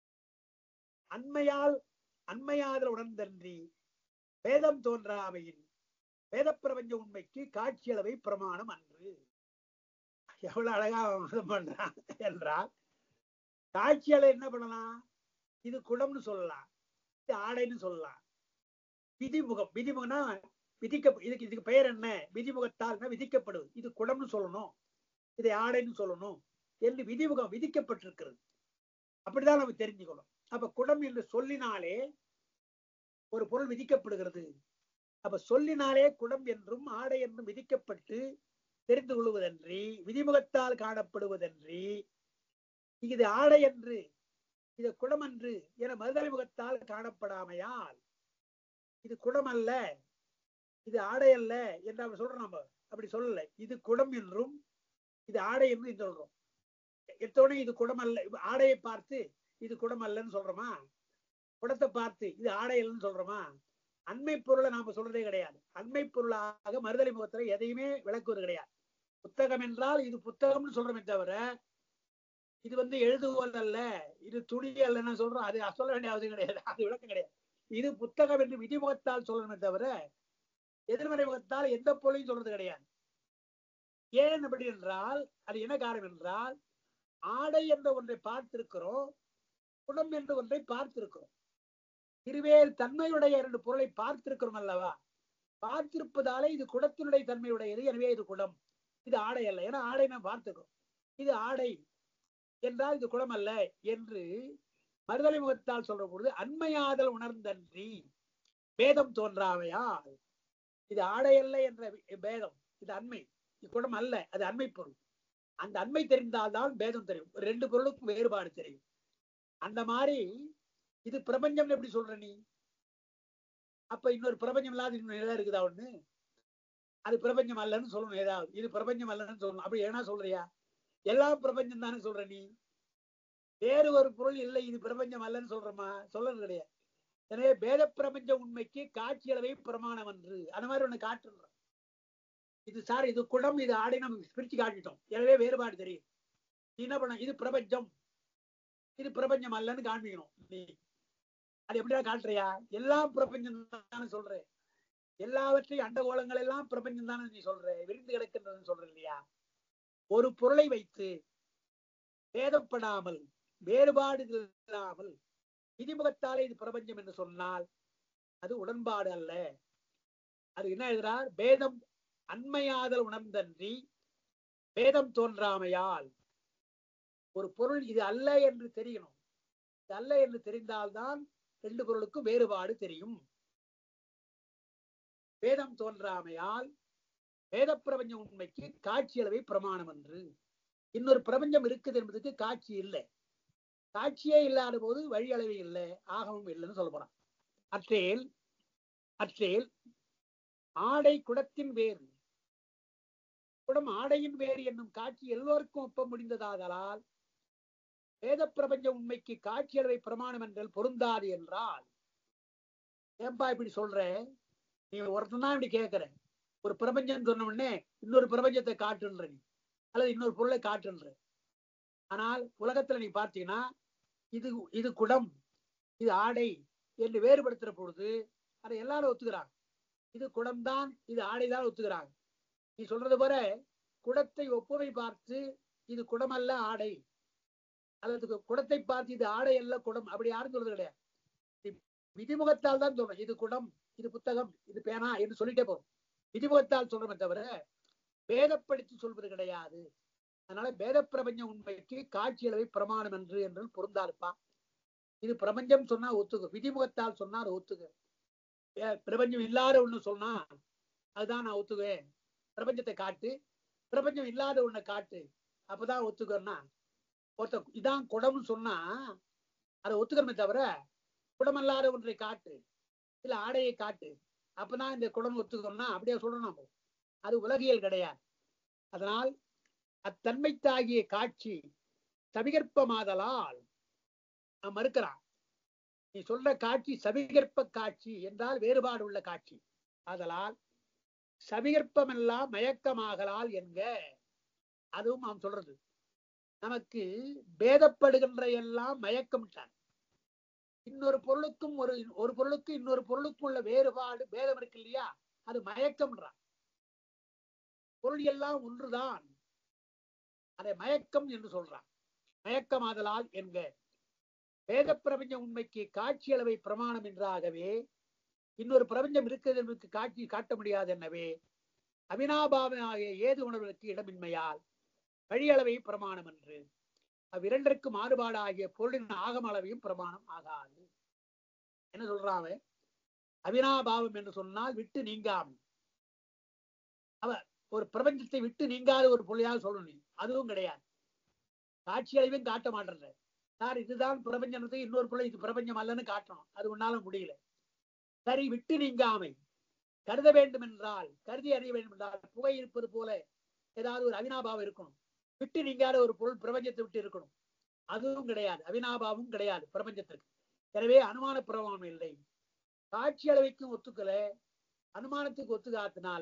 அண்மையால் அண்மையாதல் உணர்ந்தன்றி வேதம் தோன்றாமையின் வேத பிரபஞ்ச உண்மைக்கு காட்சி அளவை பிரமாணம் அன்று எவ்வளவு அழகா அவன் வாதம் பண்றான் என்றால் காட்சி அளவை என்ன பண்ணலாம் இது குடம்னு சொல்லலாம் இது ஆடைன்னு சொல்லலாம் விதிமுகம் விதிமுகம்னா விதிக்க இதுக்கு இதுக்கு பெயர் என்ன விதிமுகத்தால் விதிக்கப்படுவது இது குடம்னு சொல்லணும் இதை ஆடைன்னு சொல்லணும் என்று விதிமுகம் விதிக்கப்பட்டிருக்கிறது அப்படிதான் நம்ம தெரிஞ்சுக்கணும் அப்ப குடம் என்று சொல்லினாலே ஒரு பொருள் விதிக்கப்படுகிறது அப்ப சொல்லினாலே குடம் என்றும் ஆடை என்றும் விதிக்கப்பட்டு தெரிந்து கொள்வதன்றி விதிமுகத்தால் காணப்படுவதன்றி இது ஆடை என்று இது குடம் அன்று என மறுதலை முகத்தால் காணப்படாமையால் இது குடம் அல்ல இது ஆடை அல்ல என்று அவன் சொல்றோம் நம்ம அப்படி சொல்லல இது குடம் என்றும் இது ஆடை என்றும் சொல்றோம் எத்தோடனே இது குடம் அல்ல இப்ப ஆடையை பார்த்து இது குடம் அல்லன்னு சொல்றோமா குடத்தை பார்த்து இது ஆடை இல்லைன்னு சொல்றோமா அண்மை பொருளை நாம சொல்றதே கிடையாது அண்மை பொருளாக மறுதலை முகத்துல எதையுமே விளக்குவது கிடையாது புத்தகம் என்றால் இது புத்தகம்னு சொல்றோமே தவிர இது வந்து எழுதுகோல் அல்ல இது துணி அல்லன்னு சொல்றோம் அது சொல்ல வேண்டிய அவசியம் கிடையாது அது விளக்கம் கிடையாது இது புத்தகம் என்று விதிமுகத்தால் சொல்லணுமே தவிர எதிர்மறை முகத்தால் எந்த பொருளையும் சொல்றது கிடையாது ஏன் அப்படி என்றால் அது என்ன காரணம் என்றால் ஆடை என்ற ஒன்றை பார்த்திருக்கிறோம் குடம் என்ற ஒன்றை பார்த்திருக்கிறோம் இருவேறு தன்மையுடைய இரண்டு பொருளை பார்த்திருக்கிறோம் அல்லவா பார்த்திருப்பதாலே இது குடத்தினுடைய தன்மையுடையது எனவே இது குடம் இது ஆடை அல்ல ஏன்னா ஆடை நாம் பார்த்துக்கிறோம் இது ஆடை என்றால் இது குடம் அல்ல என்று மறுதலை முகத்தால் சொல்ற பொழுது அண்மையாதல் உணர்ந்தன்றி பேதம் தோன்றாமையால் இது ஆடை அல்ல என்ற வி- பேதம் இது அண்மை இது குடம் அல்ல அது அண்மை பொருள் அந்த அண்மை தெரிந்தால்தான் பேதம் தெரியும் ரெண்டு பொருளுக்கும் வேறுபாடு தெரியும் அந்த மாதிரி இது பிரபஞ்சம் எப்படி சொல்ற நீ அப்ப இன்னொரு பிரபஞ்சம் இல்லாத இன்னொரு ஏதாவது இருக்குதா ஒண்ணு அது பிரபஞ்சம் அல்லன்னு சொல்லணும் ஏதாவது இது பிரபஞ்சம் அல்லன்னு சொல்லணும் அப்படி என்ன சொல்றியா எல்லாம் பிரபஞ்சம் தானே சொல்ற நீ வேறு ஒரு பொருள் இல்லை இது பிரபஞ்சம் அல்லன்னு சொல்றோமா சொல்றது கிடையாது எனவே பேத பிரபஞ்ச உண்மைக்கு காட்சி அளவை பிரமாணம் என்று அந்த மாதிரி ஒண்ணு காட்டுறோம் இது சார் இது குடம் இது ஆடை நம்ம பிரிச்சு காட்டிட்டோம் எனவே வேறுபாடு தெரியும் நீ என்ன பண்ண இது பிரபஞ்சம் இது பிரபஞ்சம் அல்லன்னு காண்பிக்கணும் நீ அது எப்படியா காட்டுறியா எல்லாம் பிரபஞ்சம் தானே சொல்றேன் எல்லாவற்றையும் அண்டகோளங்கள் எல்லாம் பிரபஞ்சம் தானே நீ சொல்ற விரிந்து கிடக்கின்றதுன்னு சொல்ற இல்லையா ஒரு பொருளை வைத்து வேதப்படாமல் வேறுபாடு இல்லாமல் விதிமுகத்தாலே இது பிரபஞ்சம் என்று சொன்னால் அது உடன்பாடு அல்ல அது என்ன எழுதுறார் பேதம் அண்மையாதல் உணர்ந்தன்றி பேதம் தோன்றாமையால் ஒரு பொருள் இது அல்ல என்று தெரியணும் இது அல்ல என்று தெரிந்தால்தான் ரெண்டு பொருளுக்கும் வேறுபாடு தெரியும் வேதம் தோன்றாமையால் வேத பிரபஞ்ச உண்மைக்கு காட்சி அளவை பிரமாணம் என்று இன்னொரு பிரபஞ்சம் இருக்குது என்பதுக்கு காட்சி இல்லை காட்சியே இல்லாத போது வழி அளவு இல்லை ஆகவும் இல்லைன்னு சொல்ல போறான் அற்றேல் அற்றேல் ஆடை குடத்தின் வேறு குடம் ஆடையின் வேறு என்னும் காட்சி எல்லோருக்கும் ஒப்ப முடிந்ததாதலால் வேத பிரபஞ்ச உண்மைக்கு காட்சி அளவை பிரமாணம் என்றால் பொருந்தாது என்றால் ஏன்பா இப்படி சொல்ற நீ ஒருத்தன் தான் இப்படி கேட்கிற ஒரு பிரபஞ்சம் சொன்ன உடனே இன்னொரு பிரபஞ்சத்தை காட்டுன்ற நீ அல்லது இன்னொரு பொருளை காட்டுன்ற ஆனால் உலகத்துல நீ பார்த்தீங்கன்னா இது இது குடம் இது ஆடை என்று வேறுபடுத்துற பொழுது அதை எல்லாரும் ஒத்துக்கிறாங்க இது குடம்தான் இது ஆடைதான் ஒத்துக்கிறாங்க நீ சொல்றது போல குடத்தை ஒப்புமை பார்த்து இது குடம் அல்ல ஆடை அல்லது குடத்தை பார்த்து இது ஆடை அல்ல குடம் அப்படி யாரும் சொல்றது கிடையாது இது விதிமுகத்தால் தான் சொல்றோம் இது குடம் இது புத்தகம் இது பேனா என்று சொல்லிட்டே போறோம் விதிமுகத்தால் சொல்றோமே தவிர பேதப்படுத்தி சொல்வது கிடையாது அதனால பேத பிரபஞ்ச உண்மைக்கு காட்சி அளவை பிரமாணம் என்று என்று பொருந்தாருப்பா இது பிரபஞ்சம் சொன்னா ஒத்துக்கு விதிமுகத்தால் சொன்னார் ஒத்துக்கு ஏ, பிரபஞ்சம் இல்லாத ஒண்ணு சொன்னா அதுதான் நான் ஒத்துக்குவேன் பிரபஞ்சத்தை காட்டு பிரபஞ்சம் இல்லாத ஒண்ணை காட்டு அப்பதான் ஒத்துக்கன்னா ஒருத்த இதான் குடம்னு சொன்னா அதை ஒத்துக்கிறமே தவிர குடமல்லாத ஒன்றை காட்டு இல்ல ஆடையை காட்டு அப்பதான் இந்த குடம் ஒத்துக்கணும்னா அப்படியே சொல்லணும் நம்ம அது உலகியல் கிடையாது அதனால் அத்தன்மைத்தாகிய காட்சி சவிகற்பமாதலால் நான் மறுக்கிறான் நீ சொல்ற காட்சி சவிகற்ப காட்சி என்றால் வேறுபாடு உள்ள காட்சி ஆதலால் சவிகற்பமெல்லாம் மயக்கமாகலால் என்க அதுவும் நாம் சொல்றது நமக்கு பேதப்படுகின்ற எல்லாம் மயக்கம்ட்டான் இன்னொரு பொருளுக்கும் ஒரு ஒரு பொருளுக்கு இன்னொரு பொருளுக்கும் உள்ள வேறுபாடு பேதம் இருக்கு இல்லையா அது மயக்கம்ன்றான் பொருள் எல்லாம் ஒன்றுதான் அதை மயக்கம் என்று சொல்றான் மயக்கமாதலால் என்க வேத பிரபஞ்ச உண்மைக்கு காட்சி அளவை பிரமாணம் என்றாகவே இன்னொரு பிரபஞ்சம் இருக்கிறது என்பதற்கு காட்சி காட்ட முடியாது என்னவே அவினாபாவனாகிய ஏது உணர்வுக்கு இடமின்மையால் வழியளவை பிரமாணம் என்று அவ்விரண்டிற்கு மாறுபாடு ஆகிய பொருளின் ஆகம அளவையும் பிரமாணம் ஆகாது என்ன சொல்றான் அவன் அவினாபாவம் என்று சொன்னால் விட்டு நீங்காம அவ ஒரு பிரபஞ்சத்தை விட்டு நீங்காத ஒரு பொருளையாக சொல்லணும் நீ அதுவும் கிடையாது காட்சி அளவையும் காட்ட மாட்டேன்ற சார் இதுதான் பிரபஞ்சத்தை இன்னொரு பொருளை இது பிரபஞ்சம் அல்லன்னு காட்டணும் அது உன்னால முடியல சரி விட்டு நீங்காமை கருத வேண்டும் என்றால் கருதி அறிய வேண்டும் என்றால் புகை இருப்பது போல ஏதாவது ஒரு அவினாபாவம் இருக்கணும் விட்டு நீங்காத ஒரு பொருள் பிரபஞ்சத்தை விட்டு இருக்கணும் அதுவும் கிடையாது அவினாபாவும் கிடையாது பிரபஞ்சத்திற்கு எனவே அனுமான பிரமாணம் இல்லை காட்சி அளவைக்கும் ஒத்துக்கல அனுமானத்துக்கு ஒத்துக்காத்தினால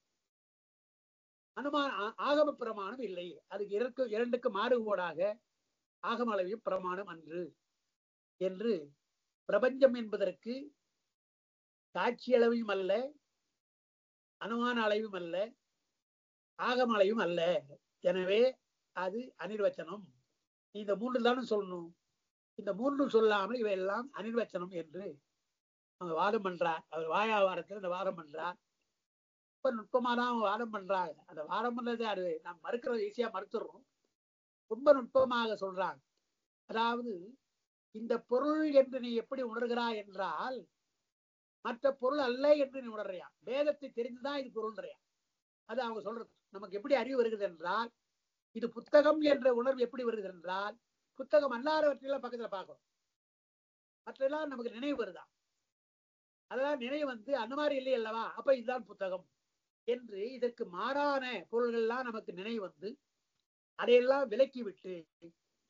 அனுமான ஆ- ஆகம பிரமாணம் இல்லை அதுக்கு இரண்டு இரண்டுக்கு மாறுபாடாக ஆகம அளவையும் பிரமாணம் அன்று என்று பிரபஞ்சம் என்பதற்கு காட்சி அளவையும் அல்ல அனுமான அளவும் அல்ல ஆகம அளவும் அல்ல எனவே அது அனிர்வச்சனம் நீ இந்த மூன்று தானே சொல்லணும் இந்த மூன்று சொல்லாமல் இவையெல்லாம் அனிர்வச்சனம் என்று அவங்க வாதம் பண்றார் அவர் வாயாவாரத்தில் இந்த வாதம் பண்றார் ரொம்ப நுட்பமா தான் அவங்க வாதம் பண்றாங்க அந்த வாதம் பண்றது அது நாம் மறுக்கிறது ஈஸியா மறுத்துடுறோம் ரொம்ப நுட்பமாக சொல்றாங்க அதாவது இந்த பொருள் என்று நீ எப்படி உணர்கிறாய் என்றால் மற்ற பொருள் அல்ல என்று நீ உணர்றியா வேதத்தை தெரிந்துதான் இது பொருள்றியா அது அவங்க சொல்றது நமக்கு எப்படி அறிவு வருகிறது என்றால் இது புத்தகம் என்ற உணர்வு எப்படி வருகிறது என்றால் புத்தகம் அல்லாதவற்றையெல்லாம் பக்கத்துல பார்க்கணும் மற்றெல்லாம் நமக்கு நினைவு வருதா அதெல்லாம் நினைவு வந்து அந்த மாதிரி இல்லை அல்லவா அப்ப இதுதான் புத்தகம் என்று இதற்கு மாறான பொருள்கள்லாம் நமக்கு நினைவு வந்து அதையெல்லாம் விலக்கி விட்டு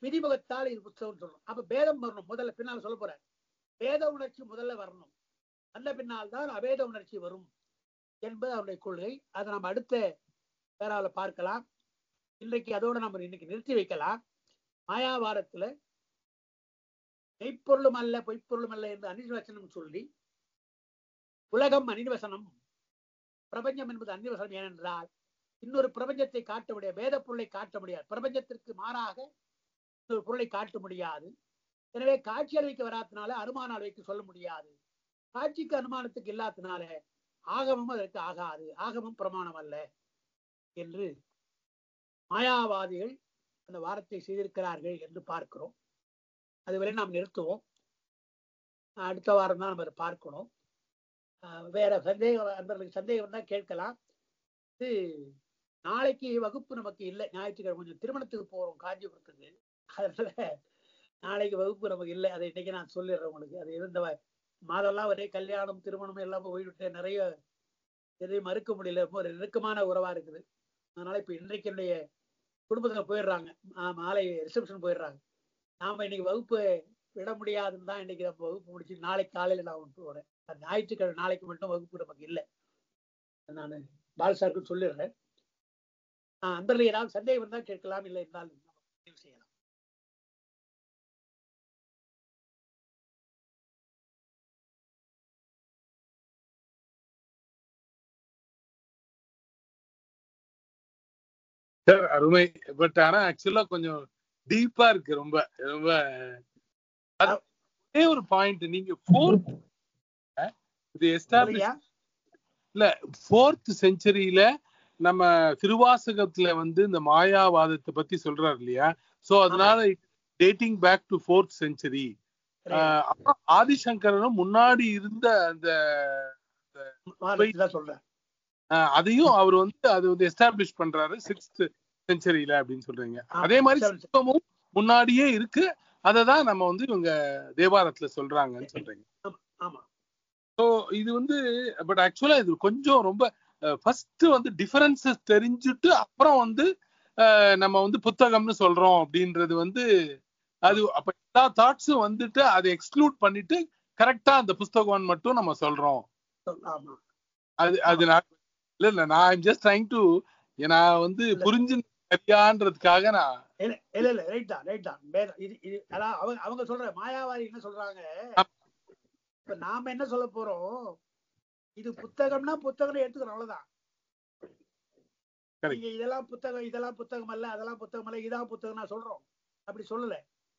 விதிமுகத்தால் இது புத்தகம் சொல்லணும் அப்ப பேதம் வரணும் முதல்ல பின்னால் சொல்ல போறேன் பேத உணர்ச்சி முதல்ல வரணும் அந்த பின்னால் தான் அபேத உணர்ச்சி வரும் என்பது அவருடைய கொள்கை அதை நம்ம அடுத்த பேரால பார்க்கலாம் இன்றைக்கு அதோட நம்ம இன்னைக்கு நிறுத்தி வைக்கலாம் மாயாவாரத்துல மெய்ப்பொருளும் அல்ல பொய்ப்பொருளும் அல்ல என்று அனிர்வசனம் சொல்லி உலகம் அனிர்வசனம் பிரபஞ்சம் என்பது அனிர்வசனம் ஏனென்றால் இன்னொரு பிரபஞ்சத்தை காட்ட முடியாது வேத பொருளை காட்ட முடியாது பிரபஞ்சத்திற்கு மாறாக இன்னொரு பொருளை காட்ட முடியாது எனவே காட்சி அளவைக்கு வராதனால அனுமான அளவைக்கு சொல்ல முடியாது காட்சிக்கு அனுமானத்துக்கு இல்லாதனால ஆகமம் அதற்கு ஆகாது ஆகமம் பிரமாணம் அல்ல என்று மாயாவாதிகள் அந்த வாரத்தை செய்திருக்கிறார்கள் என்று பார்க்கிறோம் அதுவரை நாம் நிறுத்துவோம் அடுத்த வாரம் தான் நம்ம அதை பார்க்கணும் ஆஹ் வேற சந்தேகம் அன்பர்களுக்கு சந்தேகம் தான் கேட்கலாம் இது நாளைக்கு வகுப்பு நமக்கு இல்லை ஞாயிற்றுக்கிழமை கொஞ்சம் திருமணத்துக்கு போறோம் காஞ்சிபுரத்துக்கு அதனால நாளைக்கு வகுப்பு நமக்கு இல்லை அதை இன்னைக்கு நான் சொல்லிடுறேன் உங்களுக்கு அது இருந்த மாதெல்லாம் ஒரே கல்யாணம் திருமணம் எல்லாம் போய்விட்டு நிறைய எதையும் மறுக்க முடியல ரொம்ப ஒரு நெருக்கமான உறவா இருக்குது அதனால இப்ப இன்றைக்கு என்னுடைய குடும்பத்துல போயிடுறாங்க ஆஹ் மாலை ரிசப்ஷன் போயிடுறாங்க நாம இன்னைக்கு வகுப்பு விட முடியாதுன்னு தான் இன்னைக்கு நம்ம வகுப்பு முடிச்சு நாளைக்கு காலையில நான் போறேன் ஞாயிற்றுக்கிழமை நாளைக்கு மட்டும் வகுப்பு நமக்கு இல்லை நான் பாலசாருக்கு சொல்லிடுறேன் ஆஹ் அன்பர்கள் ஏதாவது சந்தேகம் இருந்தால் கேட்கலாம் இல்லை என்றால் நம்ம முடிவு செய்யலாம் சார் அருமை பட் ஆனா ஆக்சுவலா கொஞ்சம் டீப்பா இருக்கு ரொம்ப ரொம்ப அது ஒரே ஒரு பாயிண்ட் நீங்க ஃபோர்த் இது எஸ்டாப்ளிஷ் சரியா? இல்ல ஃபோர்த் செஞ்சுரியில நம்ம திருவாசகத்துல வந்து இந்த மாயாவாதத்தை பத்தி சொல்றாரு இல்லையா சோ அதனால dating back to fourth century ஆதிசங்கரனும் முன்னாடி இருந்த அந்த வாரத்துக்கு தான் சொல்றேன் ஆஹ் அதையும் அவர் வந்து அது வந்து எஸ்டாப்ளிஷ் பண்றாரு சிக்ஸ்த் செஞ்சுரியில அப்படின்னு சொல்றீங்க ஆமா, அதே மாதிரி seventh. சிற்பமும் முன்னாடியே இருக்கு அதை தான் நம்ம வந்து இவங்க தேவாரத்துல சொல்றாங்கன்னு சொல்றீங்க ஆமா ஸோ இது வந்து பட் ஆக்சுவலா இது கொஞ்சம் ரொம்ப ஃபர்ஸ்ட் வந்து டிஃபரன்சஸ் தெரிஞ்சுட்டு அப்புறம் வந்து அஹ், நம்ம வந்து புத்தகம்னு சொல்றோம் அப்படின்றது வந்து அது அப்ப எல்லா தாட்ஸும் வந்துட்டு அதை எக்ஸ்க்ளூட் பண்ணிட்டு கரெக்டா அந்த புஸ்தகம் மட்டும் நம்ம சொல்றோம் சொல்- ஆமா அது அது நான் இல்ல இல்ல நான் ஐம் ஜஸ்ட் ட்ரைங் டு நான் வந்து இல்ல. புரிஞ்சு சரியான்றதுக்காக நான் இல்ல இல்ல இல்ல ரைட் தான் ரைட் தான் பேதம் இது இது அதான் அவங்க அவங்க சொல்ற மாயாவாதி என்ன சொல்றாங்க இப்ப நாம என்ன சொல்ல போறோம் இது புத்தகம்னா புத்தகம் எடுத்துக்கிறோம் அவ்வளவுதான் Correct. நீங்க இதெல்லாம் புத்தகம் இதெல்லாம் புத்தகம் அல்ல அதெல்லாம் புத்தகம் அல்ல இதான் புத்தகம் நான் சொல்றோம் அப்படி சொல்லல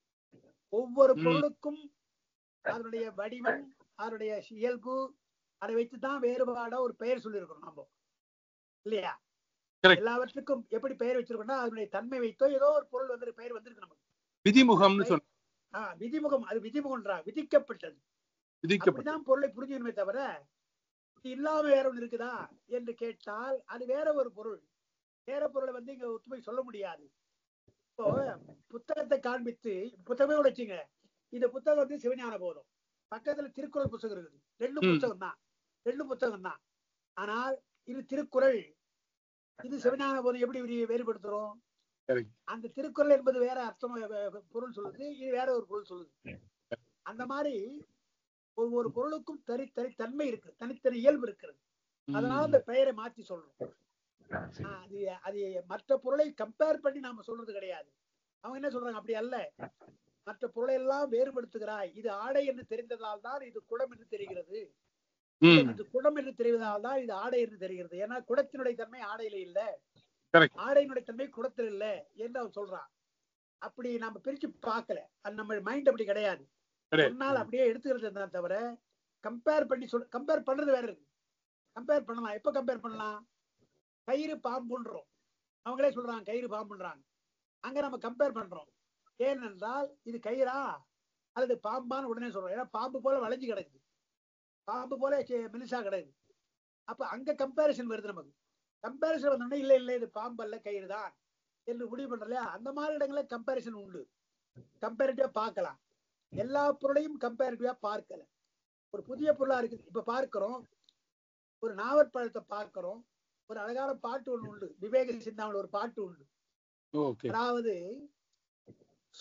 ஒவ்வொரு ம். பொருளுக்கும் அதனுடைய வடிவம் அதனுடைய இயல்பு அதை வைத்துதான் வேறுபாடா ஒரு பெயர் சொல்லியிருக்கோம் நாம இல்லையா Correct. எல்லாவற்றுக்கும் எப்படி பெயர் வச்சிருக்கோம்னா அதனுடைய தன்மை வைத்தோ ஏதோ ஒரு பொருள் வந்து பெயர் வந்திருக்கு நமக்கு விதிமுகம்னு சொன்ன ஆஹ் விதிமுகம் அது விதிமுகம்ன்றா விதிக்கப்பட்டது விதிக்கப்பட்ட அப்படிதான் பொருளை புரிஞ்சுக்கணுமே தவிர இது இல்லாம வேற ஒண்ணு இருக்குதா என்று கேட்டால் அது வேற ஒரு பொருள் வேற பொருளை வந்து இங்க ஒத்துமை சொல்ல முடியாது இப்போ புத்தகத்தை காண்பித்து புத்தகமே கூட வச்சுங்க இந்த புத்தகம் வந்து சிவஞான போதும் பக்கத்துல திருக்குறள் புத்தகம் இருக்குது ரெண்டு ம். புத்தகம் தான் ரெண்டு புத்தகம் தான் ஆனால் இது திருக்குறள் இது சிவஞான போதும் எப்படி வே- வேறுபடுத்துறோம் Correct. அந்த திருக்குறள் என்பது வேற அர்த்தம் வே- வே- பொருள் சொல்லுது இது வேற ஒரு பொருள் சொல்லுது அந்த மாதிரி ஒவ்வொரு பொருளுக்கும் தனி தனி தன்மை இருக்கு தனித்தனி இயல்பு இருக்கிறது அதனால அந்த பெயரை மாத்தி சொல்றோம் ஆஹ் அது அது மற்ற பொருளை கம்பேர் பண்ணி நாம சொல்றது கிடையாது அவங்க என்ன சொல்றாங்க அப்படி அல்ல மற்ற பொருளை எல்லாம் வேறுபடுத்துகிறாய் இது ஆடை என்று தெரிந்ததால் தான் இது குடம் என்று தெரிகிறது ம் இது குடம் என்று தெரிவதால் தான் இது ஆடை என்று தெரிகிறது ஏன்னா குடத்தினுடைய தன்மை ஆடையில இல்ல Correct. ஆடையினுடைய தன்மை குடத்தில் இல்ல என்று அவன் சொல்றான் அப்படி நம்ம பிரிச்சு பார்க்கல அது நம்ம மைண்ட் அப்படி கிடையாது கிடையாது. ஒரு நாள் அப்படியே எடுத்துக்கிறது தான் தவிர கம்பேர் பண்ணி சொல் கம்பேர் பண்றது வேற இருக்கு கம்பேர் பண்ணலாம் எப்ப கம்பேர் பண்ணலாம் கயிறு பாம்புன்றோம் அவங்களே சொல்றாங்க கயிறு பாம்புன்றாங்க அங்க நம்ம கம்பேர் பண்றோம் ஏனென்றால் இது கயிறா அல்லது பாம்பான்னு உடனே சொல்றோம் ஏன்னா பாம்பு போல வளைஞ்சு கிடக்குது பாம்பு போல செ- மெலிசா கிடக்குது அப்ப அங்க கம்பேரிசன் வருது நமக்கு கம்பேரிசன் வந்தோடனே இல்ல இல்ல இது பாம்பு அல்ல கயிறு தான் என்று முடிவு பண்றோம் இல்லையா அந்த மாதிரி இடங்கள்ல கம்பேரிசன் உண்டு கம்பேரிட்டிவா பார்க்கலாம் எல்லா பொருளையும் கம்பேரிட்டிவா பார்க்கல ஒரு புதிய பொருளா இருக்குது இப்ப பார்க்கிறோம் ஒரு நாவற்பழத்தை பார்க்கிறோம் ஒரு அழகான பாட்டு ஒண்ணு உண்டு விவேக சிந்தாமணி ஒரு பாட்டு உண்டு ஓகே அதாவது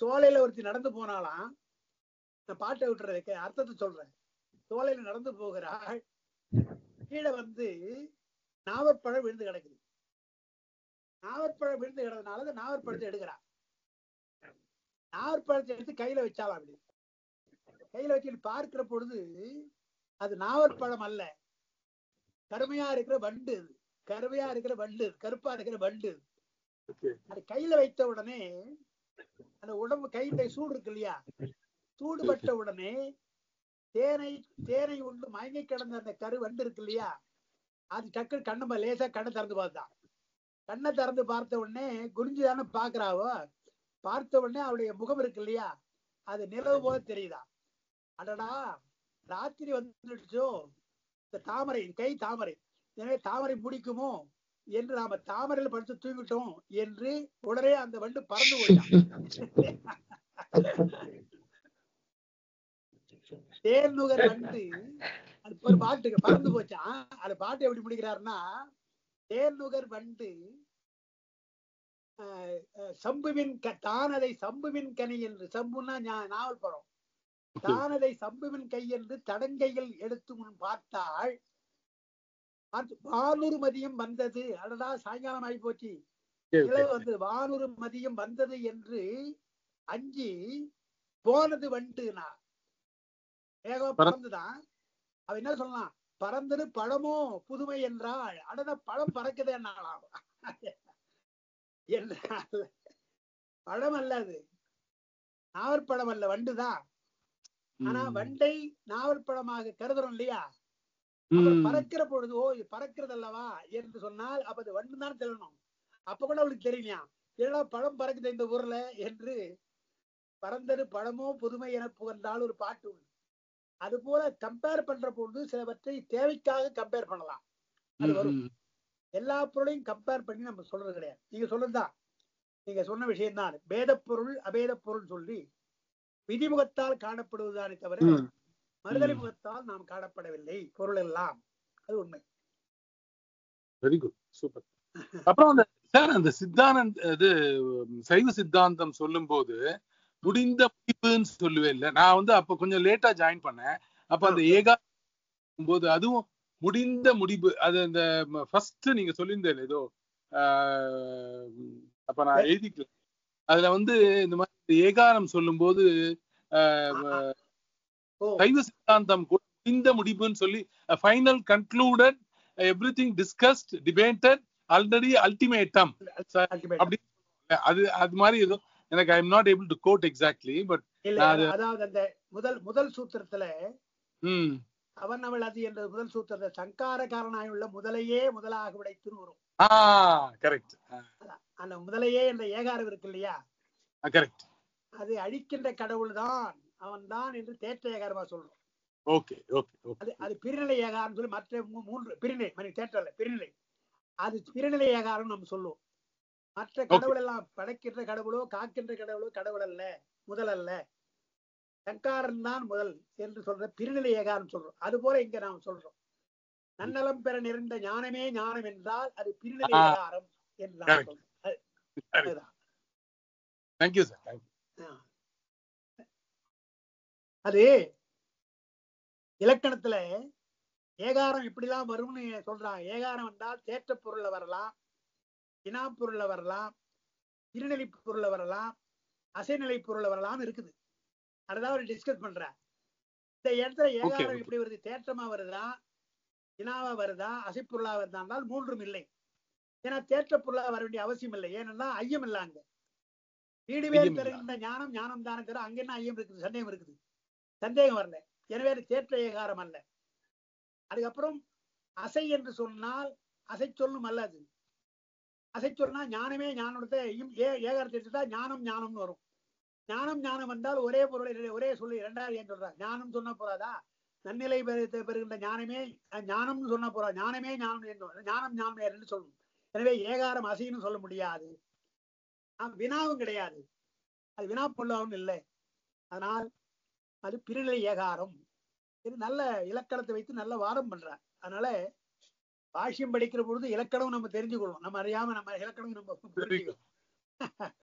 சோலையில ஒருத்தி நடந்து போனாலாம் நான் பாட்டை விட்டுறதுக்கு அர்த்தத்தை சொல்றேன் சோலையில நடந்து போகிறாள் கீழே வந்து நாவற்பழம் விழுந்து கிடக்குது நாவற்பழம் விழுந்து கிடந்தனால அந்த நாவற்பழத்தை எடுக்கிறா நாவற்பழத்தை எடுத்து கையில வச்சாலாம் அப்படி கையில வச்சுட்டு பார்க்கிற பொழுது அது நாவற்பழம் அல்ல கருமையா இருக்கிற வண்டு அது கருமையா இருக்கிற வண்டு அது. கருப்பா இருக்கிற வண்டு அது. Okay. அது கையில வைத்த உடனே அந்த உடம்பு கையில சூடு இருக்கு இல்லையா சூடு பட்ட உடனே தேனை தேனை உண்டு மயங்கி கிடந்த அந்த கரு வண்டு இருக்கு இல்லையா அது டக்கு கண்ணு லேசா கண்ணை திறந்து பார்த்தான் கண்ணை திறந்து பார்த்த உடனே குனிஞ்சு தானே பாக்குறாவோ பார்த்த உடனே அவளுடைய முகம் இருக்கு இல்லையா அது நிலவு போல தெரியுதா அடடா ராத்திரி வந்துடுச்சோ இந்த தாமரை கை தாமரை எனவே தாமரை முடிக்குமோ என்று நாம தாமரையில படுத்து தூங்கிட்டோம் என்று உடனே அந்த வண்டு பறந்து போயிட்டான் தேர்நுகர் வண்டு அது ஒரு பாட்டுக்கு பறந்து போச்சான் அது பாட்டு எப்படி முடிக்கிறாருன்னா தேர்நுகர் வண்டு ஆஹ், ஆஹ், சம்புவின் க தானதை சம்புவின் கனி என்று சம்புன்னா ஞா- நாவல் படம் தானதை சம்புவின் கை என்று தடங்கையில் எடுத்து முன் பார்த்தாள் பார்த்து வானூறு மதியம் வந்தது அடடா சாயங்காலம் ஆகி போச்சு Okay, நிலவு okay. வந்து வானூறு மதியம் வந்தது என்று அஞ்சி போனது வண்டுனா வேகமா பறந்து- பறந்துதான் அவ என்ன சொல்லலாம் பறந்தது பழமோ புதுமை என்றாள் அடட பழம் பறக்குதே என்னாலாம் என்றால் பழம் அல்ல அது நாவற்பழம் அல்ல வண்டுதான் ஆனா ம். வண்டை நாவற்பழமாக கருதுறோம் இல்லையா ம். அப்புறம் பறக்கிற பொழுது ஓ இது பறக்கிறது அல்லவா என்று சொன்னால் அப்ப அது வண்டு தான் சொல்லணும் அப்ப கூட அவளுக்கு தெரியலையா ஏன்னா பழம் பறக்குது இந்த ஊர்ல என்று பறந்தது பழமோ புதுமை என புகழ்ந்தால் ஒரு பாட்டு உண்டு அது போல கம்பேர் பண்ற பொழுது சிலவற்றை தேவைக்காக கம்பேர் பண்ணலாம் அது வரும் ம். எல்லா பொருளையும் கம்பேர் பண்ணி நம்ம சொல்றது கிடையாது நீங்க சொல்றதுதான் நீங்க சொன்ன விஷயம் தான் பேத பொருள் அபேத பொருள் சொல்லி விதிமுகத்தால் காணப்படுவதுதானே தவிர ம். மறுதலை ம். முகத்தால் நாம் காணப்படவில்லை பொருள் எல்லாம் அது உண்மை வெரி குட் சூப்பர் அப்புறம் அந்த சார் அந்த சித்தானந்த் இது உம், சைவ சித்தாந்தம் சொல்லும்போது முடிந்த முடிப்புன்னு சொல்லுவே இல்ல நான் வந்து அப்ப கொஞ்சம் லேட்டா ஜாயின் பண்ணேன் அப்ப அந்த ஏகா போது அதுவும் முடிந்த முடிவு அது அந்த ஃபர்ஸ்ட் நீங்க சொல்லியிருந்தேன் ஏதோ ஆஹ், அப்ப நான் எழுதிக்கல அதுல வந்து இந்த மாதிரி இந்த ஏகாரம் சொல்லும்போது ஆஹ், ஓ சைவ சித்தாந்தம் கூட முடிந்த முடிவுன்னு சொல்லி final concluded everything discussed debated already ultimatum ultimate. அப்படி அது அது மாதிரி ஏதோ எனக்கு I am not able to quote exactly but இல்ல அது- அதாவது அந்த முதல் முதல் சூத்திரத்துல ம் அவன் அவள் அது என்ற முதல் சூத்திரத்தை சங்காரகாரனாய் உள்ள முதலையே முதலாக விடைத்துன்னு வரும் ஆ கரெக்ட் அந்த முதலையே என்ற ஏகாரம் இருக்கு இல்லையா கரெக்ட் அது அழிக்கின்ற கடவுள் தான் அவன் தான் என்று தேற்ற ஏகாரமா சொல்றோம் ஓகே ஓகே ஓகே அது அது பிரிநிலை ஏகாரம் சொல்லி மற்ற மூ- மூன்று பிரிநிலை மணி தேற்றல பிரிநிலை அது பிரிநிலை ஏகாரம் நம்ம சொல்லுவோம் மற்ற கடவுள் எல்லாம் படைக்கின்ற கடவுளோ காக்கின்ற கடவுளோ கடவுள் அல்ல முதல் அல்ல சங்காரன் தான் முதல் என்று சொல்ற பிரிநிலை ஏகாரம் சொல்றோம் அது போல இங்க நாம் சொல்றோம் நன்னலம் பெற நிறைந்த ஞானமே ஞானம் என்றால் அது பிரிநிலை ஆ. ஏகாரம் என்று நாம் Correct. சொல்றோம் அது- சரி அதுதான். தேங்க்யூ சார் தேங்க்யூ ஆ. அது இலக்கணத்துல ஏகாரம் இப்படிலாம் வரும்னு சொல்றாங்க ஏகாரம் என்றால் தேற்ற பொருள்ல வரலாம் வினா பொருள்ல வரலாம் இருநிலை பொருள்ல வரலாம் அசைநிலை பொருள்ல வரலாம் இருக்குது அதுதான் அவர் டிஸ்கஸ் பண்றார் இந்த இடத்துல ஏகாரம் okay. எப்படி வருது தேற்றமா வருதா வினாவா வருதா அசைப்பொருளா வருதானால் மூன்றும் இல்லை ஏன்னா தேற்ற பொருளா வர வேண்டிய அவசியம் இல்லை ஏன்னா ஐயம் இல்லை அங்க வீடு ஐயம் வேறு இல்ல. தருகின்ற ஞானம் ஞானம் தானே தரும் அங்க என்ன ஐயம் இருக்குது சந்தேகம் இருக்குது சந்தேகம் வரல எனவே அது தேற்ற ஏகாரம் அல்ல அதுக்கப்புறம் அசை என்று சொன்னால் அசை சொல்லும் அல்ல அது அசை சொன்னா ஞானமே ஞானத்தை ஏகாரத்தை எடுத்துட்டா ஞானம் ஞானம்னு வரும் ஞானம் ஞானம் என்றால் ஒரே பொருளை இர- ஒரே சொல்லி இரண்டாவது ஏன் சொல்றாங்க ஞானம் சொன்னா போறாதா நன்னிலை பெறு- பெறுகின்ற ஞானமே அஹ், ஞானம்னு சொன்னா போறா ஞானமே ஞானம் என்று வரும். ஞானம் ஞானம் என்று சொல்லணும் எனவே ஏகாரம் அசைன்னு சொல்ல முடியாது ஆஹ், வினாவும் கிடையாது அது வினா பொருளாவும் இல்லை அதனால் அது பிரிநிலை ஏகாரம் இது நல்ல இலக்கணத்தை வைத்து நல்ல வாதம் பண்றார் அதனால பாஷ்யம் படிக்கிற பொழுது இலக்கணம் நம்ம தெரிஞ்சுக்கொள்ளும் நம்ம அறியாம நம்ம இலக்கணம் நம்ம புரிஞ்சுக்கணும்